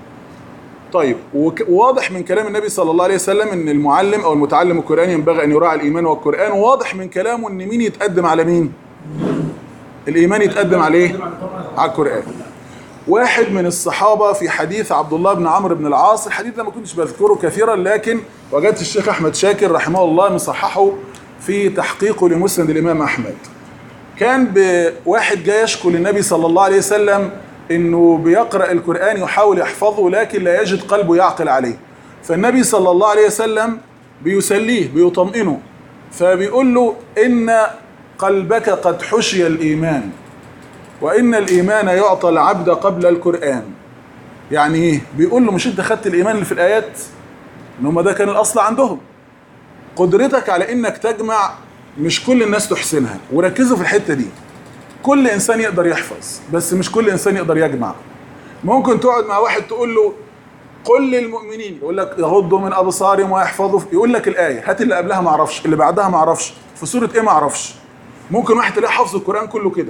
طيب وك- وواضح من كلام النبي صلى الله عليه وسلم ان المعلم او المتعلم القراني ينبغي ان يراعي الايمان والقران وواضح من كلامه ان مين يتقدم على مين الايمان يتقدم على ايه على القران واحد من الصحابة في حديث عبد الله بن عمرو بن العاص الحديث ده ما كنتش بذكره كثيرا لكن وجدت الشيخ أحمد شاكر رحمه الله مصححه في تحقيقه لمسند الإمام أحمد كان بواحد جاي يشكو للنبي صلى الله عليه وسلم انه بيقرا القران يحاول يحفظه لكن لا يجد قلبه يعقل عليه فالنبي صلى الله عليه وسلم بيسليه بيطمئنه فبيقول له ان قلبك قد حشي الايمان وان الايمان يعطى العبد قبل القران يعني ايه بيقول له مش انت خدت الايمان اللي في الايات ان هم ده كان الاصل عندهم قدرتك على انك تجمع مش كل الناس تحسنها وركزوا في الحته دي كل انسان يقدر يحفظ بس مش كل انسان يقدر يجمع ممكن تقعد مع واحد تقول له قل للمؤمنين يقول لك يغضوا من ابصارهم ويحفظوا يقول لك الايه هات اللي قبلها ما اعرفش اللي بعدها ما اعرفش في سوره ايه ما اعرفش ممكن واحد تلاقيه حافظ القران كله كده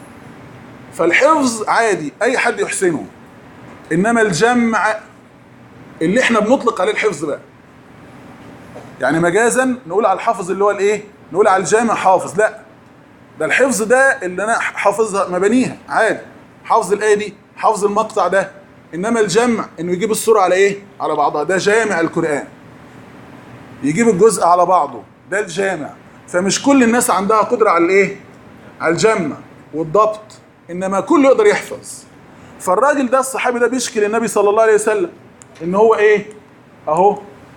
فالحفظ عادي اي حد يحسنه انما الجمع اللي احنا بنطلق عليه الحفظ بقى يعني مجازا نقول على الحافظ اللي هو الايه نقول على الجامع حافظ لا ده الحفظ ده اللي انا حافظها مبانيها عادي حافظ الايه دي حافظ المقطع ده انما الجمع انه يجيب السوره على ايه على بعضها ده جامع القران يجيب الجزء على بعضه ده الجامع فمش كل الناس عندها قدره على الايه على الجمع والضبط انما كله يقدر يحفظ فالراجل ده الصحابي ده بيشكي للنبي صلى الله عليه وسلم ان هو ايه اهو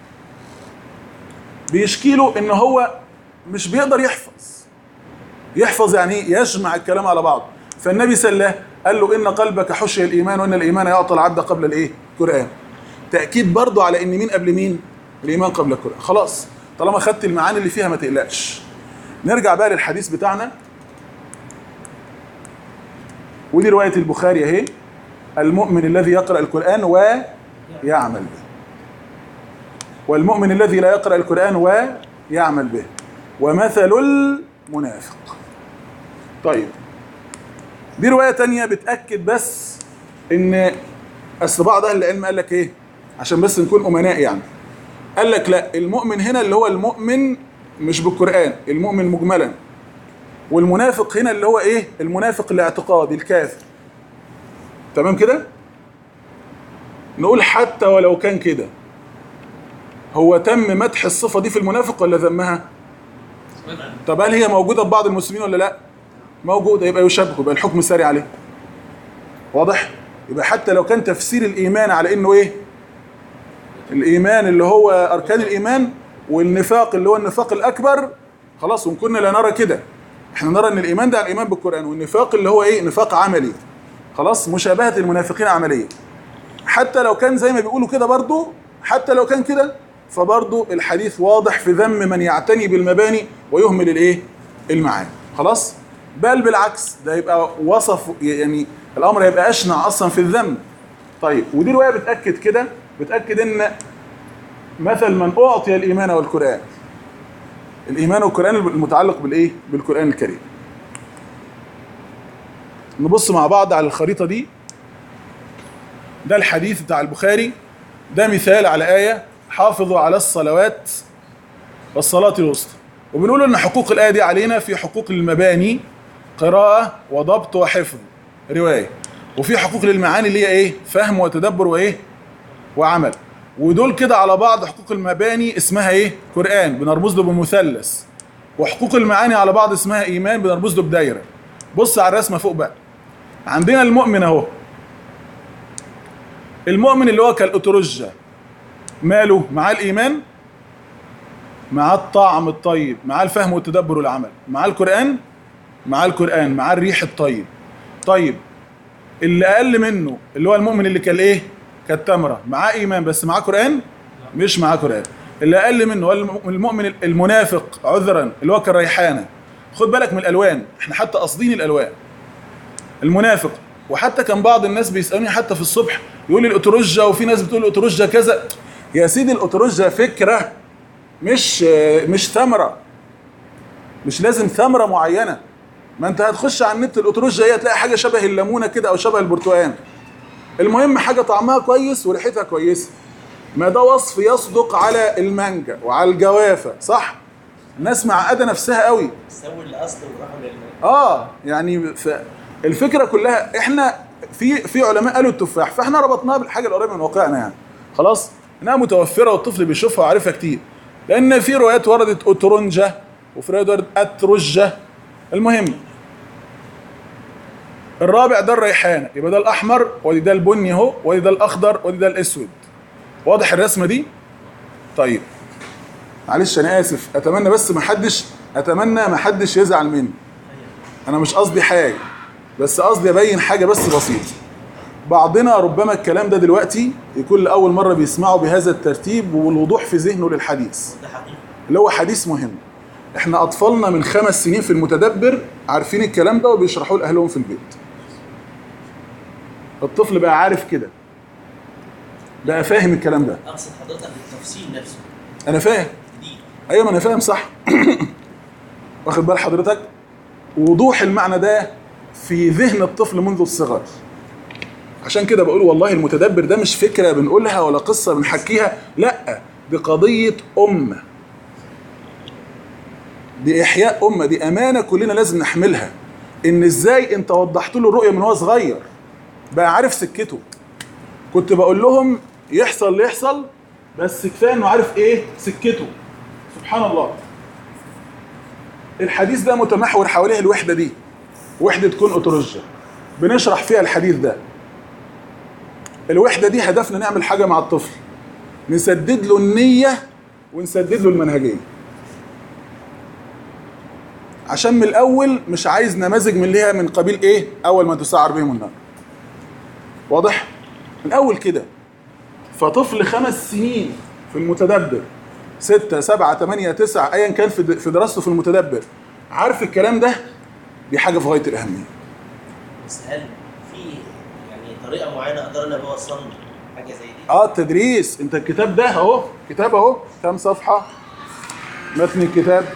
بيشكي له ان هو مش بيقدر يحفظ يحفظ يعني ايه يجمع الكلام على بعض فالنبي سلاه قال له ان قلبك حشي الايمان وان الايمان يعطى العبد قبل الايه القران تاكيد برضه على ان مين قبل مين الايمان قبل القران خلاص طالما خدت المعاني اللي فيها ما تقلقش نرجع بقى للحديث بتاعنا ودي روايه البخاري اهي المؤمن الذي يقرا القران ويعمل به والمؤمن الذي لا يقرأ القرآن ويعمل به ومثل المنافق طيب دي رواية تانية بتأكد بس ان اصل بعض اهل العلم قال لك ايه عشان بس نكون امناء يعني قال لك لا المؤمن هنا اللي هو المؤمن مش بالقرآن المؤمن مجملا والمنافق هنا اللي هو ايه المنافق الاعتقادي الكافر تمام كده نقول حتى ولو كان كده هو تم مدح الصفة دي في المنافق ولا ذمها طب هل هي موجودة في بعض المسلمين ولا لا موجودة يبقى يشبه يبقى الحكم ساري عليه واضح يبقى حتى لو كان تفسير الإيمان على إنه إيه الإيمان اللي هو أركان الإيمان والنفاق اللي هو النفاق الأكبر خلاص وإن كنا لا نرى كده احنا نرى ان الايمان ده الايمان بالقران والنفاق اللي هو ايه نفاق عملي خلاص مشابهه المنافقين عمليا حتى لو كان زي ما بيقولوا كده برضو حتى لو كان كده فبرضو الحديث واضح في ذم من يعتني بالمباني ويهمل الايه المعاني خلاص بل بالعكس ده يبقى وصف يعني الامر هيبقى اشنع اصلا في الذم طيب ودي روايه بتاكد كده بتاكد ان مثل من اعطي الايمان والقران الايمان والقران المتعلق بالايه بالقران الكريم نبص مع بعض على الخريطه دي ده الحديث بتاع البخاري ده مثال على ايه حافظوا على الصلوات والصلاه الوسطى وبنقول ان حقوق الايه دي علينا في حقوق المباني قراءه وضبط وحفظ روايه وفي حقوق للمعاني اللي هي ايه فهم وتدبر وايه وعمل ودول كده على بعض حقوق المباني اسمها ايه قرآن بنرمز له بمثلث وحقوق المعاني على بعض اسمها ايمان بنرمز له بدايره بص على الرسمه فوق بقى عندنا المؤمن اهو المؤمن اللي هو كالأترجة ماله معاه الايمان معاه الطعم الطيب معاه الفهم والتدبر والعمل معاه القرآن معاه القرآن معاه الريح الطيب طيب اللي اقل منه اللي هو المؤمن اللي كان ايه كالتمرة معاه ايمان بس معاه قرآن مش معاه قرآن اللي اقل منه هو المؤمن المنافق عذرا اللي هو كالريحانة خد بالك من الالوان احنا حتى قاصدين الالوان المنافق وحتى كان بعض الناس بيسالوني حتى في الصبح يقول لي الاترجه وفي ناس بتقول الاترجه كذا يا سيدي الاترجه فكره مش مش ثمره مش لازم ثمره معينه ما انت هتخش على النت الاترجه هي تلاقي حاجه شبه الليمونه كده او شبه البرتقال المهم حاجه طعمها كويس وريحتها كويسه ما ده وصف يصدق على المانجا وعلى الجوافه صح الناس معقده نفسها قوي سووا الاصل وراحوا لل اه يعني ف... الفكره كلها احنا في في علماء قالوا التفاح فاحنا ربطناها بالحاجه القريبه من واقعنا يعني خلاص انها متوفره والطفل بيشوفها وعارفها كتير لان في روايات وردت اترنجه وفي روايات وردت اترجه المهم الرابع ده الريحانه يبقى ده الاحمر وادي ده البني اهو وادي ده الاخضر وادي ده الاسود واضح الرسمه دي طيب معلش انا اسف اتمنى بس ما حدش اتمنى ما حدش يزعل مني انا مش قصدي حاجه بس قصدي ابين حاجه بس بسيطه بعضنا ربما الكلام ده دلوقتي يكون لاول مره بيسمعه بهذا الترتيب والوضوح في ذهنه للحديث ده حقيقي اللي هو حديث مهم احنا اطفالنا من خمس سنين في المتدبر عارفين الكلام ده وبيشرحوه لاهلهم في البيت الطفل بقى عارف كده بقى فاهم الكلام ده اقصد حضرتك التفصيل نفسه انا فاهم جديد ايوه ما انا فاهم صح واخد بال حضرتك وضوح المعنى ده في ذهن الطفل منذ الصغر عشان كده بقول والله المتدبر ده مش فكره بنقولها ولا قصه بنحكيها لا دي قضيه امه دي احياء امه دي امانه كلنا لازم نحملها ان ازاي انت وضحت له الرؤيه من هو صغير بقى عارف سكته كنت بقول لهم يحصل اللي يحصل بس كفايه انه عارف ايه سكته سبحان الله الحديث ده متمحور حواليه الوحده دي وحده كون اترجه بنشرح فيها الحديث ده الوحده دي هدفنا نعمل حاجه مع الطفل نسدد له النيه ونسدد له المنهجيه عشان من الاول مش عايز نماذج من اللي هي من قبيل ايه اول ما تسعر بهم النار واضح من الاول كده فطفل خمس سنين في المتدبر ستة سبعة تمانية تسعة أيا كان في في دراسته في المتدبر عارف الكلام ده دي حاجة في غاية الأهمية بس هل في يعني طريقه معينه اقدر انا بوصل له حاجه زي دي؟ اه التدريس انت الكتاب ده اهو كتاب اهو كام صفحة متن الكتاب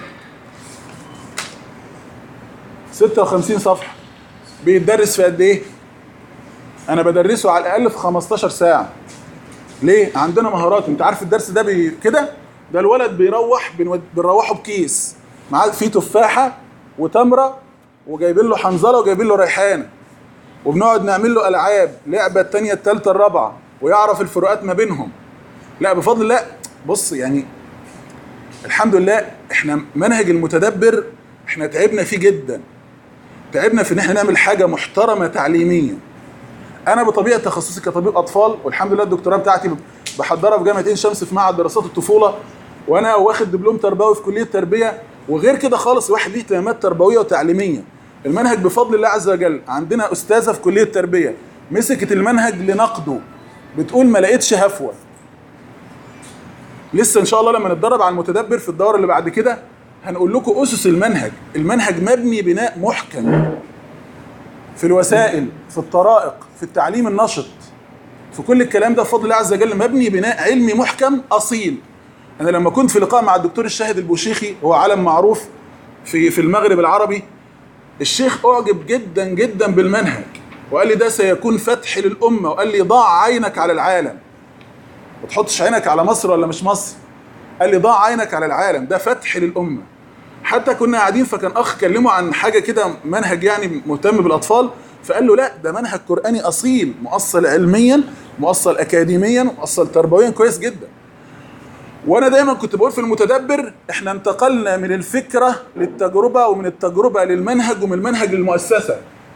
56 صفحة بيتدرس في قد ايه؟ انا بدرسه على الاقل في 15 ساعة ليه؟ عندنا مهارات انت عارف الدرس ده بي... كده ده الولد بيروح بنود... بنروحه بكيس معاه فيه تفاحة وتمره وجايبين له حنظله وجايبين له ريحانه وبنقعد نعمل له العاب لعبه الثانيه الثالثه الرابعه ويعرف الفروقات ما بينهم لا بفضل الله بص يعني الحمد لله احنا منهج المتدبر احنا تعبنا فيه جدا تعبنا في ان احنا نعمل حاجه محترمه تعليميا انا بطبيعه تخصصي كطبيب اطفال والحمد لله الدكتوراه بتاعتي بحضرها في جامعه عين شمس في معهد دراسات الطفوله وانا واخد دبلوم تربوي في كليه تربيه وغير كده خالص الواحد ليه اهتمامات تربويه وتعليميه المنهج بفضل الله عز وجل عندنا استاذه في كليه تربيه مسكت المنهج لنقده بتقول ما لقيتش هفوه لسه ان شاء الله لما نتدرب على المتدبر في الدوره اللي بعد كده هنقول لكم اسس المنهج المنهج مبني بناء محكم في الوسائل في الطرائق في التعليم النشط في كل الكلام ده بفضل الله عز وجل مبني بناء علمي محكم اصيل انا لما كنت في لقاء مع الدكتور الشاهد البوشيخي هو عالم معروف في في المغرب العربي الشيخ اعجب جدا جدا بالمنهج وقال لي ده سيكون فتح للامه وقال لي ضع عينك على العالم ما تحطش عينك على مصر ولا مش مصر قال لي ضع عينك على العالم ده فتح للامه حتى كنا قاعدين فكان اخ كلمه عن حاجه كده منهج يعني مهتم بالاطفال فقال له لا ده منهج قراني اصيل مؤصل علميا مؤصل اكاديميا مؤصل تربويا كويس جدا وانا دايما كنت بقول في المتدبر احنا انتقلنا من الفكره للتجربه ومن التجربه للمنهج ومن المنهج للمؤسسه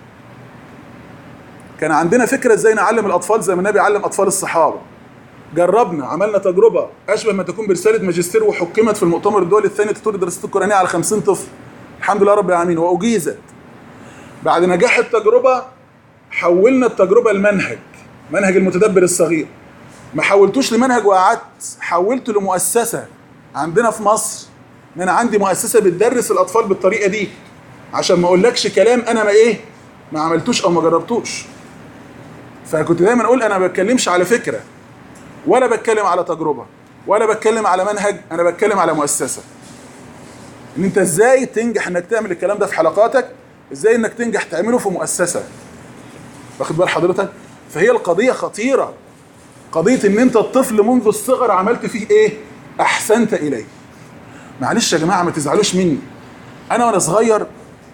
كان عندنا فكره ازاي نعلم الاطفال زي ما النبي علم اطفال الصحابه جربنا عملنا تجربه اشبه ما تكون برساله ماجستير وحكمت في المؤتمر الدولي الثاني تطور الدراسات القرانيه على 50 طفل الحمد لله رب العالمين واجيزت بعد نجاح التجربه حولنا التجربه لمنهج منهج المتدبر الصغير ما حولتوش لمنهج وقعدت حولته لمؤسسه عندنا في مصر ان انا عندي مؤسسه بتدرس الاطفال بالطريقه دي عشان ما اقولكش كلام انا ما ايه ما عملتوش او ما جربتوش فكنت دايما اقول انا ما بتكلمش على فكره ولا بتكلم على تجربه ولا بتكلم على منهج انا بتكلم على مؤسسه ان انت ازاي تنجح انك تعمل الكلام ده في حلقاتك ازاي انك تنجح تعمله في مؤسسه واخد بال حضرتك فهي القضيه خطيره قضيه ان انت الطفل منذ الصغر عملت فيه ايه احسنت اليه معلش يا جماعه ما تزعلوش مني انا وانا صغير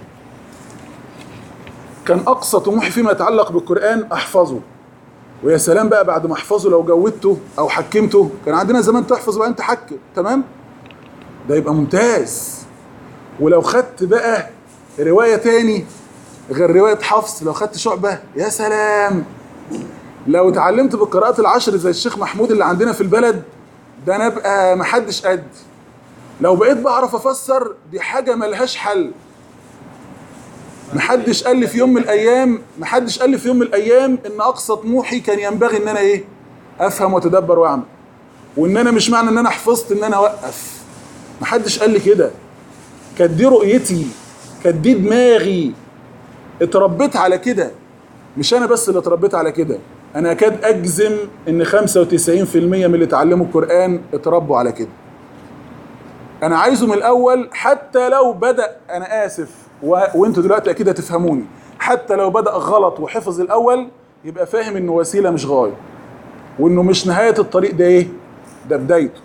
كان اقصى طموحي فيما يتعلق بالقران احفظه ويا سلام بقى بعد ما احفظه لو جودته او حكمته كان عندنا زمان تحفظ وبعدين تحكم تمام ده يبقى ممتاز ولو خدت بقى روايه تاني غير روايه حفص لو خدت شعبه يا سلام لو اتعلمت بالقراءات العشر زي الشيخ محمود اللي عندنا في البلد ده انا ابقى محدش قد لو بقيت بعرف افسر دي حاجه ملهاش حل محدش قال لي في يوم من الايام محدش قال لي في يوم من الايام ان اقصى طموحي كان ينبغي ان انا ايه افهم واتدبر واعمل وان انا مش معنى ان انا حفظت ان انا اوقف محدش قال لي كده كانت دي رؤيتي كانت دي دماغي اتربيت على كده مش انا بس اللي اتربيت على كده انا اكاد اجزم ان 95% من اللي اتعلموا القران اتربوا على كده انا عايزه من الاول حتى لو بدا انا اسف و... وانتوا دلوقتي اكيد هتفهموني حتى لو بدا غلط وحفظ الاول يبقى فاهم انه وسيله مش غايه وانه مش نهايه الطريق ده ايه ده بدايته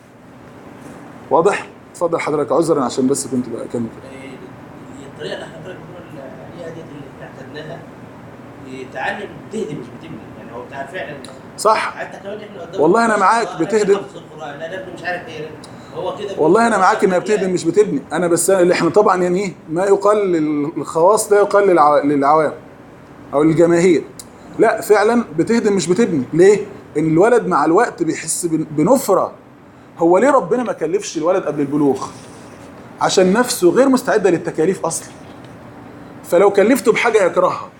واضح اتفضل حضرتك عذرا عشان بس كنت بقى اكمل كده الطريقه اللي حضرتك بتقول عليها دي اللي اعتدناها تعلم بتهدم مش بتبني يعني هو بتاع فعلا صح حتى كمان احنا قدام والله أنا معاك، القرآن، بتهدم. حفظ القرآن، لا ده ابني مش عارف ايه هو كده والله انا معاك انها بتهدم مش بتبني انا بس اللي احنا طبعا يعني ايه ما يقال للخواص لا يقال للع... للعوام او للجماهير لا فعلا بتهدم مش بتبني ليه ان الولد مع الوقت بيحس بن- بنفره هو ليه ربنا ما كلفش الولد قبل البلوغ عشان نفسه غير مستعده للتكاليف اصلا فلو كلفته بحاجه يكرهها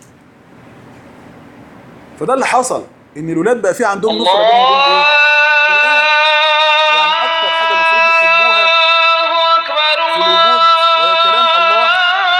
فده اللي حصل ان الولاد بقى في عندهم نفره بينهم وبين ايه القرآن. يعني اكتر حاجه المفروض يحبوها في الوجود وهي كلام الله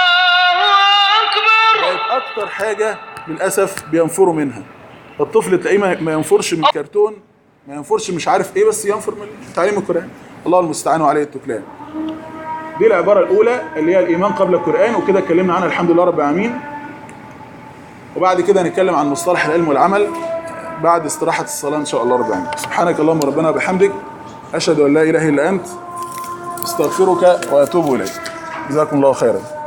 بقت اكتر حاجه للاسف بينفروا منها الطفل تلاقيه ما ما ينفرش من كرتون ما ينفرش مش عارف ايه بس ينفر من تعليم القران الله المستعان وعليه التكلان دي العباره الاولى اللي هي الايمان قبل القران وكده اتكلمنا عنها الحمد لله رب العالمين وبعد كده هنتكلم عن مصطلح العلم والعمل بعد استراحه الصلاه ان شاء الله رب العالمين سبحانك اللهم ربنا وبحمدك اشهد ان لا اله الا انت استغفرك واتوب اليك جزاكم الله خيرا